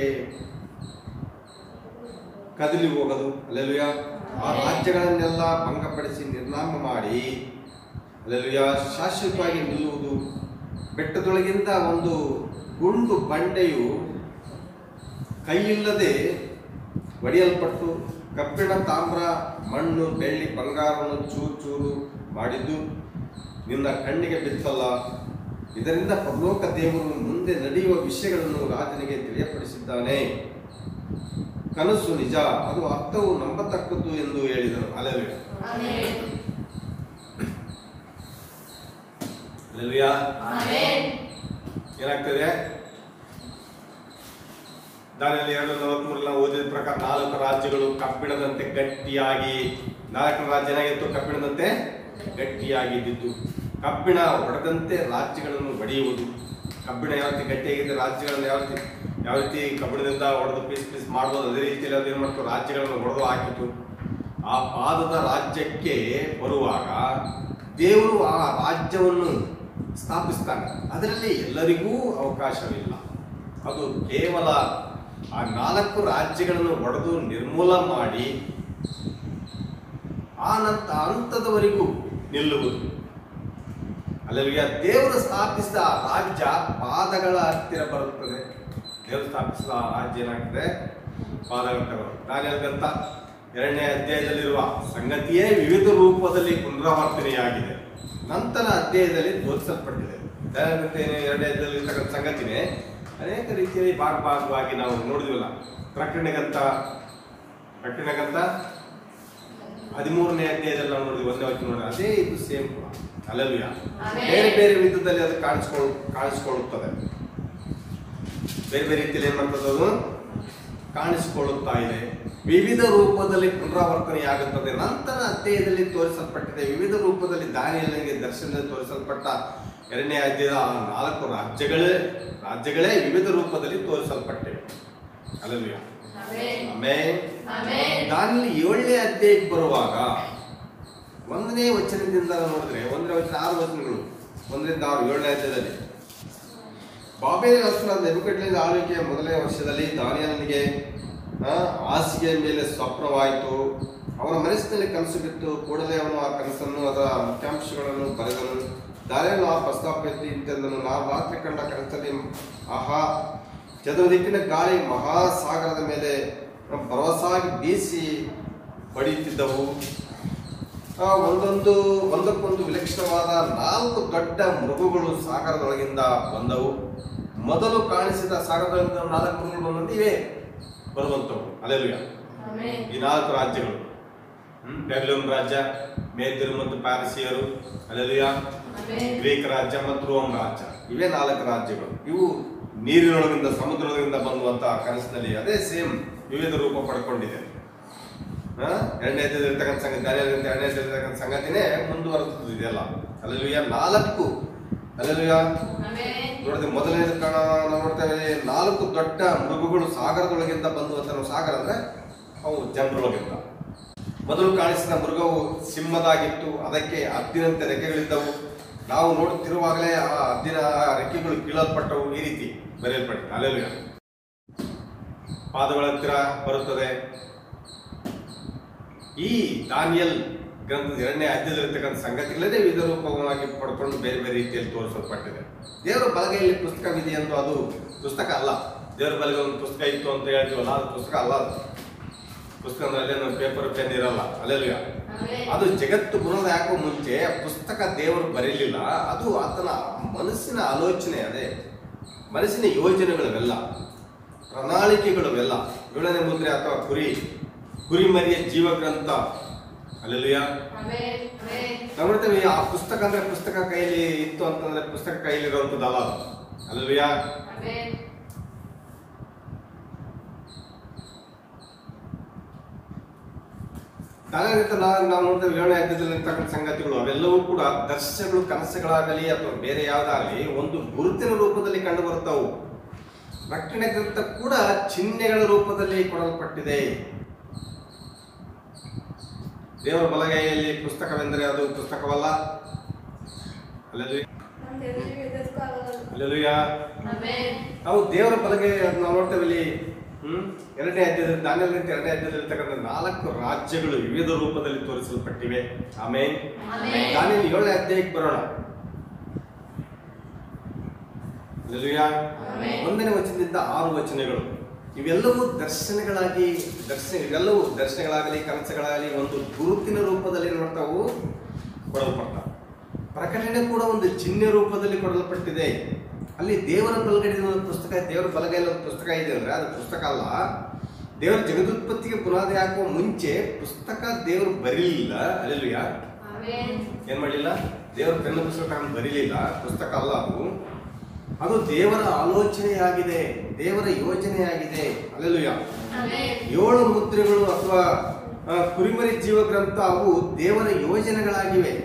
ಕದಲಿ ಹೋಗದು ಅಲ್ಲೆಲುಯ ಆ ರಾಜ್ಯಗಳನ್ನೆಲ್ಲ ಭಂಗಪಡಿಸಿ ನಿರ್ನಾಮ ಮಾಡಿ ಅಲ್ಲೆಲುಯ ಶಾಶ್ವತವಾಗಿ ನಿಲ್ಲುವುದು ಬೆಟ್ಟದೊಳಗಿಂದ ಒಂದು ಗುಂಡು ಬಂಡೆಯು ಕೈಯಿಲ್ಲದೆ ಒಡೆಯಲ್ಪಟ್ಟು ಕಬ್ಬಿಣ ತಾಮ್ರ ಮಣ್ಣು ಬೆಳ್ಳಿ ಬಂಗಾರವನ್ನು ಚೂರು ಚೂರು ಮಾಡಿದ್ದು ನಿನ್ನ ಕಣ್ಣಿಗೆ ಬಿತ್ತಲ್ಲ ಇದರಿಂದ ಪರಲೋಕ ದೇವರು ಮುಂದೆ ನಡೆಯುವ ವಿಷಯಗಳನ್ನು ರಾಜನಿಗೆ ತಿಳಿಯಪಡಿಸಿದ್ದಾನೆ ಕನಸು ನಿಜ ಅದು ಅರ್ಥವು ನಂಬತಕ್ಕದ್ದು ಎಂದು ಹೇಳಿದನು ಅಲೆಲುಯ ಅಲೆಲುಯ ಏನಾಗ್ತದೆ ದಾನಿಯಲ್ಲಿ ಎರಡು ನಲವತ್ಮೂರಲ್ಲ ಓದಿದ ಪ್ರಕಾರ ನಾಲ್ಕು ರಾಜ್ಯಗಳು ಕಬ್ಬಿಣದಂತೆ ಗಟ್ಟಿಯಾಗಿ ನಾಲ್ಕು ರಾಜ್ಯ ಏನಾಗಿತ್ತು ಕಬ್ಬಿಣದಂತೆ ಗಟ್ಟಿಯಾಗಿದ್ದಿತ್ತು ಕಬ್ಬಿಣ ಹೊಡೆದಂತೆ ರಾಜ್ಯಗಳನ್ನು ಒಡೆಯುವುದು ಕಬ್ಬಿಣ ಯಾವ ರೀತಿ ಗಟ್ಟಿಯಾಗಿದೆ ರಾಜ್ಯಗಳನ್ನು ಯಾವ ರೀತಿ ಯಾವ ರೀತಿ ಕಬ್ಬಿಣದಿಂದ ಹೊಡೆದು ಪೀಸ್ ಪೀಸ್ ಮಾಡ್ಬೋದು ಅದೇ ರೀತಿಯಲ್ಲಿ ಅದು ಏನು ಮಾಡ್ತು ರಾಜ್ಯಗಳನ್ನು ಹೊಡೆದು ಹಾಕಿತು ಆ ಪಾದದ ರಾಜ್ಯಕ್ಕೆ ಬರುವಾಗ ದೇವರು ಆ ರಾಜ್ಯವನ್ನು ಸ್ಥಾಪಿಸ್ತಾನೆ ಅದರಲ್ಲಿ ಎಲ್ಲರಿಗೂ ಅವಕಾಶವಿಲ್ಲ ಅದು ಕೇವಲ ಆ ನಾಲ್ಕು ರಾಜ್ಯಗಳನ್ನು ಒಡೆದು ನಿರ್ಮೂಲ ಮಾಡಿ ಆ ನಂತ ಹಂತದವರೆಗೂ ನಿಲ್ಲುವುದು ಅಲ್ಲಿಗೆ ದೇವರು ಸ್ಥಾಪಿಸಿದ ಆ ರಾಜ್ಯ ಪಾದಗಳ ಹತ್ತಿರ ಬರುತ್ತದೆ ದೇವರು ಸ್ಥಾಪಿಸಿದ ಆ ರಾಜ್ಯ ಏನಾಗ್ತದೆ ಪಾದಗಳ ಹತ್ತಿರ ಬರುತ್ತೆ ನಾನು ಹೇಳಿದಂತ ಎರಡನೇ ಅಧ್ಯಾಯದಲ್ಲಿರುವ ಸಂಗತಿಯೇ ವಿವಿಧ ರೂಪದಲ್ಲಿ ಪುನರಾವರ್ತನೆಯಾಗಿದೆ ನಂತರ ಅಧ್ಯಾಯದಲ್ಲಿ ತೋರಿಸಲ್ಪಟ್ಟಿದೆ ದಯಾನಂದ ಎರಡನೇ ಅಧ್ಯಾಯದಲ್ಲಿ ಇರ್ತಕ್ಕಂಥ ಸಂಗತಿನೇ ಅನೇಕ ರೀತಿಯಲ್ಲಿ ಭಾಗ ಭಾಗವಾಗಿ ನಾವು ನೋಡಿದ್ವಲ್ಲ ಪ್ರಕರಣಗಂತ ಪ್ರಕರಣಗಂತ ಹದಿಮೂರನೇ ಅಧ್ಯಾಯದಲ್ಲಿ ನಾವು ನೋಡಿದ್ವಿ ಒಂದೇ ವಚನ ನೋಡಿ ಅದೇ ಇದು ಸೇಮ್ ಅಲ್ಲಲ್ವಿಯ ಆಮೆನ್. ಬೇರೆ ಬೇರೆ ವಿಧದಲ್ಲಿ ಅದು ಕಾಣಿಸ್ಕೊಳ್ಳು ಕಾಣಿಸ್ಕೊಳ್ಳುತ್ತದೆ ಬೇರೆ ಬೇರೆ ರೀತಿಯಲ್ಲಿ ಏನ್ ಮಾಡ್ತದೆ ಅದು ಕಾಣಿಸಿಕೊಳ್ಳುತ್ತಾ ಇದೆ ವಿವಿಧ ರೂಪದಲ್ಲಿ ಪುನರಾವರ್ತನೆಯಾಗುತ್ತದೆ ನಂತರ ಅಧ್ಯಾಯದಲ್ಲಿ ತೋರಿಸಲ್ಪಟ್ಟಿದೆ ವಿವಿಧ ರೂಪದಲ್ಲಿ ದಾನಿಯಲ್ಲಿಗೆ ದರ್ಶನದಲ್ಲಿ ತೋರಿಸಲ್ಪಟ್ಟ ಎರಡನೇ ಅಧ್ಯಾಯದ ಆ ನಾಲ್ಕು ರಾಜ್ಯಗಳೇ ರಾಜ್ಯಗಳೇ ವಿವಿಧ ರೂಪದಲ್ಲಿ ತೋರಿಸಲ್ಪಟ್ಟಿವೆ ಅಲ್ಲಲ್ವಿಯ ಆಮೆನ್. ಆಮೇಲೆ ಆಮೆನ್. ದಾನಿಯಲ್ಲಿ ಏಳನೇ ಅಧ್ಯಾಯಕ್ಕೆ ಬರುವಾಗ ಒಂದನೇ ವಚನದಿಂದ ನೋಡಿದ್ರೆ ಒಂದನೇ ವಚನ ಆರು ವಚನಗಳು ಒಂದರಿಂದ ಆರು ಏಳನೇ ಅಧ್ಯಾಯದಲ್ಲಿ ಬಾಬೇಲಿ ಅರಸನ ನೆಬುಕಡ್ಲಿನ ಆಳ್ವಿಕೆಯ ಮೊದಲನೇ ವರ್ಷದಲ್ಲಿ ದಾನಿಯನಿಗೆ ಆ, ಹಾಸಿಗೆಯ ಮೇಲೆ ಸ್ವಪ್ನವಾಯಿತು ಅವನ ಮನಸ್ಸಿನಲ್ಲಿ ಕನಸು ಬಿತ್ತು ಕೂಡಲೇ ಅವನು ಆ ಕನಸನ್ನು ಅದರ ಮುಖ್ಯಾಂಶಗಳನ್ನು ಬರೆದನು ದಾನಿಯನು ಆ ಪ್ರಸ್ತಾಪ ಎತ್ತಿ ಇಂತೆಂದನು ನಾವು ರಾತ್ರಿ ಕಂಡ ಕನಸಲ್ಲಿ ಆಹಾ ಚದುರ ದಿಕ್ಕಿನ ಗಾಳಿ ಮಹಾಸಾಗರದ ಮೇಲೆ ಭರವಸಾಗಿ ಬೀಸಿ ಬಡಿಯುತ್ತಿದ್ದವು ಆ, ಒಂದೊಂದು ಒಂದಕ್ಕೊಂದು ವಿಲಕ್ಷಣವಾದ ನಾಲ್ಕು ದೊಡ್ಡ ಮೃಗಗಳು ಸಾಗರದೊಳಗಿಂದ ಬಂದವು ಮೊದಲು ಕಾಣಿಸಿದ ಸಾಗರದೊಳಗಿಂದ ನಾಲ್ಕು ಮೃಗಗಳು ಬಂದಂತೆ ಇವೆ ಬರುವಂತವು ಅಲೆಲುಯ ಆಮೆನ್. ಈ ನಾಲ್ಕು ರಾಜ್ಯಗಳು ಹ್ಮ್ ಬ್ಯಾಬಿಲೋನ್ ರಾಜ್ಯ ಮೇದ್ಯರು ಮತ್ತು ಪ್ಯಾರಿಸಿಯರು ಅಲೆಲುಯ ಆಮೆನ್. ಗ್ರೀಕ್ ರಾಜ್ಯ ಮತ್ತು ರೋಮ್ ರಾಜ್ಯ ಇವೇ ನಾಲ್ಕು ರಾಜ್ಯಗಳು ಇವು ನೀರಿನೊಳಗಿಂದ ಸಮುದ್ರದೊಳಗಿಂದ ಬಂದುವಂತ ಕನಸಿನಲ್ಲಿ ಅದೇ ಸೇಮ್ ವಿವಿಧ ರೂಪ ಪಡ್ಕೊಂಡಿದೆ ಆ, ಎರಡನೇ ಇರ್ತಕ್ಕಂಥ ಸಂಗತಿ ದಾರಿಯಲ್ಲಿರುವಂಥ ಎರಡನೇ ಇರ್ತಕ್ಕಂಥ ಸಂಗತಿನೇ ಮುಂದುವರೆದು ಇದೆಯಲ್ಲ ಅಲ್ಲೆಲ್ಲೂಯ ನಾಲ್ಕು ಅಲ್ಲೆಲ್ಲೂಯ ಆಮೆನ್. ನೋಡಿದ್ರೆ ಮೊದಲನೇ ಕಾಣ ನಾವು ನೋಡ್ತೇವೆ ನಾಲ್ಕು ದೊಡ್ಡ ಮೃಗಗಳು ಸಾಗರದೊಳಗಿಂದ ಬಂದು ಅಂತ ನಾವು ಸಾಗರ ಅಂದ್ರೆ ಅವು ಜನರೊಳಗಿಂದ ಮೊದಲು ಕಾಣಿಸಿದ ಮೃಗವು ಸಿಂಹದಾಗಿತ್ತು ಅದಕ್ಕೆ ಹದ್ದಿನಂತೆ ರೆಕ್ಕೆಗಳಿದ್ದವು ನಾವು ನೋಡುತ್ತಿರುವಾಗಲೇ ಆ ಹದ್ದಿನ ರೆಕ್ಕೆಗಳು ಕೀಳಲ್ಪಟ್ಟವು ಈ ರೀತಿ ಬರೆಯಲ್ಪಟ್ಟಿದೆ ಅಲ್ಲೆಲ್ಲೂಯ ಪಾದಗಳ ಹತ್ತಿರ ಬರುತ್ತದೆ ಈ ದಾನಿಯಲ್ ಗ್ರಂಥದ ಎರಡನೇ ಅಧ್ಯಾಯದಲ್ಲಿರ್ತಕ್ಕಂಥ ಸಂಗತಿಗಳನ್ನೇ ವಿಧ ರೂಪವಾಗಿ ಪಡ್ಕೊಂಡು ಬೇರೆ ಬೇರೆ ರೀತಿಯಲ್ಲಿ ತೋರಿಸಲ್ಪಟ್ಟಿದೆ ದೇವರ ಬಲಗೈಯಲ್ಲಿ ಪುಸ್ತಕವಿದೆ ಎಂದು ಅದು ಪುಸ್ತಕ ಅಲ್ಲ ದೇವರ ಬಲಗೈ ಒಂದು ಪುಸ್ತಕ ಇತ್ತು ಅಂತ ಹೇಳ್ತೀವಲ್ಲ ಅದು ಪುಸ್ತಕ ಅಲ್ಲ ಅದು ಪುಸ್ತಕ ಅಂದ್ರೆ ಅಲ್ಲೇನು ಪೇಪರ್ ಪೆನ್ ಇರಲ್ಲ ಅಲ್ಲೆಲ್ಲ ಆಮೆನ್. ಅದು ಜಗತ್ತು ಬುನದ ಯಾಕೋ ಮುಂಚೆ ಪುಸ್ತಕ ದೇವರು ಬರೀಲಿಲ್ಲ ಅದು ಆತನ ಮನಸ್ಸಿನ ಆಲೋಚನೆ ಅದೇ ಮನಸ್ಸಿನ ಯೋಜನೆಗಳವೆಲ್ಲ ಪ್ರಣಾಳಿಕೆಗಳವೆಲ್ಲ ಏಳನೇ ಮುದ್ರೆ ಅಥವಾ ಕುರಿ ಕುರಿಮರಿಯ ಜೀವ ಗ್ರಂಥ ಅಲ್ಲೆಲ್ಲುಯ ಆಮೆನ್. ಆಮೆನ್. ನಾವು ನೋಡ್ತೇವೆ ಆ ಪುಸ್ತಕ ಅಂದ್ರೆ ಪುಸ್ತಕ ಕೈಯಲ್ಲಿ ಇತ್ತು ಅಂತಂದ್ರೆ ಪುಸ್ತಕ ಕೈಯಲ್ಲಿ ಇರುವಂತದ್ದಲ್ಲ ಅದು ಅಲ್ಲೆಲ್ಲುಯ ಆಮೆನ್. ಹಾಗಾಗಿ ನಾವು ನಾವು ನೋಡ್ತೇವೆ ಏಳನೇ ಅಧ್ಯಾಯದಲ್ಲಿ ಇರ್ತಕ್ಕಂಥ ಸಂಗತಿಗಳು ಅವೆಲ್ಲವೂ ಕೂಡ ದರ್ಶನಗಳು ಕನಸುಗಳಾಗಲಿ ಅಥವಾ ಬೇರೆ ಯಾವುದಾಗಲಿ ಒಂದು ಗುರುತಿನ ರೂಪದಲ್ಲಿ ಕಂಡು ಬರ್ತಾವು ರಕ್ಷಣೆ ಗ್ರಂಥ ಕೂಡ ಚಿಹ್ನೆಗಳ ರೂಪದಲ್ಲಿ ಕೊಡಲ್ಪಟ್ಟಿದೆ ದೇವರ ಬಲಗೈಯಲ್ಲಿ ಪುಸ್ತಕವೆಂದರೆ ಅದು ಪುಸ್ತಕವಲ್ಲ ಅಲ್ಲೆಲ್ಲೂ ಅಲ್ಲೆಲ್ಲೂಯ ಆಮೆನ್. ನಾವು ದೇವರ ಬಲಗೈ ಅದು ನಾವು ನೋಡ್ತೇವೆ ಇಲ್ಲಿ ಹ್ಮ್ ಎರಡನೇ ಅಧ್ಯಾಯದಲ್ಲಿ ದಾನಿಯಲ್ ಗ್ರಂಥ ಎರಡನೇ ಅಧ್ಯಾಯದಲ್ಲಿ ಇರ್ತಕ್ಕಂಥ ನಾಲ್ಕು ರಾಜ್ಯಗಳು ವಿವಿಧ ರೂಪದಲ್ಲಿ ತೋರಿಸಲ್ಪಟ್ಟಿವೆ ಆಮೇನ್ ಆಮೆನ್. ದಾನಿಯಲ್ ಏಳನೇ ಅಧ್ಯಾಯಕ್ಕೆ ಬರೋಣ ಅಲ್ಲೆಲ್ಲೂಯ ಆಮೆನ್. ಒಂದನೇ ವಚನದಿಂದ ಆರು ವಚನಗಳು ಇವೆಲ್ಲವೂ ದರ್ಶನಗಳಾಗಿ ದರ್ಶನ ಇವೆಲ್ಲವೂ ದರ್ಶನಗಳಾಗಲಿ ಕನಸುಗಳಾಗಲಿ ಒಂದು ಗುರುತಿನ ರೂಪದಲ್ಲಿ ನೋಡ್ತಾವು ಕೊಡಲ್ಪಡ್ತಾವೆ ಪ್ರಕಟಣೆ ಕೂಡ ಒಂದು ಚಿಹ್ನೆ ರೂಪದಲ್ಲಿ ಕೊಡಲ್ಪಟ್ಟಿದೆ ಅಲ್ಲಿ ದೇವರ ಬಲಗಡೆ ಒಂದು ಪುಸ್ತಕ ದೇವರ ಬಲಗೈಯಲ್ಲಿ ಒಂದು ಪುಸ್ತಕ ಇದೆ ಅಂದ್ರೆ ಅದು ಪುಸ್ತಕ ಅಲ್ಲ ದೇವರ ಜಗದುತ್ಪತ್ತಿಗೆ ಬುನಾದಿ ಹಾಕುವ ಮುಂಚೆ ಪುಸ್ತಕ ದೇವರು ಬರೀಲಿಲ್ಲ ಅಲ್ಲೆಲ್ಲೂಯ ಆಮೆನ್. ಏನ್ ಮಾಡಲಿಲ್ಲ ದೇವರ ಪೆನ್ನ ಪುಸ್ತಕ ಬರೀಲಿಲ್ಲ ಪುಸ್ತಕ ಅಲ್ಲ ಅದು ಅದು ದೇವರ ಆಲೋಚನೆಯಾಗಿದೆ ದೇವರ ಯೋಜನೆಯಾಗಿದೆ ಅಲ್ಲೆಲ್ಲೂಯ ಆಮೆನ್. ಏಳು ಮುದ್ರೆಗಳು ಅಥವಾ ಆ, ಕುರಿಮರಿ ಜೀವ ಗ್ರಂಥ ಅವು ದೇವರ ಯೋಜನೆಗಳಾಗಿವೆ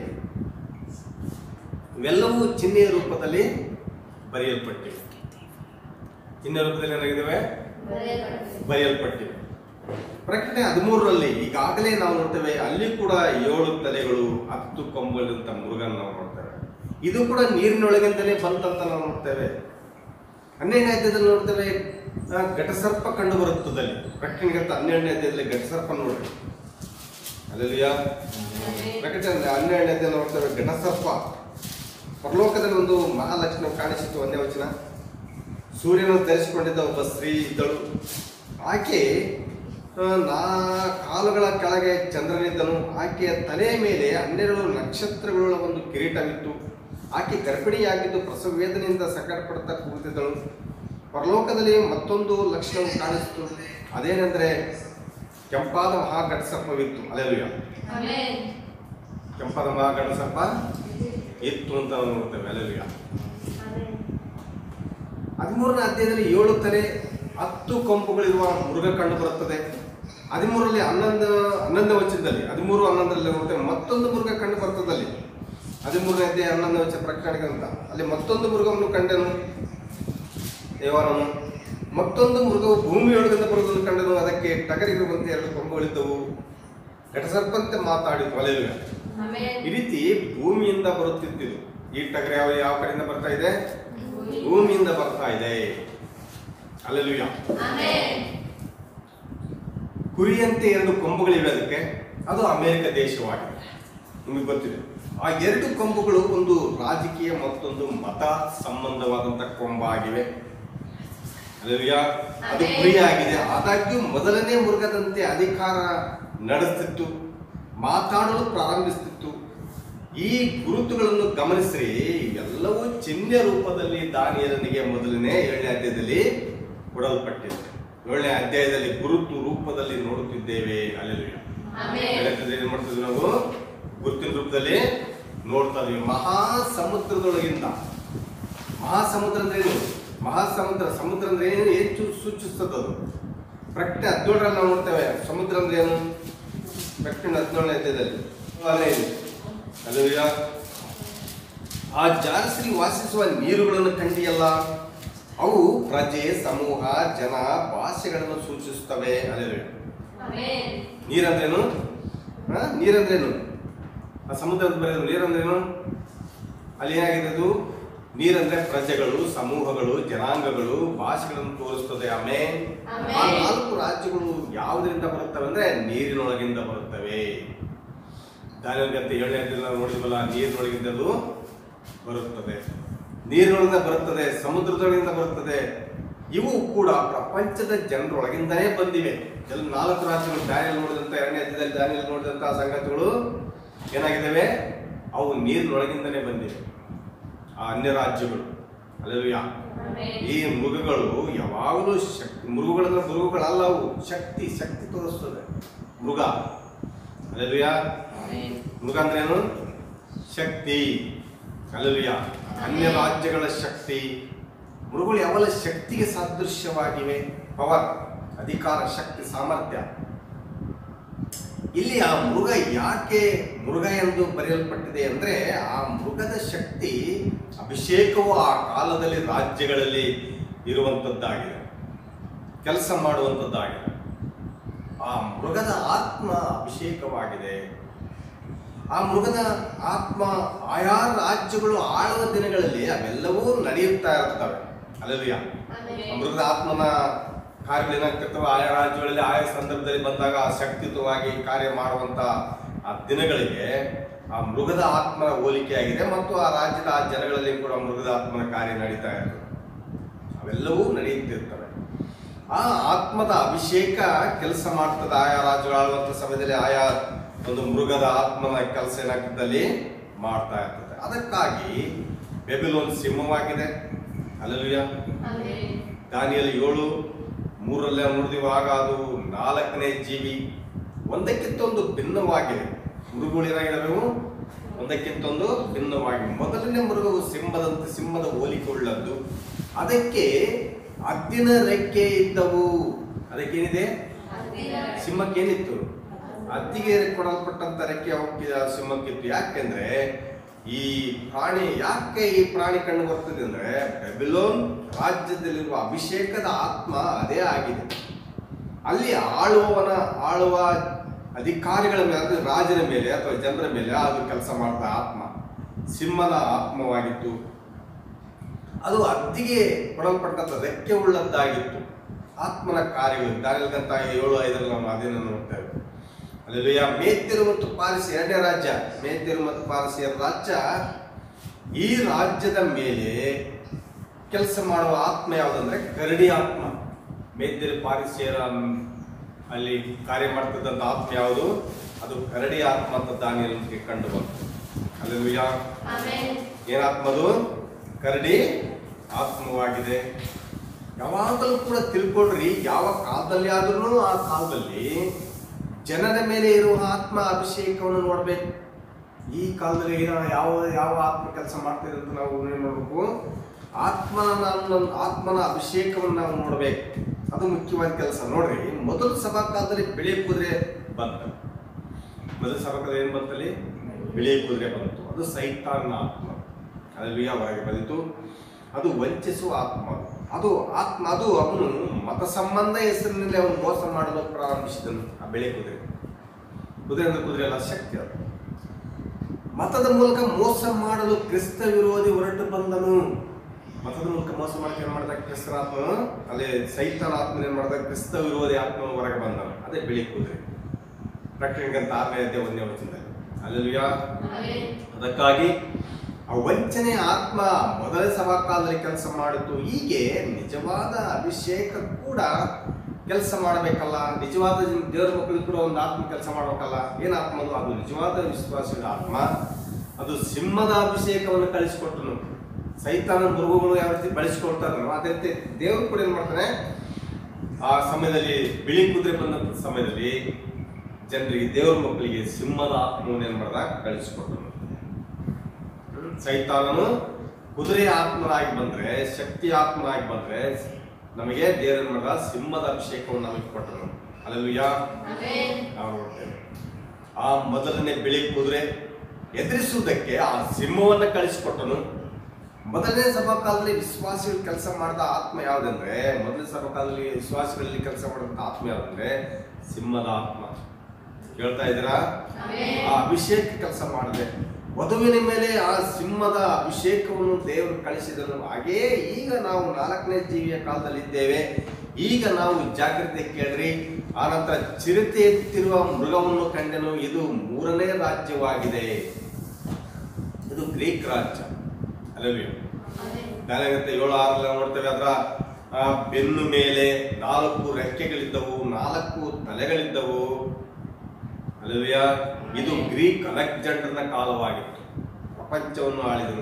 ಇವೆಲ್ಲವೂ ಚಿಹ್ನೆಯ ರೂಪದಲ್ಲಿ ಬರೆಯಲ್ಪಟ್ಟಿವೆ ಚಿಹ್ನೆ ರೂಪದಲ್ಲಿ ಏನಾಗಿದ್ದಾವೆ ಬರೆಯಲ್ಪಟ್ಟಿದೆ. ಬರೆಯಲ್ಪಟ್ಟಿವೆ ಪ್ರಕಟಣೆ ಹದಿಮೂರರಲ್ಲಿ ಈಗಾಗಲೇ ನಾವು ನೋಡ್ತೇವೆ ಅಲ್ಲಿ ಕೂಡ ಏಳು ತಲೆಗಳು ಹತ್ತು ಕೊಂಬಲಂತ ಮೃಗನ್ ನಾವು ನೋಡ್ತೇವೆ ಇದು ಕೂಡ ನೀರಿನೊಳಗಿಂದಲೇ ಬಂತಂತ ನಾವು ನೋಡ್ತೇವೆ ಹನ್ನೆರಡನೇ ಅಧ್ಯಾಯದಲ್ಲಿ ನೋಡ್ತೇವೆ ಆ, ಘಟಸರ್ಪ ಕಂಡು ಬರುತ್ತದಲ್ಲಿ ಪ್ರಕಟಣೆಗಂತ ಹನ್ನೆರಡನೇ ಅಧ್ಯಾಯದಲ್ಲಿ ಘಟಸರ್ಪ ನೋಡ್ರಿ ಅಲ್ಲಿಯ ಆಮೆನ್. ಪ್ರಕಟಣೆ ಹನ್ನೆರಡನೇ ಅಧ್ಯಾಯ ನೋಡ್ತೇವೆ ಘಟಸರ್ಪ ಪರಲೋಕದಲ್ಲಿ ಒಂದು ಮಹಾಲಕ್ಷ್ಮಿ ಕಾಣಿಸಿತು ಒಂದೇ ವಚನ ಸೂರ್ಯನ ಧರಿಸಿಕೊಂಡಿದ್ದ ಒಬ್ಬ ಸ್ತ್ರೀ ಇದ್ದಳು ಆಕೆ ಆ, ನಾ ಕಾಲುಗಳ ಕೆಳಗೆ ಚಂದ್ರನಿದ್ದನು ಆಕೆಯ ತಲೆಯ ಮೇಲೆ ಹನ್ನೆರಡು ನಕ್ಷತ್ರಗಳ ಒಂದು ಕಿರೀಟವಿತ್ತು ಆಕೆ ಗರ್ಭಿಣಿಯಾಗಿದ್ದು ಪ್ರಸವ ವೇದನೆಯಿಂದ ಸಂಕಟಪಡುತ್ತಾ ಕೂತಿದ್ದಳು ಪರಲೋಕದಲ್ಲಿ ಮತ್ತೊಂದು ಲಕ್ಷಣ ಕಾಣಿಸ್ತು ಅದೇನೆಂದ್ರೆ ಕೆಂಪಾದ ಮಹಾಗಡ ಸರ್ಪವಿತ್ತು ಅಲೆಲುಯ ಆಮೆನ್ ಕೆಂಪಾದ ಮಹಾಗಡ ಸರ್ಪ ಇತ್ತು ಅಂತ ನಾವು ನೋಡ್ತೇವೆ ಅಲೆಲುಯ ಆಮೆನ್ ಹದಿಮೂರನೇ ಅಧ್ಯಾಯದಲ್ಲಿ ಏಳು ತಲೆ ಹತ್ತು ಕೊಂಬುಗಳಿರುವ ಮೃಗ ಕಂಡು ಬರುತ್ತದೆ ಹದಿಮೂರರಲ್ಲಿ ಹನ್ನೊಂದು ಹನ್ನೊಂದನೇ ವಚನದಲ್ಲಿ ಹದಿಮೂರು ಹನ್ನೊಂದರಲ್ಲಿ ನೋಡ್ತೇವೆ ಮತ್ತೊಂದು ಮೃಗ ಕಂಡು ಬರ್ತದೆ ಅಲ್ಲಿ ಹದಿಮೂರನೇ ಅಧ್ಯಾಯ ಹನ್ನೊಂದನೇ ವಚನ ಪ್ರಕಟಣೆ ಅಂತ ಅಲ್ಲಿ ಮತ್ತೊಂದು ಮೃಗವನ್ನು ಕಂಡೆನು ದೇವರನು ಮತ್ತೊಂದು ಮೃಗವು ಭೂಮಿಯೊಳಗಿಂದ ಬರುವುದನ್ನು ಕಂಡನು ಅದಕ್ಕೆ ಟಗರಿರುವಂತೆ ಎರಡು ಕೊಂಬುಗಳಿದ್ದವು ಘಟಸರ್ಪಂತೆ ಮಾತಾಡಿತು ಅಲೆಲುಯ ಆಮೆನ್ ಈ ರೀತಿ ಭೂಮಿಯಿಂದ ಬರುತ್ತಿದ್ದಿದ್ದು ಈ ಟಗರು ಯಾವ ಯಾವ ಕಡೆಯಿಂದ ಬರ್ತಾ ಇದೆ ಭೂಮಿಯಿಂದ ಬರ್ತಾ ಇದೆ ಅಲ್ಲೆಲುಯ್ಯ ಆಮೆನ್ ಕುರಿಯಂತೆ ಎರಡು ಕೊಂಬುಗಳಿವೆ ಅದಕ್ಕೆ ಅದು ಅಮೆರಿಕ ದೇಶವಾಗಿದೆ ನಿಮಗೆ ಗೊತ್ತಿದೆ ಆ ಎರಡು ಕೊಂಬುಗಳು ಒಂದು ರಾಜಕೀಯ ಮತ್ತೊಂದು ಮತ ಸಂಬಂಧವಾದಂತ ಕೊಂಬಾಗಿವೆ ಅಲ್ಲೆಲುಯ್ಯ ಅದು ಆಮೆನ್. ಕುರಿಯಾಗಿದೆ ಆದಾಗ್ಯೂ ಮೊದಲನೇ ಮೃಗದಂತೆ ಅಧಿಕಾರ ನಡೆಸ್ತಿತ್ತು ಮಾತಾಡಲು ಪ್ರಾರಂಭಿಸ್ತಿತ್ತು ಈ ಗುರುತುಗಳನ್ನು ಗಮನಿಸ್ರಿ ಎಲ್ಲವೂ ಚಿಹ್ನೆ ರೂಪದಲ್ಲಿ ದಾನಿಯರನಿಗೆ ಮೊದಲನೇ ಏಳನೇ ಅಧ್ಯಾಯದಲ್ಲಿ ಕೊಡಲ್ಪಟ್ಟಿದೆ ಏಳನೇ ಅಧ್ಯಾಯದಲ್ಲಿ ಗುರುತು ರೂಪದಲ್ಲಿ ನೋಡುತ್ತಿದ್ದೇವೆ ಅಲ್ಲೆಲ್ಲ ಆಮೆನ್ ಏನ್ ಮಾಡ್ತಿದ್ವಿ ನಾವು ಗುರುತಿನ ರೂಪದಲ್ಲಿ ನೋಡ್ತಾ ಇದೀವಿ ಮಹಾ ಸಮುದ್ರದೊಳಗಿಂದ ಮಹಾಸಮುದ್ರ ಅಂದ್ರೆ ಏನು ಮಹಾಸಮುದ್ರ ಸಮುದ್ರ ಅಂದ್ರೆ ಏನು ಏನ್ ಚು- ಸೂಚಿಸ್ತದೆ ಅದು ಪ್ರಕಟಣೆ ಹದಿನೇಳರಲ್ಲಿ ನಾವು ನೋಡ್ತೇವೆ ಸಮುದ್ರ ಅಂದ್ರೆ ಏನು ಪ್ರಕಟಣೆ ಹದಿನೇಳನೇ ಅಧ್ಯಾಯದಲ್ಲಿ ಅದೇ ಇದು. ಅಲ್ಲೂಯ್ಯ ಆ ಜಾರಸ್ರಿ ವಾಸಿಸುವ ನೀರುಗಳನ್ನು ಕಂಡಿಯಲ್ಲ ಅವು ಪ್ರಜೆ ಸಮೂಹ ಜನ ಭಾಷೆಗಳನ್ನು ಸೂಚಿಸುತ್ತವೆ ಅಲ್ಲೇ ಆಮೆನ್ ನೀರಂದ್ರೇನು ಹಾ? ನೀರಂದ್ರೇನು ಆ ಸಮುದ್ರದ ಬರೆಯೋದು ನೀರಂದ್ರೇನು ಅಲ್ಲಿ ಏನಾಗಿದೆ ಅದು ನೀರಂದ್ರೆ ಪ್ರಜೆಗಳು ಸಮೂಹಗಳು ಜನಾಂಗಗಳು ಭಾಷೆಗಳನ್ನು ತೋರಿಸ್ತದೆ ಆಮೇಲೆ ಆ ಆಮೆನ್. ನಾಲ್ಕು ರಾಜ್ಯಗಳು ಯಾವುದರಿಂದ ಬರುತ್ತವೆ ಅಂದ್ರೆ ನೀರಿನೊಳಗಿಂದ ಬರುತ್ತವೆ ದಾನಿಯಲ್ಗಂತೆ ಏಳನೇ ಅಧ್ಯಾಯದಲ್ಲಿ ನಾವು ನೋಡಿದ್ವಲ್ಲ ನೀರಿನೊಳಗಿಂದ ಅದು ಬರುತ್ತದೆ ನೀರಿನೊಳಗಿಂದ ಬರುತ್ತದೆ ಸಮುದ್ರದೊಳಗಿಂದ ಬರುತ್ತದೆ ಇವು ಕೂಡ ಪ್ರಪಂಚದ ಜನರೊಳಗಿಂದಲೇ ಬಂದಿವೆ ಎಲ್ಲ ನಾಲ್ಕು ರಾಜ್ಯಗಳು ದಾನಿಯಲ್ಲಿ ನೋಡಿದಂತ ಎರಡನೇ ಅಧ್ಯಾಯದಲ್ಲಿ ದಾನಿಯಲ್ಲಿ ನೋಡಿದಂತಹ ಸಂಗತಿಗಳು ಏನಾಗಿದ್ದಾವೆ ಅವು ನೀರಿನೊಳಗಿಂದಲೇ ಬಂದಿವೆ ಆ ಅನ್ಯ ರಾಜ್ಯಗಳು ಅಲ್ಲೆಲ್ಲ ಆಮೆನ್ ಈ ಮೃಗಗಳು ಯಾವಾಗಲೂ ಶಕ್ತಿ ಮೃಗಗಳಂದ್ರೆ ಮೃಗಗಳಲ್ಲ ಅವು ಶಕ್ತಿ ಶಕ್ತಿ ತೋರಿಸ್ತದೆ ಮೃಗ ಅಲ್ಲೆಲ್ಲುಯ ಆಮೆನ್ ಮೃಗ ಅಂದ್ರೇನು ಶಕ್ತಿ ಅಲ್ಲೆಲ್ಲುಯ ಅನ್ಯ ರಾಜ್ಯಗಳ ಶಕ್ತಿ ಮೃಗಗಳು ಯಾವಲ್ಲ ಶಕ್ತಿಗೆ ಸಾದೃಶ್ಯವಾಗಿವೆ ಪವರ್ ಅಧಿಕಾರ ಶಕ್ತಿ ಸಾಮರ್ಥ್ಯ ಇಲ್ಲಿ ಆ ಮೃಗ ಯಾಕೆ ಮೃಗ ಎಂದು ಬರೆಯಲ್ಪಟ್ಟಿದೆ ಅಂದ್ರೆ ಆ ಮೃಗದ ಶಕ್ತಿ ಅಭಿಷೇಕವು ಆ ಕಾಲದಲ್ಲಿ ರಾಜ್ಯಗಳಲ್ಲಿ ಇರುವಂತದ್ದಾಗಿದೆ ಕೆಲಸ ಮಾಡುವಂತದ್ದಾಗಿದೆ ಆ ಮೃಗದ ಆತ್ಮ ಅಭಿಷೇಕವಾಗಿದೆ ಆ ಮೃಗದ ಆತ್ಮ ಆಯಾ ರಾಜ್ಯಗಳು ಆಳುವ ದಿನಗಳಲ್ಲಿ ಅವೆಲ್ಲವೂ ನಡೆಯುತ್ತಾ ಇರ್ತವೆ ಅಲ್ಲಲ್ಯ ಆಮೆನ್ ಮೃಗದ ಆತ್ಮನ ಕಾರ್ಯಗಳು ಏನಾಗ್ತಿರ್ತವೆ ಆಯಾ ರಾಜ್ಯಗಳಲ್ಲಿ ಆಯಾ ಸಂದರ್ಭದಲ್ಲಿ ಬಂದಾಗ ಆ ಶಕ್ತಿಯುತವಾಗಿ ಕಾರ್ಯ ಮಾಡುವಂತ ಆ ದಿನಗಳಿಗೆ ಆ ಮೃಗದ ಆತ್ಮನ ಹೋಲಿಕೆಯಾಗಿದೆ ಮತ್ತು ಆ ರಾಜ್ಯದ ಆ ಜನಗಳಲ್ಲಿ ಕೂಡ ಮೃಗದ ಆತ್ಮನ ಕಾರ್ಯ ನಡೀತಾ ಇರ್ತದೆ ಅವೆಲ್ಲವೂ ನಡೆಯುತ್ತಿರ್ತವೆ ಆ ಆತ್ಮದ ಅಭಿಷೇಕ ಕೆಲಸ ಮಾಡ್ತದೆ ಆಯಾ ರಾಜ್ಯಗಳು ಆಳುವಂತ ಸಮಯದಲ್ಲಿ ಆಯಾ ಒಂದು ಮೃಗದ ಆತ್ಮನ ಕೆಲಸ ಏನಾಗ್ತದಲ್ಲಿ ಮಾಡ್ತಾ ಇರ್ತದೆ ಅದಕ್ಕಾಗಿ ಬೆಬಿಲೋನ್ ಸಿಂಹವಾಗಿದೆ ಅಲ್ಲಲ್ಯ ಆಮೆನ್ ದಾನಿಯಲ್ಲಿ ಏಳು ಮೂರಲ್ಲೇ ನೋಡಿದಿವಾಗ ಅದು ನಾಲ್ಕನೇ ಜೀವಿ ಒಂದಕ್ಕಿಂತ ಒಂದು ಭಿನ್ನವಾಗಿದೆ ಮೃಗಗಳು ಏನಾಗಿದ್ದಾವೆ ಒಂದಕ್ಕಿಂತೊಂದು ಭಿನ್ನವಾಗಿ ಮೊದಲನೇ ಮೃಗವು ಸಿಂಹದಂತೆ ಸಿಂಹದ ಹೋಲಿಕೆ ಉಳ್ಳದ್ದು ಅದಕ್ಕೆ ಹದ್ದಿನ ರೆಕ್ಕೆ ಇದ್ದವು ಅದಕ್ಕೇನಿದೆ ಸಿಂಹಕ್ಕೆ ಏನಿತ್ತು ಹದ್ದಿಗೆ ಕೊಡಲ್ಪಟ್ಟಂತ ರೆಕ್ಕೆ ಹೋಗಿ ಸಿಂಹಕ್ಕಿತ್ತು ಯಾಕೆಂದ್ರೆ ಈ ಪ್ರಾಣಿ ಯಾಕೆ ಈ ಪ್ರಾಣಿ ಕಂಡು ಬರ್ತದೆ ಅಂದ್ರೆ ಬೆಬಿಲೋನ್ ರಾಜ್ಯದಲ್ಲಿರುವ ಅಭಿಷೇಕದ ಆತ್ಮ ಅದೇ ಆಗಿದೆ ಅಲ್ಲಿ ಆಳುವವನ ಆಳುವ ಅಧಿಕಾರಿಗಳ ಮೇಲೆ ಅಂದ್ರೆ ರಾಜನ ಮೇಲೆ ಅಥವಾ ಜನರ ಮೇಲೆ ಅದು ಕೆಲಸ ಮಾಡ್ತಾ ಆತ್ಮ ಸಿಂಹನ ಆತ್ಮವಾಗಿತ್ತು ಅದು ಹದ್ದಿಗೆ ಕೊಡಲ್ಪಟ್ಟಂತ ರೆಕ್ಕೆ ಉಳ್ಳದ್ದಾಗಿತ್ತು ಆತ್ಮನ ಕಾರ್ಯಗಳು ದಾರಿಯಲ್ಗಂತ ಏಳು ಐದರಲ್ಲಿ ನಾವು ಅದೇನು ನೋಡ್ತೇವೆ ಅಲ್ಲಿ ಮೇತಿರು ಮತ್ತು ಪಾರಿಸಿ ಎರಡನೇ ರಾಜ್ಯ ಮೇತಿರು ಮತ್ತು ಪಾರಸಿಯರ ರಾಜ್ಯ ಈ ರಾಜ್ಯದ ಮೇಲೆ ಕೆಲಸ ಮಾಡುವ ಆತ್ಮ ಯಾವುದಂದ್ರೆ ಕರಡಿ ಆತ್ಮ ಮೇತಿರು ಪಾರಿಸಿಯರ ಅಲ್ಲಿ ಕಾರ್ಯ ಮಾಡ್ತಿದ್ದಂಥ ಆತ್ಮ ಯಾವುದು ಅದು ಕರಡಿ ಆತ್ಮ ಅಂತ ದಾನಿಯಲ್ಲಿ ಕಂಡು ಬಂತು ಅಲ್ಲಿ ಆಮೆನ್ ಏನಾತ್ಮದು ಕರಡಿ ಆತ್ಮವಾಗಿದೆ ಯಾವಾಗಲೂ ಕೂಡ ತಿಳ್ಕೊಳ್ರಿ ಯಾವ ಕಾಲದಲ್ಲಿ ಆದ್ರೂ ಆ ಕಾಲದಲ್ಲಿ ಜನರ ಮೇಲೆ ಇರುವ ಆತ್ಮ ಅಭಿಷೇಕವನ್ನು ನೋಡ್ಬೇಕು ಈ ಕಾಲದಲ್ಲಿ ಏನೋ ಯಾವ ಯಾವ ಆತ್ಮ ಕೆಲಸ ಮಾಡ್ತಿದೆ ಅಂತ ನಾವು ಏನ್ ನೋಡ್ಬೇಕು ಆತ್ಮನ ನಾವು ಆತ್ಮನ ಅಭಿಷೇಕವನ್ನು ನಾವು ನೋಡ್ಬೇಕು ಅದು ಮುಖ್ಯವಾದ ಕೆಲಸ ನೋಡ್ರಿ ಮೊದಲ ಸಭಾ ಕಾಲದಲ್ಲಿ ಬಿಳಿ ಕುದುರೆ ಬಂತು ಮೊದಲ ಸಭಾ ಕಾಲದಲ್ಲಿ ಏನ್ ಬಂತಲ್ಲಿ ಬಿಳಿ ಕುದುರೆ ಬಂತು ಅದು ಸೈತಾನ ಆತ್ಮ ಅದರಲ್ಲಿ ಹೊರಗೆ ಬಂದಿತು ಅದು ವಂಚಿಸುವ ಆತ್ಮ ಅದು. ಅದು ಆತ್ಮ ಅದು ಅವನು ಮತ ಸಂಬಂಧ ಹೆಸರಿನಲ್ಲಿ ಅವನು ಮೋಸ ಮಾಡಲು ಪ್ರಾರಂಭಿಸಿದನು ಆ ಬೆಳೆ ಕುದುರೆ ಕುದುರೆ ಅಂದ್ರೆ ಕುದುರೆ ಅಲ್ಲ ಶಕ್ತಿ ಅದು ಮತದ ಮೂಲಕ ಮೋಸ ಮಾಡಲು ಕ್ರಿಸ್ತ ವಿರೋಧಿ ಹೊರಟು ಬಂದನು ಮತದ ಮೂಲಕ ಮೋಸ ಮಾಡಕ್ಕೆ ಏನ್ ಮಾಡಿದ ಕ್ರಿಸ್ತರ ಆತ್ಮನು ಅಲ್ಲೇ ಸೈತಾನ ಆತ್ಮನ ಏನ್ ಮಾಡಿದ ಕ್ರಿಸ್ತ ವಿರೋಧಿ ಆತ್ಮನು ಹೊರಗೆ ಬಂದನು ಅದೇ ಬಿಳಿ ಕುದುರೆ ಪ್ರಕಟಣೆಗಂತ ಆರನೇ ಅಧ್ಯಾಯ ಒಂದನೇ ವಚನದಲ್ಲಿ ಅಲ್ಲೆಲ್ಲೂಯಾ ಆಮೆನ್. ಅದಕ್ಕಾಗಿ ಆ ವಂಚನೆ ಆತ್ಮ ಮೊದಲ ಸಭಾಕಾಲದಲ್ಲಿ ಕೆಲಸ ಮಾಡಿತು ಹೀಗೆ ನಿಜವಾದ ಅಭಿಷೇಕ ಕೂಡ ಕೆಲಸ ಮಾಡಬೇಕಲ್ಲ ನಿಜವಾದ ದೇವರ ಮಕ್ಕಳು ಕೂಡ ಒಂದು ಆತ್ಮ ಕೆಲಸ ಮಾಡಬೇಕಲ್ಲ ಏನ್ ಆತ್ಮ ಅದು ಅದು ನಿಜವಾದ ವಿಶ್ವಾಸದ ಆತ್ಮ ಅದು ಸಿಂಹದ ಅಭಿಷೇಕವನ್ನು ಕಳಿಸಿಕೊಟ್ಟನು ಸೈತಾನ ಮೃಗಗಳು ಯಾವ ರೀತಿ ಬಳಸಿಕೊಳ್ತಾರೋ ಅದೇ ರೀತಿ ದೇವರು ಕೂಡ ಏನ್ ಮಾಡ್ತಾನೆ ಆ ಸಮಯದಲ್ಲಿ ಬಿಳಿ ಕುದುರೆ ಬಂದಂತ ಸಮಯದಲ್ಲಿ ಜನರಿಗೆ ದೇವರ ಮಕ್ಕಳಿಗೆ ಸಿಂಹದ ಆತ್ಮವನ್ನು ಏನ್ ಮಾಡ್ದ ಕಳಿಸಿಕೊಟ್ಟನು ಹ್ಮ್? ಸೈತಾನನು ಕುದುರೆ ಆತ್ಮನಾಗಿ ಬಂದ್ರೆ ಶಕ್ತಿ ಆತ್ಮನಾಗಿ ಬಂದ್ರೆ ನಮಗೆ ದೇವರ ಮಗ ಸಿಂಹದ ಅಭಿಷೇಕವನ್ನು ನಮಗೆ ಕೊಟ್ಟನು ಅಲ್ಲೆಲ್ಲೂಯಾ ಆಮೆನ್. ನಾವು ನೋಡ್ತೇವೆ ಆ ಮೊದಲನೇ ಬಿಳಿ ಕುದುರೆ ಎದುರಿಸುವುದಕ್ಕೆ ಆ ಸಿಂಹವನ್ನ ಕಳಿಸಿಕೊಟ್ಟನು ಮೊದಲನೇ ಸಭಾಕಾಲದಲ್ಲಿ ವಿಶ್ವಾಸಿಗಳು ಕೆಲಸ ಮಾಡಿದ ಆತ್ಮ ಯಾವುದಂದ್ರೆ ಮೊದಲನೇ ಸಭಾಕಾಲದಲ್ಲಿ ವಿಶ್ವಾಸಿಗಳಲ್ಲಿ ಕೆಲಸ ಮಾಡಿದಂತ ಆತ್ಮ ಯಾವುದಂದ್ರೆ ಸಿಂಹದ ಆತ್ಮ ಕೇಳ್ತಾ ಇದ್ದೀರಾ ಆಮೆನ್. ಆ ಅಭಿಷೇಕ ಕೆಲಸ ಮಾಡಿದೆ ವಧುವಿನ ಮೇಲೆ ಆ ಸಿಂಹದ ಅಭಿಷೇಕವನ್ನು ದೇವರು ಕಳಿಸಿದನು ಹಾಗೆಯೇ ಈಗ ನಾವು ನಾಲ್ಕನೇ ಜೀವಿಯ ಕಾಲದಲ್ಲಿದ್ದೇವೆ ಈಗ ನಾವು ಜಾಗ್ರತೆ ಕೇಳ್ರಿ ಆನಂತರ ಚಿರತೆ ಎತ್ತಿರುವ ಮೃಗವನ್ನು ಕಂಡೆನು ಇದು ಮೂರನೇ ರಾಜ್ಯವಾಗಿದೆ ಇದು ಗ್ರೀಕ್ ರಾಜ್ಯ ಅಲ್ಲವೇ ಆಮೆನ್. ದಾನಗಂತೆ ಏಳು ಆರಲ್ಲಿ ನೋಡ್ತೇವೆ ಅದರ ಆ ಬೆನ್ನು ಮೇಲೆ ನಾಲ್ಕು ರೆಕ್ಕೆಗಳಿದ್ದವು ನಾಲ್ಕು ತಲೆಗಳಿದ್ದವು ಅಲ್ಲವೇ ಇದು ಗ್ರೀಕ್ ಅಲೆಕ್ಸಾಂಡರ್ನ ಕಾಲವಾಗಿತ್ತು ಪ್ರಪಂಚವನ್ನು ಆಳಿದನು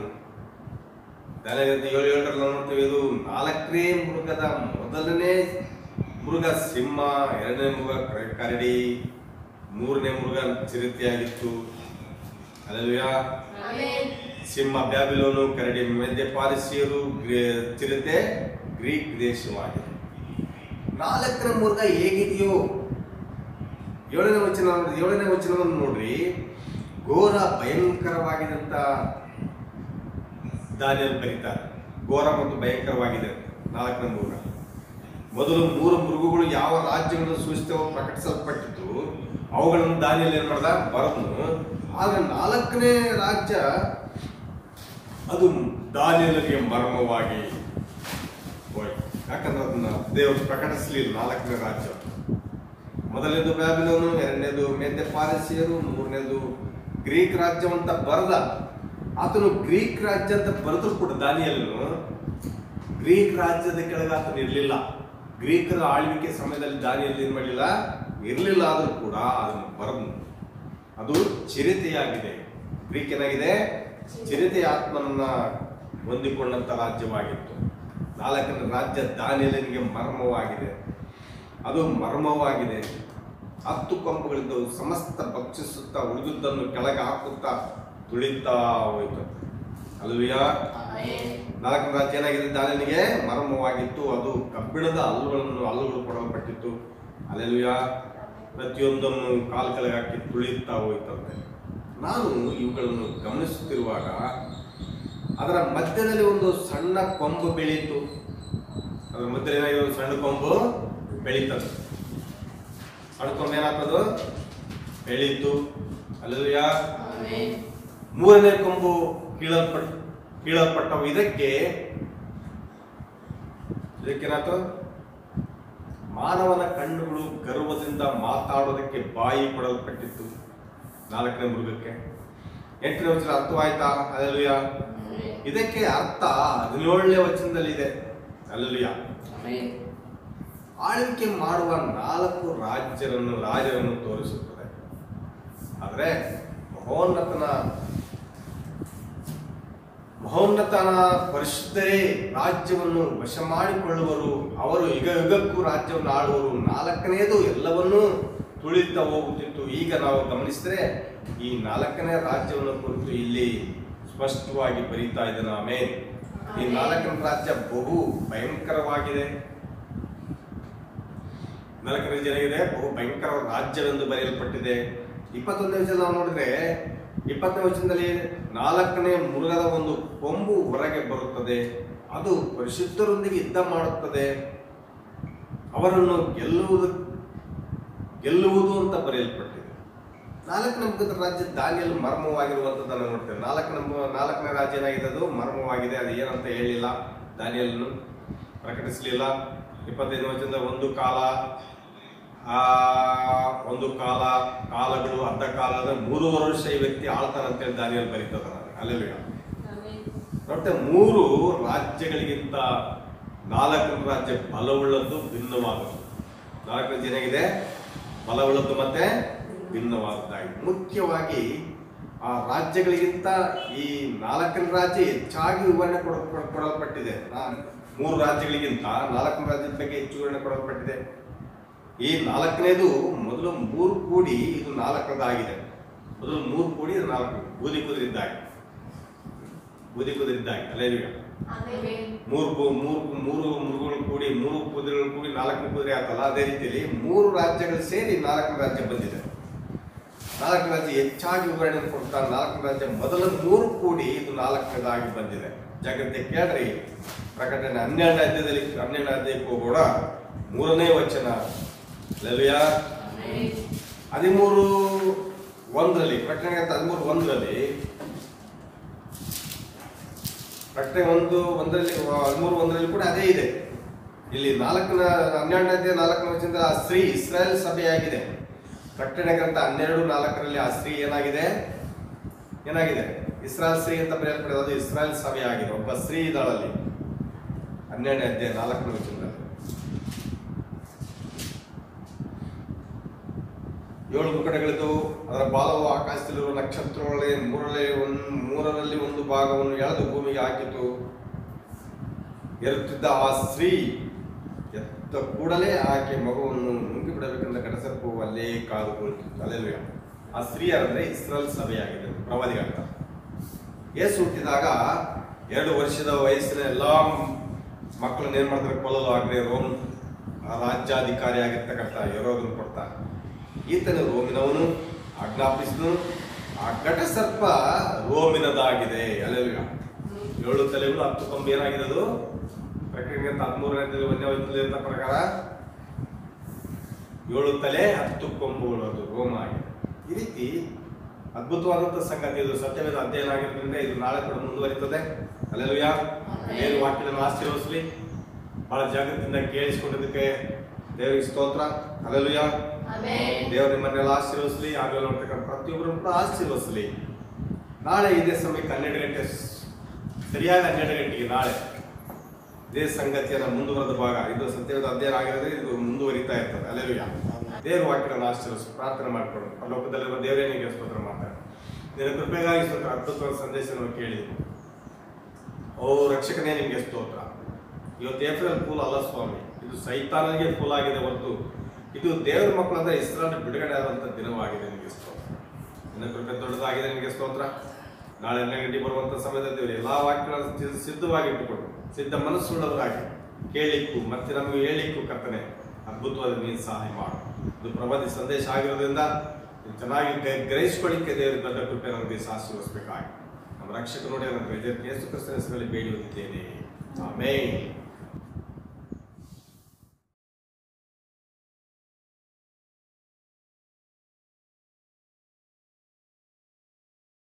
ದಾನಗಂತೆ ಏಳು ಏಳರಲ್ಲಿ ನಾವು ನೋಡ್ತೇವೆ ಇದು ನಾಲ್ಕನೇ ಮೃಗದ ಮೊದಲನೇ ಮೃಗ ಸಿಂಹ ಎರಡನೇ ಮೃಗ ಕ- ಕರಡಿ ಮೂರನೇ ಮೃಗ ಚಿರತೆಯಾಗಿತ್ತು ಅಲ್ಲವೇ ಆಮೆನ್. ಸಿಂಹ ಬ್ಯಾಬಿಲೋನು ಕರಡಿ ಮಧ್ಯ ಪಾರಿಸಿಯರು ಗ್ರೇ- ಚಿರತೆ ಗ್ರೀಕ್ ದೇಶವಾಗಿದೆ ನಾಲ್ಕನೇ ಮೃಗ ಹೇಗಿದೆಯೋ ಏಳನೇ ವಚನ ನೋಡಿ, ಏಳನೇ ವಚನವನ್ನು ನೋಡ್ರಿ ಘೋರ ಭಯಂಕರವಾಗಿದಂತ ದಾನಿಯಲ್ಲಿ ಬರೀತಾರೆ ಘೋರ ಮತ್ತು ಭಯಂಕರವಾಗಿದೆ ನಾಲ್ಕನೇ ಮೃಗ ಮೊದಲು ಮೂರು ಮೃಗಗಳು ಯಾವ ರಾಜ್ಯಗಳನ್ನು ಸೂಚಿಸ್ತವೋ ಪ್ರಕಟಿಸಲ್ಪಟ್ಟಿತ್ತು ಅವುಗಳನ್ನು ದಾನಿಯಲ್ಲಿ ಏನ್ ಮಾಡ್ದ ಬರದ್ನು ಆದ್ರೆ ನಾಲ್ಕನೇ ರಾಜ್ಯ ಅದು ದಾನಿಯಲ್ಲಿಗೆ ಮರ್ಮವಾಗಿ ಹೋಯ್ತು ಯಾಕಂದ್ರೆ ಅದನ್ನ ದೇವರು ಪ್ರಕಟಿಸಲಿಲ್ಲ ನಾಲ್ಕನೇ ರಾಜ್ಯ ಮೊದಲನೇದು ಬ್ಯಾಬಿಲೋನು ಎರಡನೇದು ಮೇದ್ಯ ಪಾರಸಿಯರು ಮೂರನೇದು ಗ್ರೀಕ್ ರಾಜ್ಯವಂತ ಬರದ ಆತನು ಗ್ರೀಕ್ ರಾಜ್ಯ ಅಂತ ಬರೆದ್ರು ಕೂಡ ದಾನಿಯಲ್ಲೂ ಗ್ರೀಕ್ ರಾಜ್ಯದ ಕೆಳಗೆ ಆತನು ಇರಲಿಲ್ಲ ಗ್ರೀಕರ ಆಳ್ವಿಕೆ ಸಮಯದಲ್ಲಿ ದಾನಿಯಲ್ಲಿ ಏನ್ ಮಾಡಲಿಲ್ಲ ಇರಲಿಲ್ಲ ಆದ್ರೂ ಕೂಡ ಅದನ್ನು ಬರೆದು ಅದು ಚಿರತೆಯಾಗಿದೆ ಗ್ರೀಕ್ ಏನಾಗಿದೆ ಚಿರತೆ ಆತ್ಮನನ್ನ ಹೊಂದಿಕೊಂಡಂತ ರಾಜ್ಯವಾಗಿತ್ತು ನಾಲ್ಕನೇ ರಾಜ್ಯ ದಾನಿಯಲಿನಿಗೆ ಮರ್ಮವಾಗಿದೆ ಅದು ಮರ್ಮವಾಗಿದೆ ಹತ್ತು ಕೊಂಬುಗಳಿದ್ದವು ಸಮಸ್ತ ಭಕ್ಷಿಸುತ್ತಾ ಉಳಿದುದನ್ನು ಕೆಳಗೆ ಹಾಕುತ್ತಾ ತುಳಿತಾ ಹೋಯಿತು ಅಲ್ವಿಯಾ ಆಮೆನ್. ನಾಲ್ಕನೇ ರಾಜ್ಯ ಏನಾಗಿದೆ ದಾನಿಯನಿಗೆ ಮರ್ಮವಾಗಿತ್ತು ಅದು ಕಬ್ಬಿಣದ ಹಲ್ಲುಗಳನ್ನು ಹಲ್ಲುಗಳು ಕೊಡಲ್ಪಟ್ಟಿತ್ತು ಅಲ್ಲೆಲ್ಲುಯ ಪ್ರತಿಯೊಂದನ್ನು ಕಾಲು ಕೆಳಗೆ ಹಾಕಿ ತುಳಿಯುತ್ತಾ ಹೋಯ್ತಂತೆ ನಾನು ಇವುಗಳನ್ನು ಗಮನಿಸುತ್ತಿರುವಾಗ ಅದರ ಮಧ್ಯದಲ್ಲಿ ಒಂದು ಸಣ್ಣ ಕೊಂಬು ಬೆಳೀತು ಅದರ ಮಧ್ಯದಲ್ಲಿ ಏನಾಗಿದೆ ಒಂದು ಸಣ್ಣ ಕೊಂಬು ಬೆಳೀತದೆ ಸಣ್ಣ ಕೊಂಬು ಏನಾಗ್ತದು ಬೆಳೀತು ಅಲ್ಲೆಲ್ಲುಯ ಆಮೆನ್. ಮೂರನೇ ಕೊಂಬು ಕೀಳಲ್ಪಟ್ಟ ಕೀಳಲ್ಪಟ್ಟವು ಇದಕ್ಕೆ ಇದಕ್ಕೇನಾಯ್ತು ಮಾನವನ ಕಣ್ಣುಗಳು ಗರ್ವದಿಂದ ಮಾತಾಡೋದಕ್ಕೆ ಬಾಯಿ ಕೊಡಲ್ಪಟ್ಟಿತ್ತು ನಾಲ್ಕನೇ ಮೃಗಕ್ಕೆ ಎಂಟನೇ ವಚನ ಅರ್ಥವಾಯ್ತಾ ಅಲ್ಲೂಯ ಆಮೆನ್. ಇದಕ್ಕೆ ಅರ್ಥ ಹದಿನೇಳನೇ ವಚನದಲ್ಲಿ ಇದೆ ಅಲ್ಲೂಯ ಆಮೆನ್. ಆಳ್ವಿಕೆ ಮಾಡುವ ನಾಲ್ಕು ರಾಜ್ಯರನ್ನು ರಾಜರನ್ನು ತೋರಿಸುತ್ತದೆ ಆದರೆ ಮಹೋನ್ನತನ ಮಹೋನ್ನತನ ಪರಿಶುದ್ಧರೇ ರಾಜ್ಯವನ್ನು ವಶ ಮಾಡಿಕೊಳ್ಳುವರು ಅವರು ಯುಗ ಯುಗಕ್ಕೂ ರಾಜ್ಯವನ್ನು ಆಳುವರು ನಾಲ್ಕನೆಯದು ಎಲ್ಲವನ್ನೂ ತುಳಿತಾ ಹೋಗುತ್ತಿತ್ತು ಈಗ ನಾವು ಗಮನಿಸಿದ್ರೆ ಈ ನಾಲ್ಕನೇ ರಾಜ್ಯವನ್ನು ಕುರಿತು ಇಲ್ಲಿ ಸ್ಪಷ್ಟವಾಗಿ ಬರೀತಾ ಇದ್ದಾನೆ ಆಮೇಲೆ ಈ ನಾಲ್ಕನೇ ರಾಜ್ಯ ಬಹು ಭಯಂಕರವಾಗಿದೆ ನಾಲ್ಕನೇ ಜನ ಇದೆ ಬಹು ಭಯಂಕರ ರಾಜ್ಯವೆಂದು ಬರೆಯಲ್ಪಟ್ಟಿದೆ ಇಪ್ಪತ್ತೊಂದನೇ ವಚನ ನಾವು ನೋಡಿದ್ರೆ ಇಪ್ಪತ್ತನೇ ವಚನದಲ್ಲಿ ನಾಲ್ಕನೇ ಮೃಗದ ಒಂದು ಕೊಂಬು ಹೊರಗೆ ಬರುತ್ತದೆ ಅದು ಪರಿಶುದ್ಧರೊಂದಿಗೆ ಯುದ್ಧ ಮಾಡುತ್ತದೆ ಅವರನ್ನು ಗೆಲ್ಲುವುದು ಗೆಲ್ಲುವುದು ಅಂತ ಬರೆಯಲ್ಪಟ್ಟಿದೆ ನಾಲ್ಕನೇ ಮುಖದ ರಾಜ್ಯ ದಾನಿಯಲ್ಲಿ ಮರ್ಮವಾಗಿರುವಂಥದ್ದನ್ನು ನೋಡ್ತೇವೆ ನಾಲ್ಕನೇ ಮು- ನಾಲ್ಕನೇ ರಾಜ್ಯ ಏನಾಗಿದೆ ಅದು ಮರ್ಮವಾಗಿದೆ ಅದು ಏನಂತ ಹೇಳಿಲ್ಲ ದಾನಿಯಲ್ಲೂ ಪ್ರಕಟಿಸಲಿಲ್ಲ ಇಪ್ಪತ್ತೈದು ವಚನದ ಒಂದು ಕಾಲ ಆ ಒಂದು ಕಾಲ ಕಾಲಗಳು ಅರ್ಧ ಕಾಲ ಅಂದ್ರೆ ಮೂರುವರೆ ವರ್ಷ ಈ ವ್ಯಕ್ತಿ ಆಳ್ತಾನೆ ಅಂತೇಳಿ ದಾನಿಯಲ್ಲಿ ಬರೀತದ ಅಲ್ಲೆಲ್ಲ ಮತ್ತೆ ಮೂರು ರಾಜ್ಯಗಳಿಗಿಂತ ನಾಲ್ಕನೇ ರಾಜ್ಯ ಬಲವುಳ್ಳದ್ದು ಭಿನ್ನವಾದದ್ದು ನಾಲ್ಕನೇ ಜನಾಗಿದೆ ಬಲವುಳ್ಳದ್ದು ಮತ್ತೆ ಭಿನ್ನವಾದದ್ದಾಗಿದೆ ಮುಖ್ಯವಾಗಿ ಆ ರಾಜ್ಯಗಳಿಗಿಂತ ಈ ನಾಲ್ಕನೇ ರಾಜ್ಯ ಹೆಚ್ಚಾಗಿ ವಿವರಣೆ ಕೊಡ ಕೊಡ- ಕೊಡಲ್ಪಟ್ಟಿದೆ ನಾ- ಮೂರು ರಾಜ್ಯಗಳಿಗಿಂತ ನಾಲ್ಕನೇ ರಾಜ್ಯದ ಬಗ್ಗೆ ಹೆಚ್ಚು ವಿವರಣೆ ಕೊಡಲ್ಪಟ್ಟಿದೆ ಈ ನಾಲ್ಕನೇದು ಮೊದಲು ಮೂರು ಕೂಡಿ ಇದು ನಾಲ್ಕನೇದಾಗಿದೆ ಮೊದಲು ಮೂರು ಕೂಡಿ ಇದು ನಾಲ್ಕು ಬೂದಿ ಕುದುರಿದ್ದಾಗಿ ಬೂದಿ ಕುದುರಿದ್ದಾಗಿ ಅಲ್ಲೇರಿಗ ಮೂರು ಕೂ- ಮೂರು ಮೂರು ಮೃಗಗಳು ಕೂಡಿ ಮೂರು ಕುದುರೆಗಳು ಕೂಡಿ ನಾಲ್ಕು ಕುದುರೆ ಆತಲ್ಲ ಅದೇ ರೀತಿಯಲ್ಲಿ ಮೂರು ರಾಜ್ಯಗಳು ಸೇರಿ ನಾಲ್ಕನೇ ರಾಜ್ಯ ಬಂದಿದೆ ನಾಲ್ಕನೇ ರಾಜ್ಯ ಹೆಚ್ಚಾಗಿ ವಿವರಣೆ ಕೊಡ್ತಾ ನಾಲ್ಕನೇ ರಾಜ್ಯ ಮೊದಲ ಮೂರು ಕೂಡಿ ಇದು ನಾಲ್ಕನೇದಾಗಿ ಬಂದಿದೆ ಜಾಗ್ರತೆ ಕೇಳ್ರಿ ಪ್ರಕಟಣೆ ಹನ್ನೆರಡನೇ ಅಧ್ಯಾಯದಲ್ಲಿ ಹನ್ನೆರಡನೇ ಅಧ್ಯಾಯಕ್ಕೆ ಹೋಗೋಣ ಮೂರನೇ ವಚನ ಲಲಿಯಾ ಹದಿಮೂರು ಒಂದರಲ್ಲಿ ಪ್ರಕಟಣೆ ಹದಿಮೂರು ಒಂದರಲ್ಲಿ ಪ್ರಕಟಣೆ ಒಂದು ಒಂದರಲ್ಲಿ ಹದಿಮೂರು ಒಂದರಲ್ಲಿ ಕೂಡ ಅದೇ ಇದೆ ಇಲ್ಲಿ ನಾಲ್ಕನ ಹನ್ನೆರಡನೇ ಅಧ್ಯಾಯ ನಾಲ್ಕನೇ ವಚನದ ಆ ಸ್ತ್ರೀ ಇಸ್ರಾಯೇಲ್ ಸಭೆಯಾಗಿದೆ ಪ್ರಕಟಣೆ ಗ್ರಂಥ ಹನ್ನೆರಡು ನಾಲ್ಕರಲ್ಲಿ ಆ ಸ್ತ್ರೀ ಏನಾಗಿದೆ ಏನಾಗಿದೆ ಇಸ್ರಾಯೇಲ್ ಸ್ತ್ರೀ ಅಂತ ಬರೆಯಲ್ಪಡಿದೆ ಅದು ಇಸ್ರಾಯೇಲ್ ಸಭೆಯಾಗಿದೆ ಒಬ್ಬ ಸ್ತ್ರೀ ಇದ್ದಾಳಲ್ಲಿ ಹನ್ನೆರಡನೇ ಅಧ್ಯಾಯ ನಾಲ್ಕನೇ ವಚನದಲ್ಲಿ ಏಳು ಮುಕಟಗಳಿದ್ದು ಅದರ ಬಾಲವು ಆಕಾಶದಲ್ಲಿರುವ ನಕ್ಷತ್ರಗಳಲ್ಲಿ ಮೂರರಲ್ಲಿ ಒಂದು ಮೂರರಲ್ಲಿ ಒಂದು ಭಾಗವನ್ನು ಎಳೆದು ಭೂಮಿಗೆ ಹಾಕಿತು ಎರುತ್ತಿದ್ದ ಆ ಸ್ತ್ರೀ ಎತ್ತ ಕೂಡಲೇ ಆಕೆ ಮಗುವನ್ನು ನುಂಗಿ ಬಿಡಬೇಕೆಂದ ಗಡಸರ್ಪು ಅಲ್ಲೇ ಕಾದು ಕುಳಿತಿತ್ತು ಅಲ್ಲೆಲ್ಲ ಆ ಸ್ತ್ರೀಯರಂದ್ರೆ ಇಸ್ರೇಲ್ ಸಭೆಯಾಗಿದೆ ಪ್ರವಾದಿಗಳಂತ ಯೇಸು ಹುಟ್ಟಿದಾಗ ಎರಡು ವರ್ಷದ ವಯಸ್ಸಿನ ಎಲ್ಲಾ ಮಕ್ಕಳನ್ನ ಏನ್ ಮಾಡ್ತಾರೆ ಕೊಲ್ಲಲು ಆಗ್ರೆ ರೋಮ್ ರಾಜ್ಯಾಧಿಕಾರಿ ಆಗಿರ್ತಕ್ಕಂಥ ಯರೋದನ್ನು ಕೊಡ್ತಾರೆ ಈತನು ರೋಮಿನವನು ಆಜ್ಞಾಪಿಸಿದನು ಆ ಘಟಸರ್ಪ ರೋಮಿನದಾಗಿದೆ ಅಲ್ಲೆಲ್ಲ ಏಳು ತಲೆಗಳು ಹತ್ತು ಕೊಂಬು ಏನಾಗಿದೆ ಅದು ಪ್ರಕಟಣೆ ಹದಿಮೂರನೇ ವನ್ಯವಾದ ಪ್ರಕಾರ ಏಳು ತಲೆ ಹತ್ತು ಕೊಂಬುಗಳು ಅದು ರೋಮ ಆಗಿದೆ ಈ ರೀತಿ ಅದ್ಭುತವಾದಂಥ ಸಂಗತಿ ಇದು ಸತ್ಯವೇದ ಅಧ್ಯಯನ ಆಗಿರೋದ್ರಿಂದ ಇದು ನಾಳೆ ಕೂಡ ಮುಂದುವರಿತದೆ ಅಲ್ಲೆಲ್ಲೂಯ ಏನು ವಾಕ್ಯವನ್ನು ಆಶೀರ್ವದಿಸಲಿ ಬಹಳ ಜಾಗೃತಿಯಿಂದ ಕೇಳಿಸಿಕೊಂಡಿದ್ದಕ್ಕೆ ದೇವರಿಗೆ ಸ್ತೋತ್ರ ಅಲ್ಲೆಲ್ಲೂಯ ದೇವರು ನಿಮ್ಮನ್ನೆಲ್ಲ ಆಶೀರ್ವದಿಸಲಿ ಆಗಲೇ ನೋಡ್ತಕ್ಕಂಥ ಪ್ರತಿಯೊಬ್ಬರನ್ನು ಕೂಡ ಆಶೀರ್ವದಿಸಲಿ ನಾಳೆ ಇದೇ ಸಮಯಕ್ಕೆ ಹನ್ನೆರಡು ಗಂಟೆ ಸ್- ಸರಿಯಾಗಿ ಹನ್ನೆರಡು ಗಂಟೆಗೆ ನಾಳೆ ಇದೇ ಸಂಗತಿಯನ್ನ ಮುಂದುವರೆದ ಭಾಗ ಇದು ಸತ್ಯದ ಅಧ್ಯಯನ ಆಗಿರೋದ್ರೆ ಇದು ಮುಂದುವರಿತಾ ಇರ್ತದೆ ಅಲ್ಲೆಲ್ಲೂಯ ದೇವರ ವಾಕ್ಯಗಳನ್ನು ಆಶೀರ್ವದಿಸಿ ಪ್ರಾರ್ಥನೆ ಮಾಡಿಕೊಂಡು ಆ ಲೋಕದಲ್ಲಿರುವ ದೇವರೇ ನಿಮಗೆ ಸ್ತೋತ್ರ ಮಾಡ್ತಾರೆ ನಿನ್ನ ಕೃಪೆಗಾಗಿ ಸ್ತೋತ್ರ ಅದ್ಭುತವಾದ ಸಂದೇಶವನ್ನು ಕೇಳಿದ್ವಿ ಓ ರಕ್ಷಕನೇ ನಿಮಗೆ ಸ್ತೋತ್ರ ಇವತ್ತು ಏಪ್ರಿಲ್ ಫೂಲ್ ಅಲ್ಲ ಸ್ವಾಮಿ ಇದು ಸೈತಾನನಿಗೆ ಫೂಲ್ ಆಗಿದೆ ಹೊರತು ಇದು ದೇವರ ಮಕ್ಕಳಾದ ಇಸ್ರಾಲ್ ಬಿಡುಗಡೆ ಆದಂಥ ದಿನವಾಗಿದೆ ನಿಮಗೆ ಸ್ತೋತ್ರ ನಿನ್ನ ಕೃಪೆ ದೊಡ್ಡದಾಗಿದೆ ನಿಮಗೆ ಸ್ತೋತ್ರ ನಾಳೆ ಹನ್ನೆರಡು ಗಂಟೆ ಬರುವಂಥ ಸಮಯದಲ್ಲಿ ದೇವರು ಎಲ್ಲಾ ವಾಕ್ಯಗಳನ್ನು ಸಿದ್ಧ- ಸಿದ್ಧವಾಗಿ ಇಟ್ಟುಕೊಂಡು ಸಿದ್ಧ ಮನಸ್ಸುಳ್ಳವರಾಗಿ ಕೇಳಿಕ್ಕೂ ಮತ್ತೆ ನಮಗೆ ಹೇಳಿಕ್ಕೂ ಕರ್ತನೆ ಅದ್ಭುತವಾದ ನೀನು ಸಹಾಯ ಮಾಡು ಇದು ಪ್ರವಾದಿ ಸಂದೇಶ ಆಗಿರೋದ್ರಿಂದ ಇದು ಚೆನ್ನಾಗಿ ಗ- ಗ್ರಹಿಸ್ಕೊಳ್ಳಿಕ್ಕೆ ದೇವರು ದೊಡ್ಡ ಕೃಪೆ ನಮಗೆ ಆಶೀರ್ವದಿಸಬೇಕಾಗಿ ನಮ್ಮ ರಕ್ಷಕ ನೋಡಿ ನನ್ನ ಯೇಸು ಕ್ರಿಸ್ತನ ಹೆಸರಲ್ಲಿ ಬೇಡಿ ಹೊಂದಿದ್ದೇನೆ ಆಮೇಲೆ